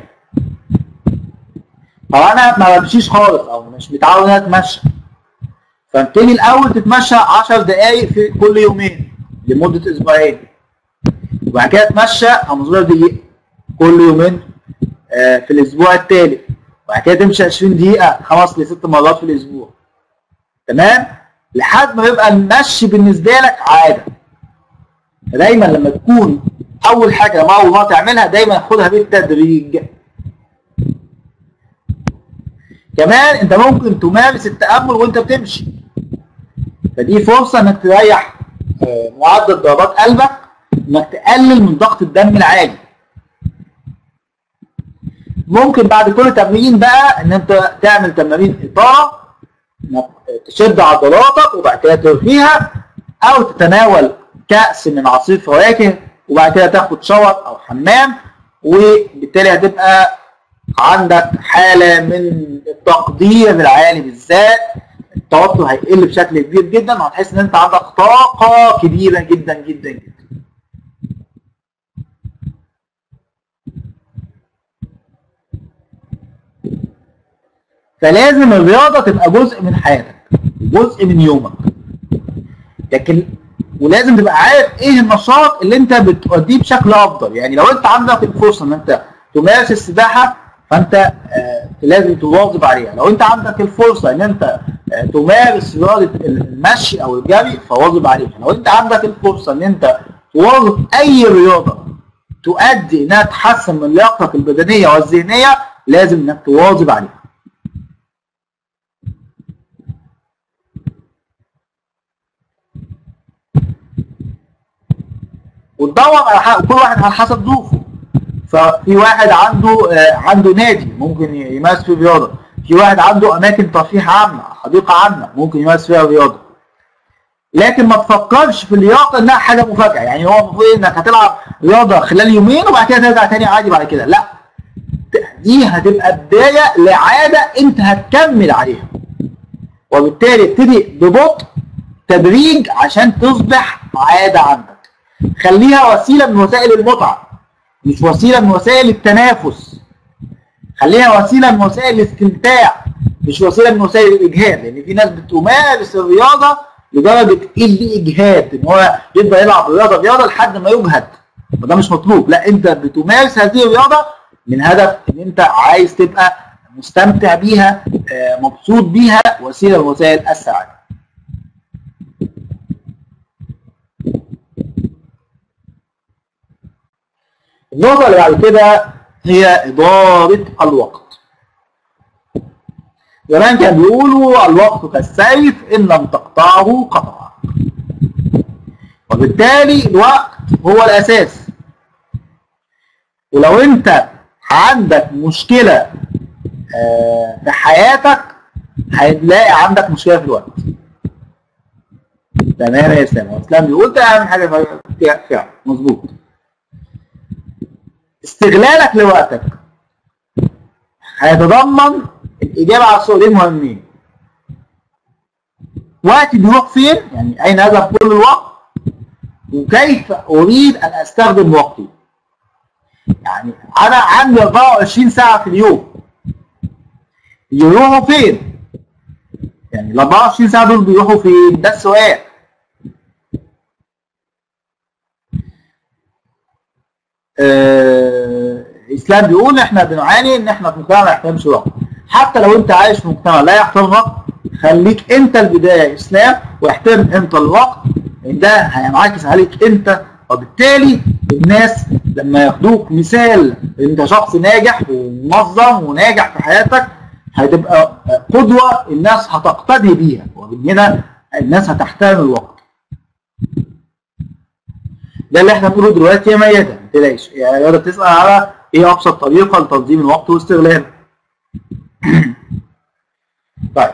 طب انا ما بمشيش خالص او مش متعود ان انا اتمشى فابتدي الاول تتمشى 10 دقائق في كل يومين لمده اسبوعين وبعد كده اتمشى 15 دقيقه كل يومين آه، في الاسبوع التالي وبعد كده تمشي 20 دقيقه خمس لست مرات في الاسبوع تمام لحد ما يبقى المشي بالنسبه لك عاده فدايما لما تكون اول حاجه لما اول مره تعملها دايما خدها بالتدريج كمان انت ممكن تمارس التامل وانت بتمشي فدي فرصه انك تريح آه، معدل ضربات قلبك انك تقلل من ضغط الدم العالي ممكن بعد كل تمرين بقى ان انت تعمل تمارين اطاله انك تشد عضلاتك وبعد كده ترخيها او تتناول كأس من عصير فواكه وبعد كده تاخد شاور او حمام وبالتالي هتبقى عندك حالة من التقدير العالي بالذات التوتر هيقل بشكل كبير جدا وهتحس ان انت عندك طاقة كبيرة جدا جدا جدا فلازم الرياضة تبقى جزء من حياتك جزء من يومك لكن ولازم تبقى عارف ايه النشاط اللي انت بتؤديه بشكل افضل يعني لو انت عندك الفرصه ان انت تمارس السباحه فانت آه، لازم تواظب عليها لو انت عندك الفرصه ان انت آه، تمارس رياضه المشي او الجري فواظب عليها لو انت عندك الفرصه ان انت تواظب اي رياضه تؤدي انها تحسن من لياقتك البدنيه والذهنيه لازم انك تواظب عليها وتدور على حق كل واحد على حسب ظروفه ففي واحد عنده آه، عنده نادي ممكن يمارس فيه رياضه في واحد عنده اماكن ترفيه عامه حديقه عامه ممكن يمارس فيها رياضه لكن ما تفكرش في اللياقه انها حاجه مفاجاه يعني هو المفروض انك هتلعب رياضه خلال يومين وبعد كده ترجع تاني عادي بعد كده لا دي هتبقى بدايه لعاده انت هتكمل عليها وبالتالي ابتدي ببطء تدريج عشان تصبح عاده عندك خليها وسيله من وسائل المتعه مش وسيله من وسائل التنافس خليها وسيله من وسائل الاستمتاع مش وسيله من وسائل الاجهاد لان في ناس بتمارس الرياضه لدرجه الاجهاد ان هو يفضل يلعب رياضه رياضه لحد ما يجهد وده مش مطلوب لا انت بتمارس هذه الرياضه من هدف ان انت عايز تبقى مستمتع بيها آه، مبسوط بيها وسيله من وسائل السعاده النقطة اللي بعد كده هي إدارة الوقت. زمان كانوا بيقولوا الوقت كالسيف إن لم تقطعه قطعك. وبالتالي الوقت هو الأساس. ولو أنت عندك مشكلة آه، في حياتك هتلاقي عندك مشكلة في الوقت. تمام يا اسلام، هو اسلام بيقول ده أهم حاجة فعلا فعلا مظبوط. استغلالك لوقتك هيتضمن الإجابة على السؤالين مهمين وقتي بيروح فين؟ يعني أين أذهب كل الوقت؟ وكيف أريد أن أستخدم وقتي؟ يعني أنا عندي 24 ساعة في اليوم يروحوا فين؟ يعني ال 24 ساعة دول بيروحوا فين؟ ده السؤال آه، الاسلام بيقول احنا بنعاني ان احنا في مجتمع ما يحترمش الوقت حتى لو انت عايش في مجتمع لا يحترم الوقت خليك انت البدايه يا اسلام واحترم انت الوقت لان ده هينعكس عليك انت وبالتالي الناس لما ياخدوك مثال انت شخص ناجح ومنظم وناجح في حياتك هتبقى قدوه الناس هتقتدي بيها ومن هنا الناس هتحترم الوقت ده اللي احنا بنقوله دلوقتي يا ميادة ما تقلقش يعني رياضة بتسأل على ايه ابسط طريقة لتنظيم الوقت واستغلاله طيب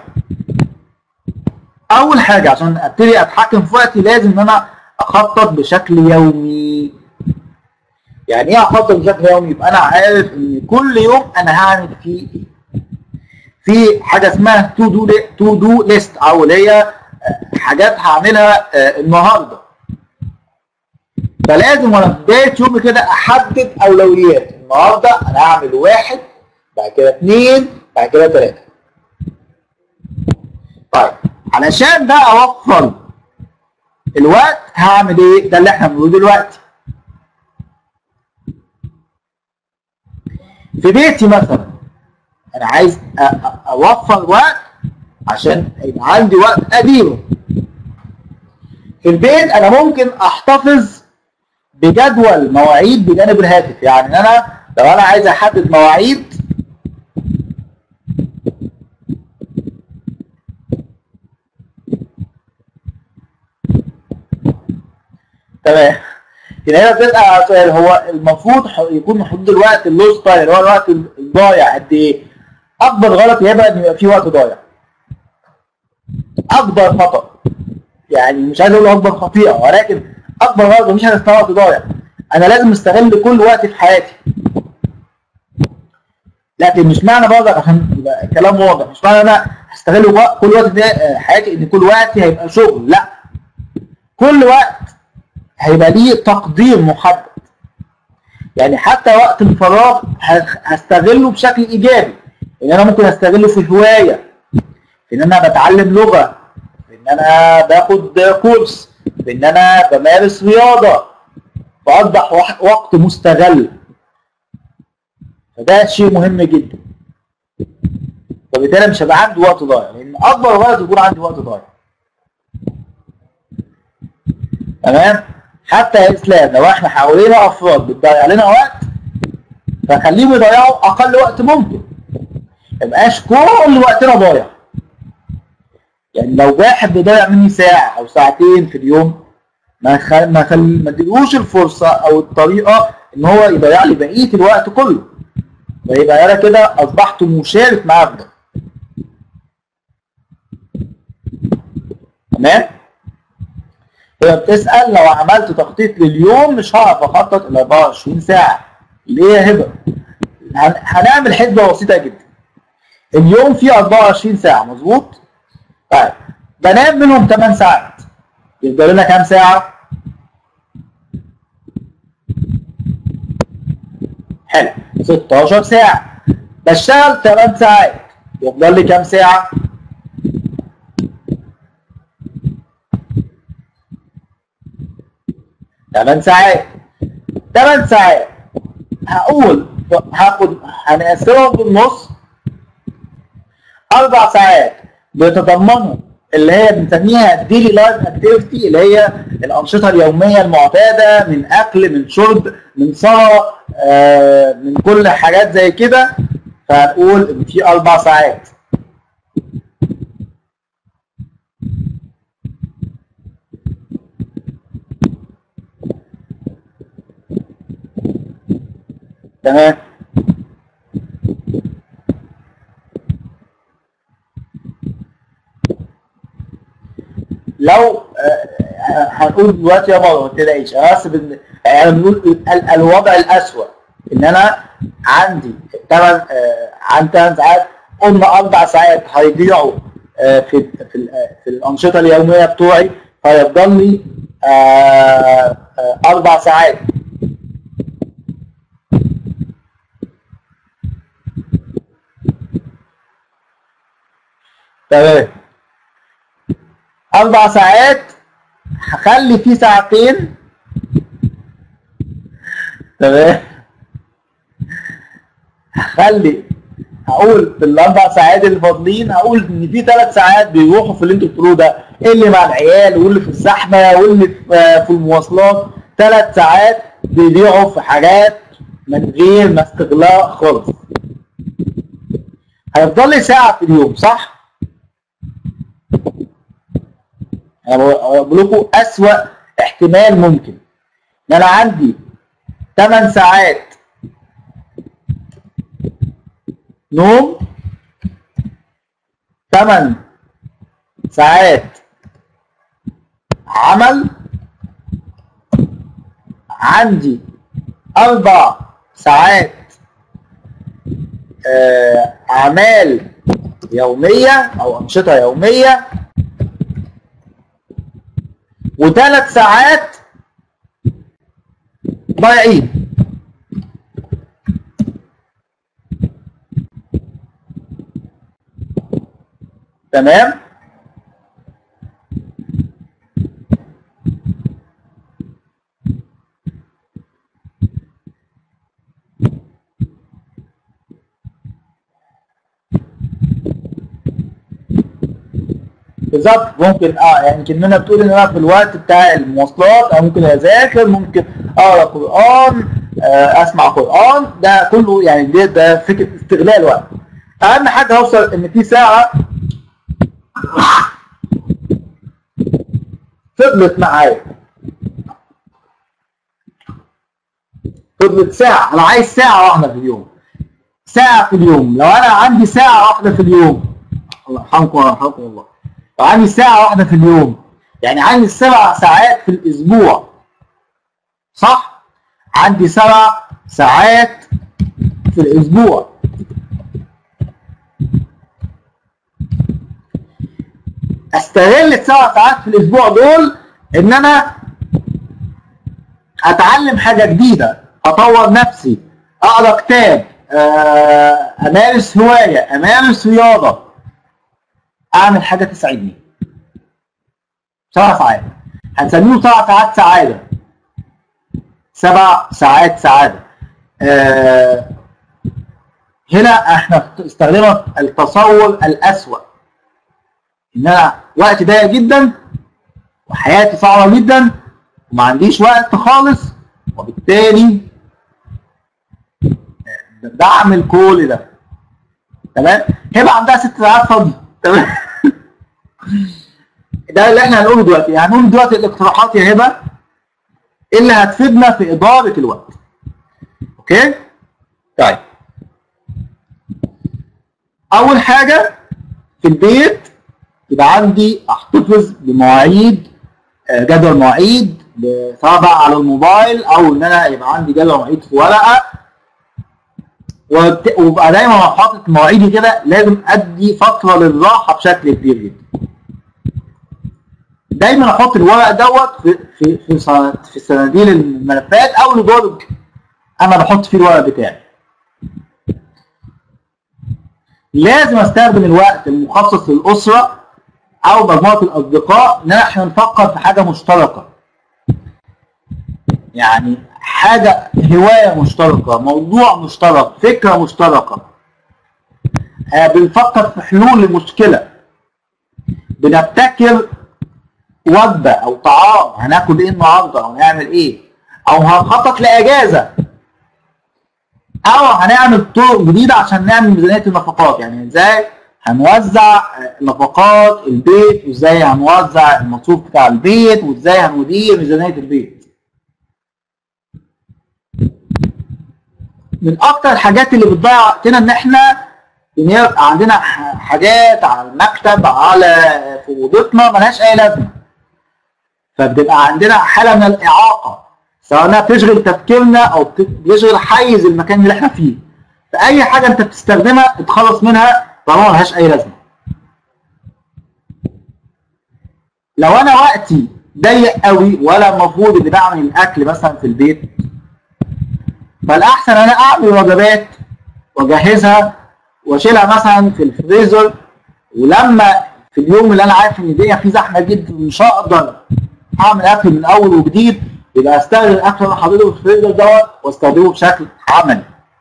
اول حاجة عشان ابتدي اتحكم في وقتي لازم ان انا اخطط بشكل يومي يعني ايه اخطط بشكل يومي يبقى انا عارف ان كل يوم انا هعمل فيه ايه في حاجه اسمها تو دو تو دو ليست او اللي هي آه، حاجات هعملها آه، النهارده فلازم وانا في بدايه يومي كده احدد اولويات النهارده انا هعمل واحد بعد كده اثنين بعد كده ثلاثه طيب علشان بقى اوفر الوقت هعمل ايه؟ ده اللي احنا بنقوله دلوقتي في بيتي مثلا انا عايز أ- أ- اوفر وقت عشان يبقى عندي وقت اديره في البيت انا ممكن احتفظ بجدول مواعيد بجانب الهاتف يعني ان انا لو انا عايز احدد مواعيد تمام هنا هنا بتسال على سؤال هو المفروض ح- يكون حدود الوقت اللوز تايم اللي هو الوقت الضايع قد ايه؟ اكبر غلط يبقى ان يبقى في وقت ضايع اكبر خطا يعني مش عايز اقول اكبر خطيئه ولكن اكبر غلط مفيش حاجه اسمها وقت ضايع انا لازم استغل كل وقت في حياتي لكن مش معنى برضك عشان يبقى الكلام واضح مش معنى انا هستغل وق- كل وقت ده آه، حياتي ان كل وقتي هيبقى شغل لا كل وقت هيبقى ليه تقدير محدد يعني حتى وقت الفراغ ه- هستغله بشكل ايجابي ان انا ممكن استغله في هوايه في ان انا بتعلم لغه في ان انا باخد كورس في ان انا بمارس رياضه فاصبح وح- وقت مستغل فده شيء مهم جدا وبالتالي مش هيبقى عندي وقت ضايع لان اكبر غلط يكون عندي وقت ضايع تمام حتى يا اسلام لو احنا حوالينا افراد بتضيع لنا وقت فخليهم يضيعوا اقل وقت ممكن ما يبقاش كل وقتنا ضايع يعني لو واحد بيضيع مني ساعه او ساعتين في اليوم ما خل... ما خل... ما اديلوش الفرصه او الطريقه ان هو يضيع لي بقيه الوقت كله ويبقى انا كده اصبحت مشارك معاه في ده تمام هي بتسال لو عملت تخطيط لليوم مش هعرف اخطط ال 24 ساعه ليه يا هبه هن... هنعمل حسبه بسيطه جدا اليوم فيه 24 ساعه مظبوط طيب بنام منهم 8 ساعات يبقى لنا كام ساعه حلو 16 ساعة بشتغل 8 ساعات يفضل لي كام ساعة؟ تمن ساعات تمن ساعات هقول هاخد هنقسمهم بالنص أربع ساعات بيتضمنوا اللي هي بنسميها الديلي لايف اكتيفيتي اللي هي الانشطه اليوميه المعتاده من اكل من شرب من صلاه آه، من كل حاجات زي كده فهنقول ان في اربع ساعات تمام لو آه، هنقول دلوقتي يا مروه ما تلاقيش بس بن- يعني بنقول ال- الوضع الاسوأ ان انا عندي ثمان عن ثمان ساعات قلنا اربع ساعات هيضيعوا آه، في في ال- آه، في الانشطه اليوميه بتوعي فيفضل لي آه، آه، اربع ساعات تمام اربع ساعات هخلي فيه ساعتين تمام هخلي هقول في الاربع ساعات اللي فاضلين هقول ان في ثلاث ساعات بيروحوا في اللي انتوا بتقولوه ده اللي مع العيال واللي في الزحمه واللي في في المواصلات ثلاث ساعات بيضيعوا في حاجات من غير ما استغلال خالص هيفضل لي ساعه في اليوم صح؟ انا بقول لكم اسوأ احتمال ممكن ان انا عندي 8 ساعات نوم 8 ساعات عمل عندي أربع ساعات آه، أعمال يومية أو أنشطة يومية وثلاث ساعات ضايعين تمام بالظبط ممكن اه يعني كاننا بتقول ان انا في الوقت بتاع المواصلات او ممكن اذاكر ممكن اقرا قران آه اسمع قران ده كله يعني ده, ده فكره استغلال وقت اهم حاجه اوصل ان في ساعه فضلت معايا فضلت ساعه انا عايز ساعه واحده في اليوم ساعه في اليوم لو انا عندي ساعه واحده في اليوم الله يرحمكم ويرحمكم الله لو عندي ساعه واحده في اليوم يعني عندي سبع ساعات في الاسبوع صح عندي سبع ساعات في الاسبوع استغل السبع ساعات في الاسبوع دول ان انا اتعلم حاجه جديده اطور نفسي اقرا كتاب آه، امارس هوايه امارس رياضه اعمل حاجه تسعدني سبع ساعات هنسميه سبع ساعات سعاده سبع ساعات سعاده آه، هنا احنا استخدمنا التصور الاسوأ ان انا وقتي ضيق جدا وحياتي صعبه جدا وما عنديش وقت خالص وبالتالي بعمل كل ده تمام هيبقى عندها ست ساعات فاضيه تمام ده اللي احنا هنقوله دلوقتي هنقول دلوقتي الاقتراحات يا هبه اللي هتفيدنا في اداره الوقت اوكي طيب اول حاجه في البيت يبقى عندي احتفظ بمواعيد آه، جدول مواعيد ب- سواء بقى على الموبايل او ان انا يبقى عندي جدول مواعيد في ورقه وبت- وابقى دايما وانا حاطط مواعيدي كده لازم ادي فتره للراحه بشكل كبير جدا. دايما احط الورق دوت في في في صنا- في صناديق الملفات او لدرج انا بحط فيه الورق بتاعي. لازم استخدم الوقت المخصص للاسره او مجموعه الاصدقاء ان احنا نفكر في حاجه مشتركه. يعني حاجه هوايه مشتركه، موضوع مشترك، فكره مشتركه. آه بنفكر في حلول لمشكله. بنبتكر وجبه او طعام هناكل ايه النهارده او هنعمل ايه او هنخطط لاجازه او هنعمل طرق جديده عشان نعمل ميزانيه النفقات يعني ازاي هنوزع آه، نفقات البيت وازاي هنوزع المصروف بتاع البيت وازاي هندير ميزانيه البيت من اكتر الحاجات اللي بتضيع وقتنا ان احنا ان يبقى عندنا ح- حاجات على المكتب على في اوضتنا ملهاش اي لازمه فبتبقى عندنا حاله من الاعاقه سواء انها بتشغل تفكيرنا او بت- بتشغل حيز المكان اللي احنا فيه فاي حاجه انت بتستخدمها اتخلص منها طالما ملهاش اي لازمه لو انا وقتي ضيق قوي ولا المفروض اللي بعمل الاكل مثلا في البيت فالاحسن انا اعمل وجبات واجهزها واشيلها مثلا في الفريزر ولما في اليوم اللي انا عارف ان الدنيا فيه زحمه جدا مش هقدر اعمل اكل من اول وجديد يبقى استخدم الاكل اللي انا حاططه في الفريزر دوت واستخدمه بشكل عملي.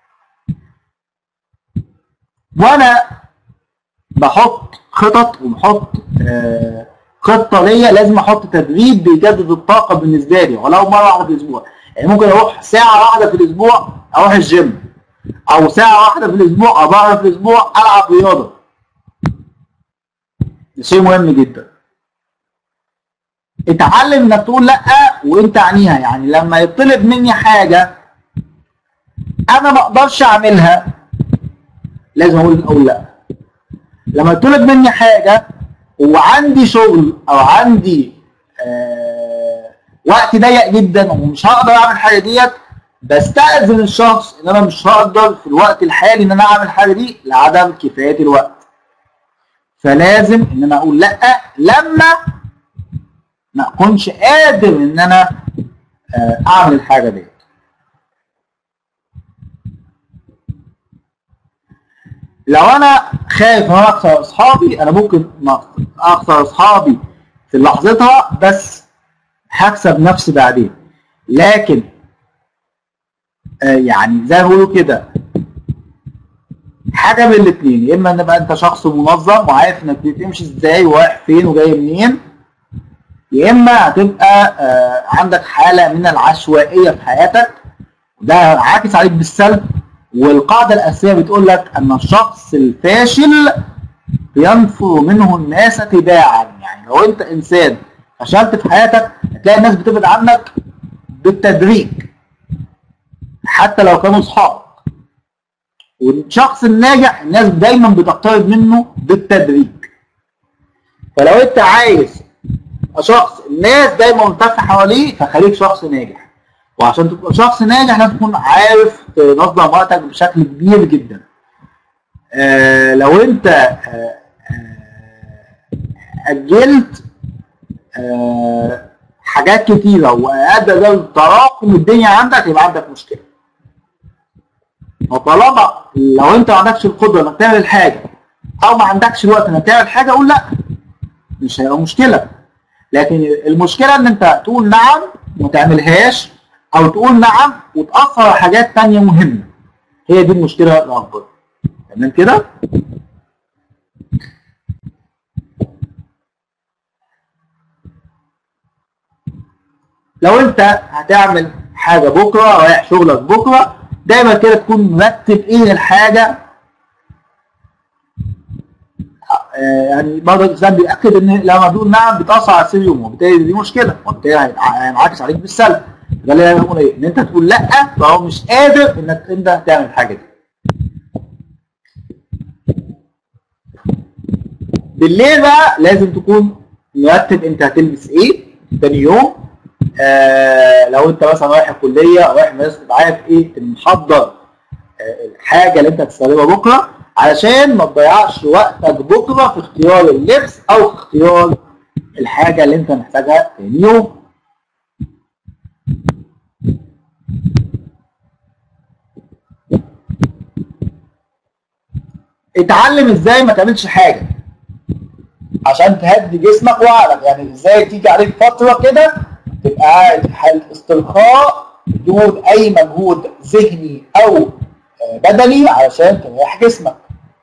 وانا بحط خطط وبحط آه، خطه ليا لازم احط تدريب بيجدد الطاقه بالنسبه لي ولو مره واحده في الاسبوع يعني ممكن اروح ساعه واحده في الاسبوع اروح الجيم او ساعه واحده في الاسبوع او مره في الاسبوع العب رياضه ده شيء مهم جدا اتعلم انك تقول لا وانت عنيها يعني لما يطلب مني حاجه انا ما اقدرش اعملها لازم اقول اقول لا لما يطلب مني حاجه وعندي شغل او عندي آه وقت ضيق جدا ومش هقدر اعمل الحاجه ديت بستأذن الشخص ان انا مش هقدر في الوقت الحالي ان انا اعمل الحاجه دي لعدم كفايه الوقت فلازم ان انا اقول لا لما ما اكونش قادر ان انا آه، اعمل الحاجه ديت لو انا خايف ان انا اخسر اصحابي انا ممكن ما اخسر اصحابي في لحظتها بس هكسب نفسي بعدين لكن آه، يعني زي ما بيقولوا كده حاجه من الاثنين يا اما ان بقى انت شخص منظم وعارف انك بتمشي ازاي ورايح فين وجاي منين يا اما هتبقى آه، عندك حاله من العشوائيه في حياتك ده عاكس عليك بالسلب والقاعده الاساسيه بتقول لك ان الشخص الفاشل ينفر منه الناس تباعا يعني لو انت انسان فشلت في حياتك هتلاقي الناس بتبعد عنك بالتدريج حتى لو كانوا اصحاب والشخص الناجح الناس دايما بتقترب منه بالتدريج فلو انت عايز شخص الناس دايما ملتفه حواليه فخليك شخص ناجح وعشان تبقى شخص ناجح لازم تكون عارف تنظم وقتك بشكل كبير جدا آه لو انت آه آه اجلت آه حاجات كتيره وادى ده تراكم الدنيا عندك يبقى عندك مشكله وطالما لو انت ما عندكش القدره انك تعمل حاجه او ما عندكش الوقت انك تعمل حاجه قول لا مش هيبقى مشكله لكن المشكله ان انت تقول نعم وما تعملهاش او تقول نعم وتاثر على حاجات تانية مهمه هي دي المشكله الاكبر تمام كده لو انت هتعمل حاجه بكره رايح شغلك بكره دايما كده تكون مرتب ايه الحاجه آه، يعني برضه الانسان بيأكد ان لما بيقول نعم بتأثر على سير يومه وبالتالي دي مشكله وبالتالي هيتع- هينعكس عليك بالسلب ده اللي انا بقول ايه ان انت تقول لا فهو مش قادر انك انت تعمل الحاجه دي بالليل بقى لازم تكون مرتب انت هتلبس ايه تاني يوم آه لو انت مثلا رايح الكليه او رايح مدرسه تبقى عارف ايه محضر آه الحاجه اللي انت هتستخدمها بكره علشان ما تضيعش وقتك بكره في اختيار اللبس او في اختيار الحاجه اللي انت محتاجها تاني يوم اتعلم ازاي ما تعملش حاجه عشان تهدي جسمك وعقلك يعني ازاي تيجي عليك فتره كده تبقى قاعد حالة استرخاء بدون اي مجهود ذهني او آه، بدني علشان تريح جسمك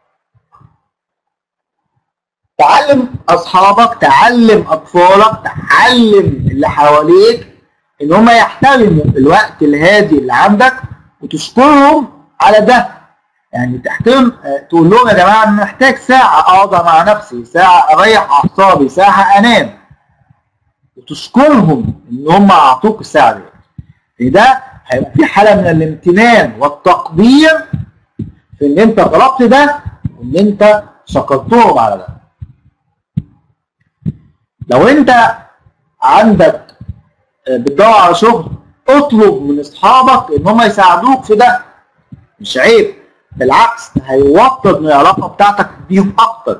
تعلم اصحابك تعلم اطفالك تعلم اللي حواليك ان هم يحترموا الوقت الهادي اللي عندك وتشكرهم على ده يعني تحترم آه، تقول لهم يا جماعه انا محتاج ساعه اقعد مع نفسي ساعه اريح اعصابي ساعه انام وتشكرهم ان هم اعطوك الساعه دي في ده هيبقى في حاله من الامتنان والتقدير في ان انت طلبت ده وان انت شكرتهم على ده لو انت عندك آه، بتدور على شغل اطلب من اصحابك ان هم يساعدوك في ده مش عيب بالعكس ده هيوطد من العلاقه بتاعتك بيهم اكتر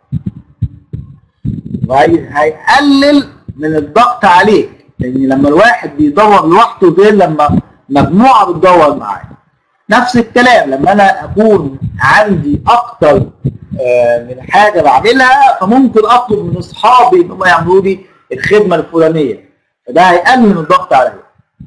وهيقلل من الضغط عليك لان لما الواحد بيدور لوحده غير لما مجموعه بتدور معاه نفس الكلام لما انا اكون عندي اكتر آه، من حاجه بعملها فممكن اطلب من اصحابي ان هم يعملوا لي الخدمه الفلانيه فده هيقلل من الضغط عليا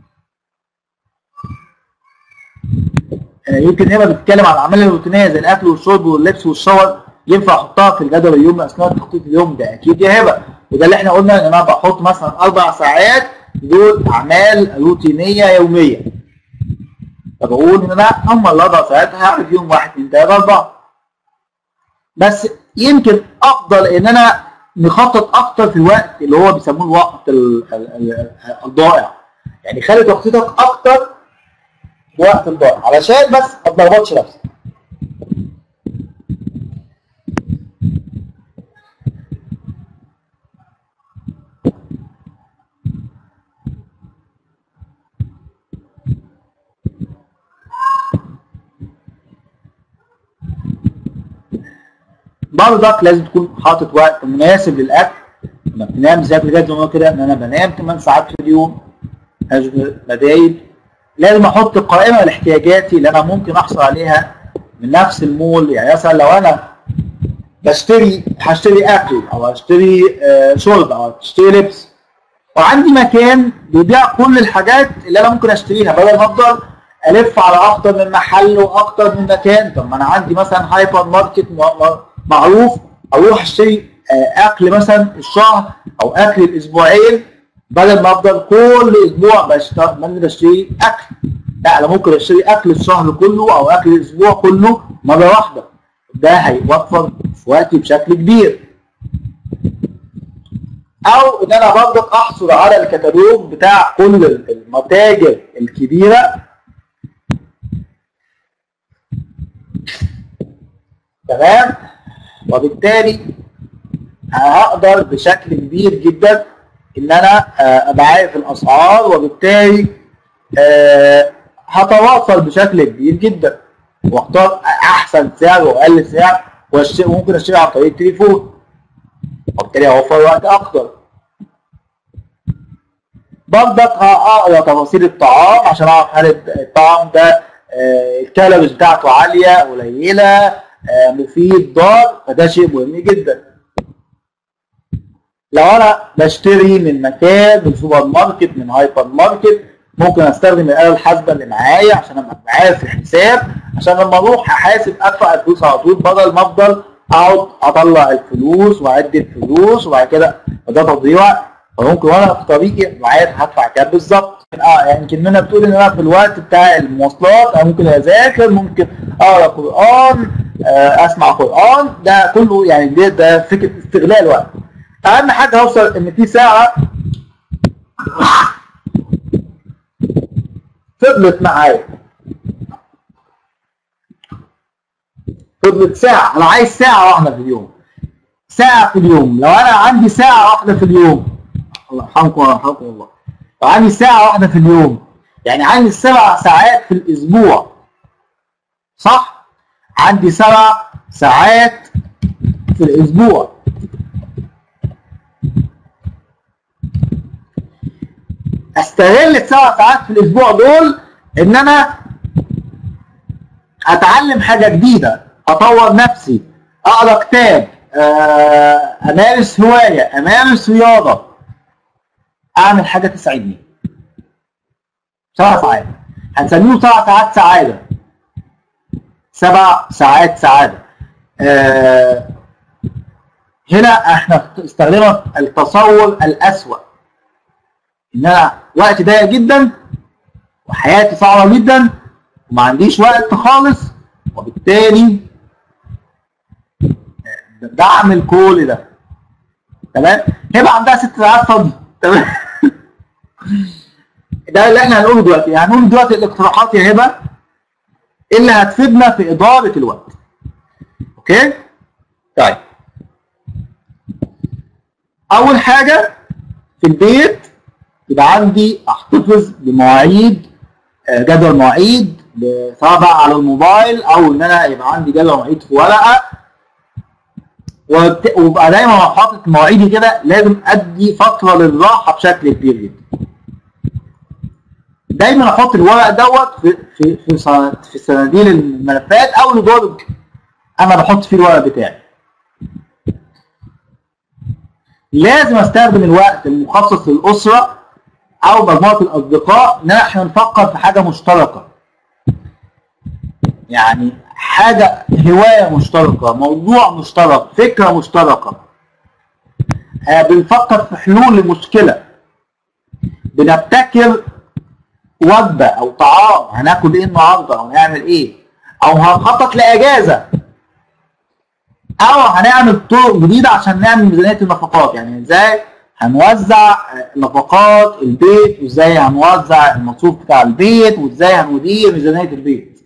آه، يمكن هنا بتتكلم عن الاعمال الروتينيه زي الاكل والشرب واللبس والشاور ينفع احطها في الجدول اليومي اثناء تخطيط اليوم ده اكيد يا هبه وده اللي احنا قلنا ان انا بحط مثلا اربع ساعات دول اعمال روتينيه يوميه فبقول ان انا هم الاربع ساعات هعمل فيهم واحد اثنين ثلاثه اربعه بس يمكن افضل ان انا نخطط اكتر في الوقت اللي هو بيسموه الوقت ال- ال- ال- الضائع يعني خلي تخطيطك اكتر في وقت الضائع علشان بس ما تلخبطش نفسك برضك لازم تكون حاطط وقت مناسب للاكل لما بتنام زي قبل كده زي ما قلت كده ان انا بنام 8 ساعات في اليوم اشرب بدايل لازم احط قائمه لاحتياجاتي اللي انا ممكن احصل عليها من نفس المول يعني مثلا لو انا بشتري هشتري اكل او هشتري آه، شرب او هشتري لبس وعندي مكان بيبيع كل الحاجات اللي انا ممكن اشتريها بدل ما افضل الف على اكتر من محل واكتر من مكان طب ما انا عندي مثلا هايبر ماركت م- م- معروف اروح اشتري آه، اكل مثلا الشهر او اكل الاسبوعين بدل ما افضل كل اسبوع بشتري من بشتري اكل لا انا ممكن اشتري اكل الشهر كله او اكل الاسبوع كله مره واحده ده هيوفر في وقتي بشكل كبير او ان انا برضك احصل على الكتالوج بتاع كل المتاجر الكبيره تمام وبالتالي هقدر بشكل كبير جدا ان انا آه، ابقى عارف الاسعار وبالتالي آه، هتواصل بشكل كبير جدا واختار احسن سعر واقل سعر والشيء ممكن اشتري عن طريق التليفون وبالتالي اوفر وقت اكتر برضك هقرا تفاصيل الطعام عشان اعرف هل الطعام ده آه، الكالوريز بتاعته عاليه قليله آه، مفيد ضار فده شيء مهم جدا لو انا بشتري من مكان من سوبر ماركت من هايبر ماركت ممكن استخدم الاله الحاسبه اللي معايا عشان ابقى عارف الحساب عشان لما اروح احاسب ادفع الفلوس على طول بدل ما افضل اقعد اطلع الفلوس واعد الفلوس وبعد كده ده تضييع فممكن وانا في طريقي معايا هدفع كام بالظبط اه يعني كاننا بتقول ان انا في الوقت بتاع المواصلات انا ممكن اذاكر ممكن اقرا قران آه، اسمع قران ده كله يعني ده, ده فكره استغلال وقت اهم حاجه اوصل ان في ساعه فضلت معايا فضلت ساعة أنا عايز ساعة واحدة في اليوم ساعة في اليوم لو أنا عندي ساعة واحدة في اليوم الله يرحمكم ويرحمكم الله لو عندي ساعة واحدة في اليوم يعني عندي سبع ساعات في الأسبوع صح؟ عندي سبع ساعات في الأسبوع استغل السبع ساعات في الاسبوع دول ان انا اتعلم حاجه جديده اطور نفسي اقرا كتاب آه، امارس هوايه امارس رياضه اعمل حاجه تسعدني سبع ساعات هنسميه سبع ساعات سعاده سبع ساعات سعاده آه، هنا احنا استخدمنا التصور الاسوأ ان انا وقتي ضيق جدا وحياتي صعبه جدا وما عنديش وقت خالص وبالتالي بعمل كل ده تمام هيبقى عندها ست ساعات فاضي تمام ده اللي احنا هنقوله دلوقتي هنقول دلوقتي الاقتراحات يا هبه اللي هتفيدنا في اداره الوقت اوكي طيب اول حاجه في البيت يبقى عندي احتفظ بمواعيد آه، جدول مواعيد ل- سواء بقى على الموبايل او ان انا يبقى عندي جدول مواعيد في ورقه وبت- وابقى دايما حاطط مواعيدي كده لازم ادي فتره للراحه بشكل كبير جدا دايما احط الورق دوت في في في صنا- في صناديق الملفات او لدرج انا بحط فيه الورق بتاعي لازم استخدم الوقت المخصص للاسره او مجموعه الاصدقاء ان احنا نفكر في حاجه مشتركه يعني حاجه هوايه مشتركه موضوع مشترك فكره مشتركه آه بنفكر في حلول لمشكله بنبتكر وجبه او طعام هناكل ايه النهارده او هنعمل ايه او هنخطط لاجازه او هنعمل طرق جديده عشان نعمل ميزانيه النفقات يعني ازاي هنوزع آه، نفقات البيت وازاي هنوزع المصروف بتاع البيت وازاي هندير ميزانيه البيت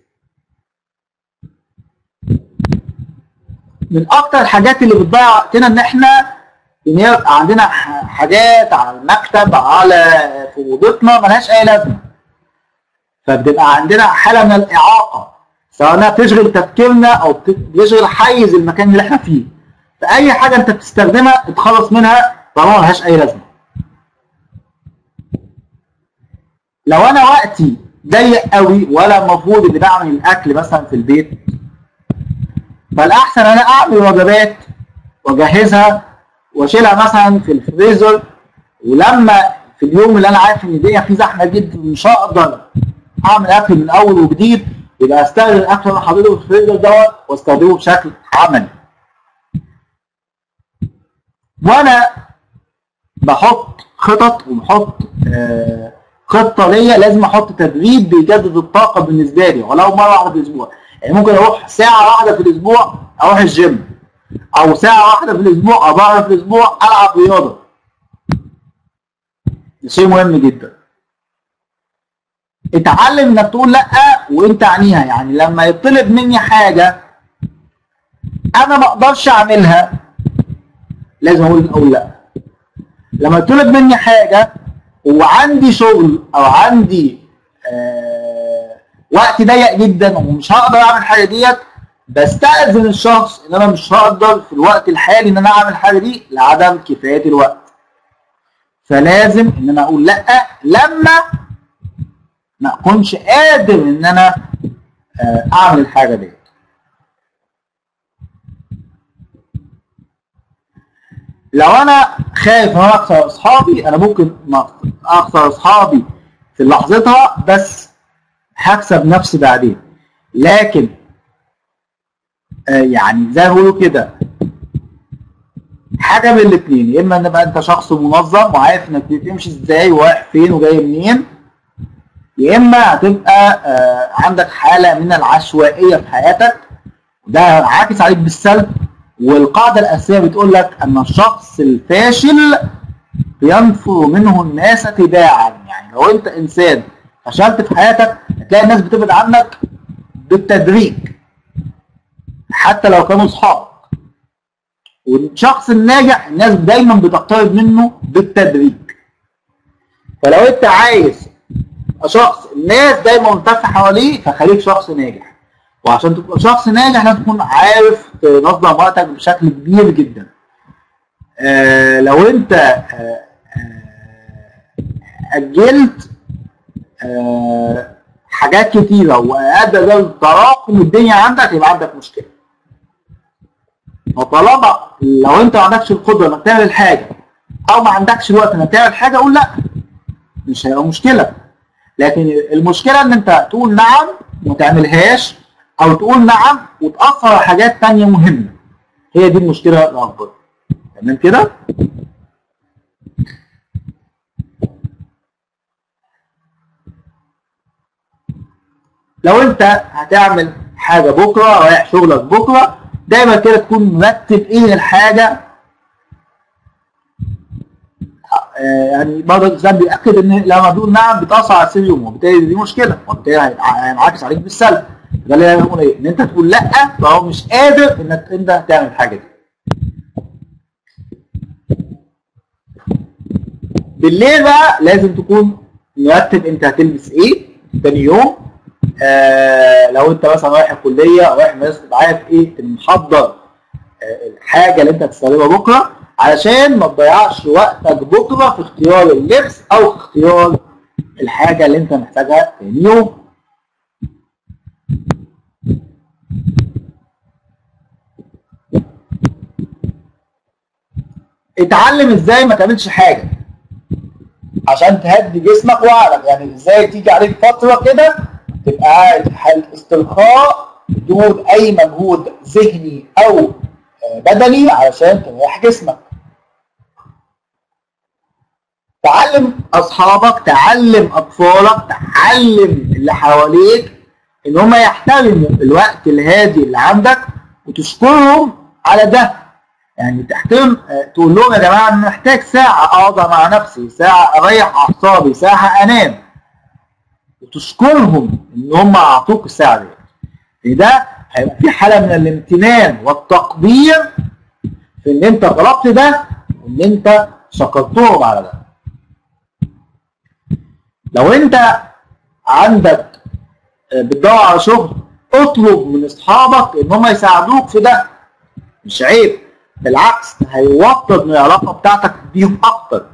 من اكتر الحاجات اللي بتضيع وقتنا ان احنا بنبقى عندنا ح- حاجات على المكتب على في اوضتنا ملهاش اي لازمه فبتبقى عندنا حاله من الاعاقه سواء انها بتشغل تفكيرنا او بت- بتشغل حيز المكان اللي احنا فيه فاي حاجه انت بتستخدمها اتخلص منها طالما ملهاش اي لازمه لو انا وقتي ضيق قوي ولا المفروض اللي بعمل الاكل مثلا في البيت فالاحسن انا اعمل وجبات واجهزها واشيلها مثلا في الفريزر ولما في اليوم اللي انا عارف ان الدنيا فيه زحمه جدا مش هقدر اعمل اكل من اول وجديد يبقى استخدم الاكل اللي انا حاططه في الفريزر دوت واستخدمه بشكل عملي وانا بحط خطط وبحط آه، خطه ليا لازم احط تدريب بيجدد الطاقه بالنسبه لي ولو مره واحده في الاسبوع يعني ممكن اروح ساعه واحده في الاسبوع اروح الجيم او ساعه واحده في الاسبوع او مره في الاسبوع العب رياضه ده شيء مهم جدا اتعلم انك تقول لا وانت عنيها يعني لما يطلب مني حاجه انا ما اقدرش اعملها لازم اقول اقول لا لما يطلب مني حاجه وعندي شغل او عندي آه وقت ضيق جدا ومش هقدر اعمل الحاجه ديت بستأذن الشخص ان انا مش هقدر في الوقت الحالي ان انا اعمل الحاجه دي لعدم كفايه الوقت فلازم ان انا اقول لا لما ما اكونش قادر ان انا آه، اعمل الحاجه دي لو انا خايف ان انا اخسر اصحابي انا ممكن ما اخسر اصحابي في لحظتها بس هكسب نفسي بعدين لكن آه، يعني زي ما بيقولوا كده حاجه من الاثنين يا اما ان بقى انت شخص منظم وعارف انك بتمشي ازاي ورايح فين وجاي منين يا اما هتبقى آه، عندك حاله من العشوائيه في حياتك ده عاكس عليك بالسلب والقاعده الاساسيه بتقول لك ان الشخص الفاشل ينفر منه الناس تباعا يعني لو انت انسان فشلت في حياتك هتلاقي الناس بتبعد عنك بالتدريج حتى لو كانوا اصحابك والشخص الناجح الناس دايما بتقترب منه بالتدريج فلو انت عايز شخص الناس دايما ملتفه حواليه فخليك شخص ناجح وعشان تبقى شخص ناجح لازم تكون عارف تنظم وقتك بشكل كبير جدا آه لو انت آه آه اجلت آه حاجات كتيره وادى ده تراكم الدنيا عندك يبقى عندك مشكله وطالما لو انت ما عندكش القدره انك تعمل حاجه او ما عندكش الوقت انك تعمل حاجه قول لا مش هيبقى مشكله لكن المشكله ان انت تقول نعم وما تعملهاش او تقول نعم وتاثر على حاجات تانية مهمه هي دي المشكله الاكبر تمام كده لو انت هتعمل حاجه بكره رايح شغلك بكره دايما كده تكون مرتب ايه الحاجه آه، يعني برضه الانسان بيأكد ان لما بيقول نعم بتأثر على سير يومه وبالتالي دي مشكله وبالتالي هيتع- هينعكس عليك بالسلب ده اللي انا بقول ايه ان انت تقول لا فهو مش قادر انك انت تعمل الحاجه دي بالليل بقى لازم تكون مرتب انت هتلبس ايه تاني يوم آه لو انت مثلا رايح الكليه او رايح مدرسه تبقى عارف ايه تبقى محضر آه الحاجه اللي انت هتستخدمها بكره علشان ما تضيعش وقتك بكره في اختيار اللبس او في اختيار الحاجه اللي انت محتاجها تاني يوم اتعلم ازاي ما تعملش حاجه عشان تهدي جسمك وعقلك يعني ازاي تيجي عليك فتره كده تبقى قاعد في حاله استرخاء بدون اي مجهود ذهني او آه، بدني علشان تريح جسمك تعلم اصحابك تعلم اطفالك تعلم اللي حواليك ان هم يحترموا الوقت الهادي اللي عندك وتشكرهم على ده يعني تحترم آه، تقول لهم يا جماعه انا محتاج ساعه اقعد مع نفسي ساعه اريح اعصابي ساعه انام وتشكرهم ان هم اعطوك الساعه دي في ده هيبقى في حاله من الامتنان والتقدير في ان انت طلبت ده وان انت شكرتهم على ده لو انت عندك آه، بتدور على شغل اطلب من اصحابك ان هم يساعدوك في ده مش عيب بالعكس هيوطد من العلاقه بتاعتك بيهم اكتر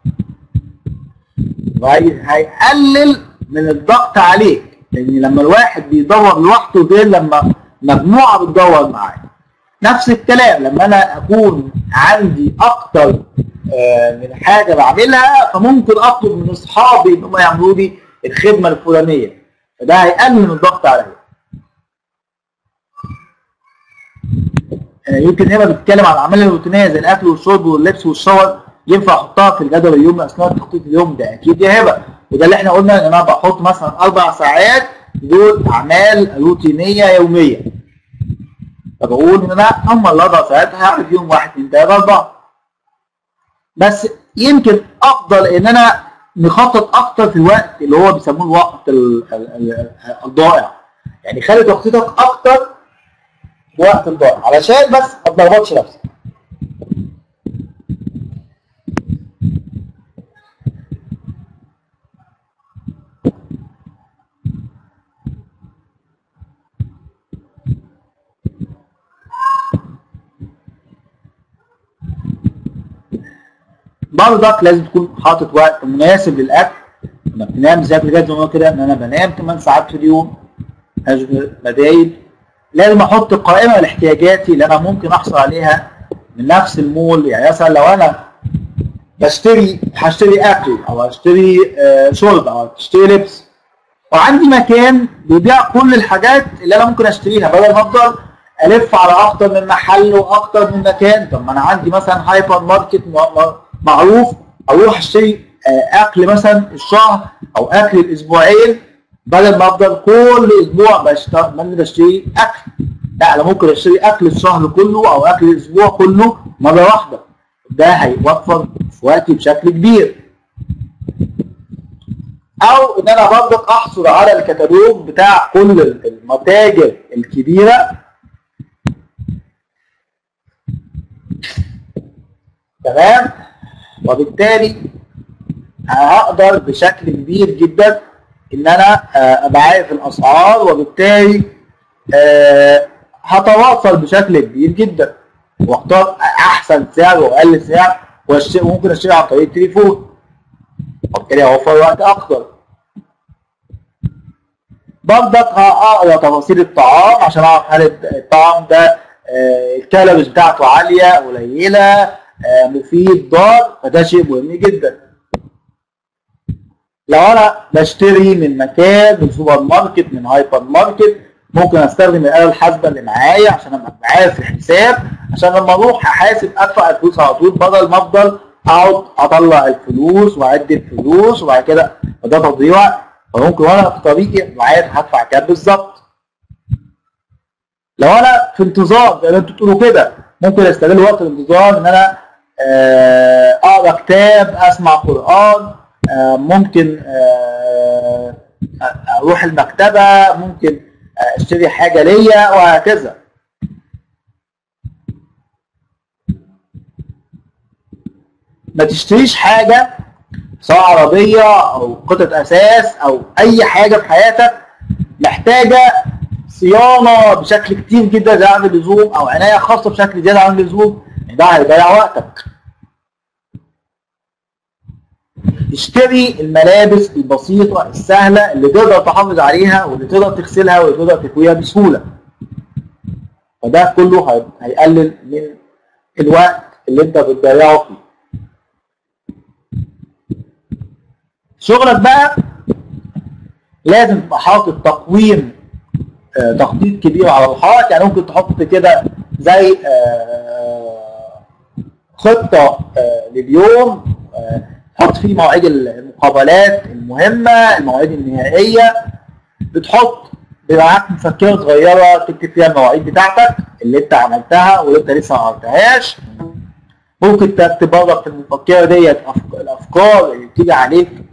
وهيقلل من الضغط عليك لان لما الواحد بيدور لوحده غير لما مجموعه بتدور معاه نفس الكلام لما انا اكون عندي اكتر آه، من حاجه بعملها فممكن اطلب من اصحابي ان هم يعملوا لي الخدمه الفلانيه فده هيقلل من الضغط عليا آه، يمكن هنا بتتكلم عن الاعمال الروتينيه زي الاكل والشرب واللبس والشاور ينفع احطها في الجدول اليومي اثناء تخطيط اليوم ده اكيد يا هبه وده اللي احنا قلنا ان انا بحط مثلا اربع ساعات دول اعمال روتينيه يوميه فبقول ان انا هم الاربع ساعات هعمل فيهم واحد اثنين ثلاثه اربعه بس يمكن افضل ان انا نخطط اكتر في الوقت اللي هو بيسموه الوقت ال- ال- ال- الضائع يعني خلي تخطيطك اكتر في وقت الضائع علشان بس ما تلخبطش نفسك برضك لازم تكون حاطط وقت مناسب للاكل انك تنام زي قبل كده زي ما قلت كده ان انا بنام 8 ساعات في اليوم اشبه بدايل لازم احط قائمه لاحتياجاتي اللي انا ممكن احصل عليها من نفس المول يعني مثلا لو انا بشتري هشتري اكل او هشتري آه، شرب او هشتري لبس وعندي مكان بيبيع كل الحاجات اللي انا ممكن اشتريها بدل ما افضل الف على اكتر من محل واكتر من مكان طب ما انا عندي مثلا هايبر ماركت م- م- معروف اروح اشتري آه، اكل مثلا الشهر او اكل الاسبوعين بدل ما افضل كل اسبوع بشتري من بشتري اكل لا انا ممكن اشتري اكل الشهر كله او اكل الاسبوع كله مره واحده ده هيوفر في وقتي بشكل كبير او ان انا برضك احصل على الكتالوج بتاع كل المتاجر الكبيره تمام وبالتالي هقدر بشكل كبير جدا ان انا آه، ابقى عارف الاسعار وبالتالي آه، هتواصل بشكل كبير جدا واختار احسن سعر واقل سعر وأشتري- وممكن اشتري عن طريق التليفون وبالتالي هوفر وقت اكتر برضك هقرا تفاصيل الطعام عشان اعرف هل الطعام ده آه، الكالوريز بتاعته عاليه قليله آه، مفيد ضار فده شيء مهم جدا لو انا بشتري من مكان من سوبر ماركت من هايبر ماركت ممكن استخدم الاله الحاسبه اللي معايا عشان ابقى عارف الحساب عشان لما اروح احاسب ادفع الفلوس على طول بدل ما افضل اقعد اطلع الفلوس واعد الفلوس وبعد كده وده تضييع وقت فممكن وانا في طريقي ابقى عارف هدفع كام بالظبط لو انا في انتظار زي ما انتوا بتقولوا كده ممكن استغل وقت الانتظار ان انا آه، اقرا كتاب اسمع قران آه، ممكن آه، اروح المكتبه ممكن اشتري حاجه ليا وهكذا ما تشتريش حاجه سواء عربيه او قطعه اساس او اي حاجه في حياتك محتاجه صيانه بشكل كتير جدا زياده عن اللزوم او عنايه خاصه بشكل زياده عن اللزوم ده هيضيع وقتك اشتري الملابس البسيطة السهلة اللي تقدر تحافظ عليها واللي تقدر تغسلها واللي تقدر تكويها بسهولة فده كله هي- هيقلل من الوقت اللي انت بتضيعه فيه شغلك بقى لازم تبقى حاطط تقويم آه، تخطيط كبير على الحائط يعني ممكن تحط كده زي آه، خطة آه، لليوم آه، تحط فيه مواعيد المقابلات المهمة المواعيد النهائية بتحط بيبقى معاك مفكرة صغيرة تكتب فيها المواعيد بتاعتك اللي انت عملتها واللي انت لسه ما عملتهاش ممكن تكتب برضك في المفكرة ديت أفك- الأفكار اللي بتيجي عليك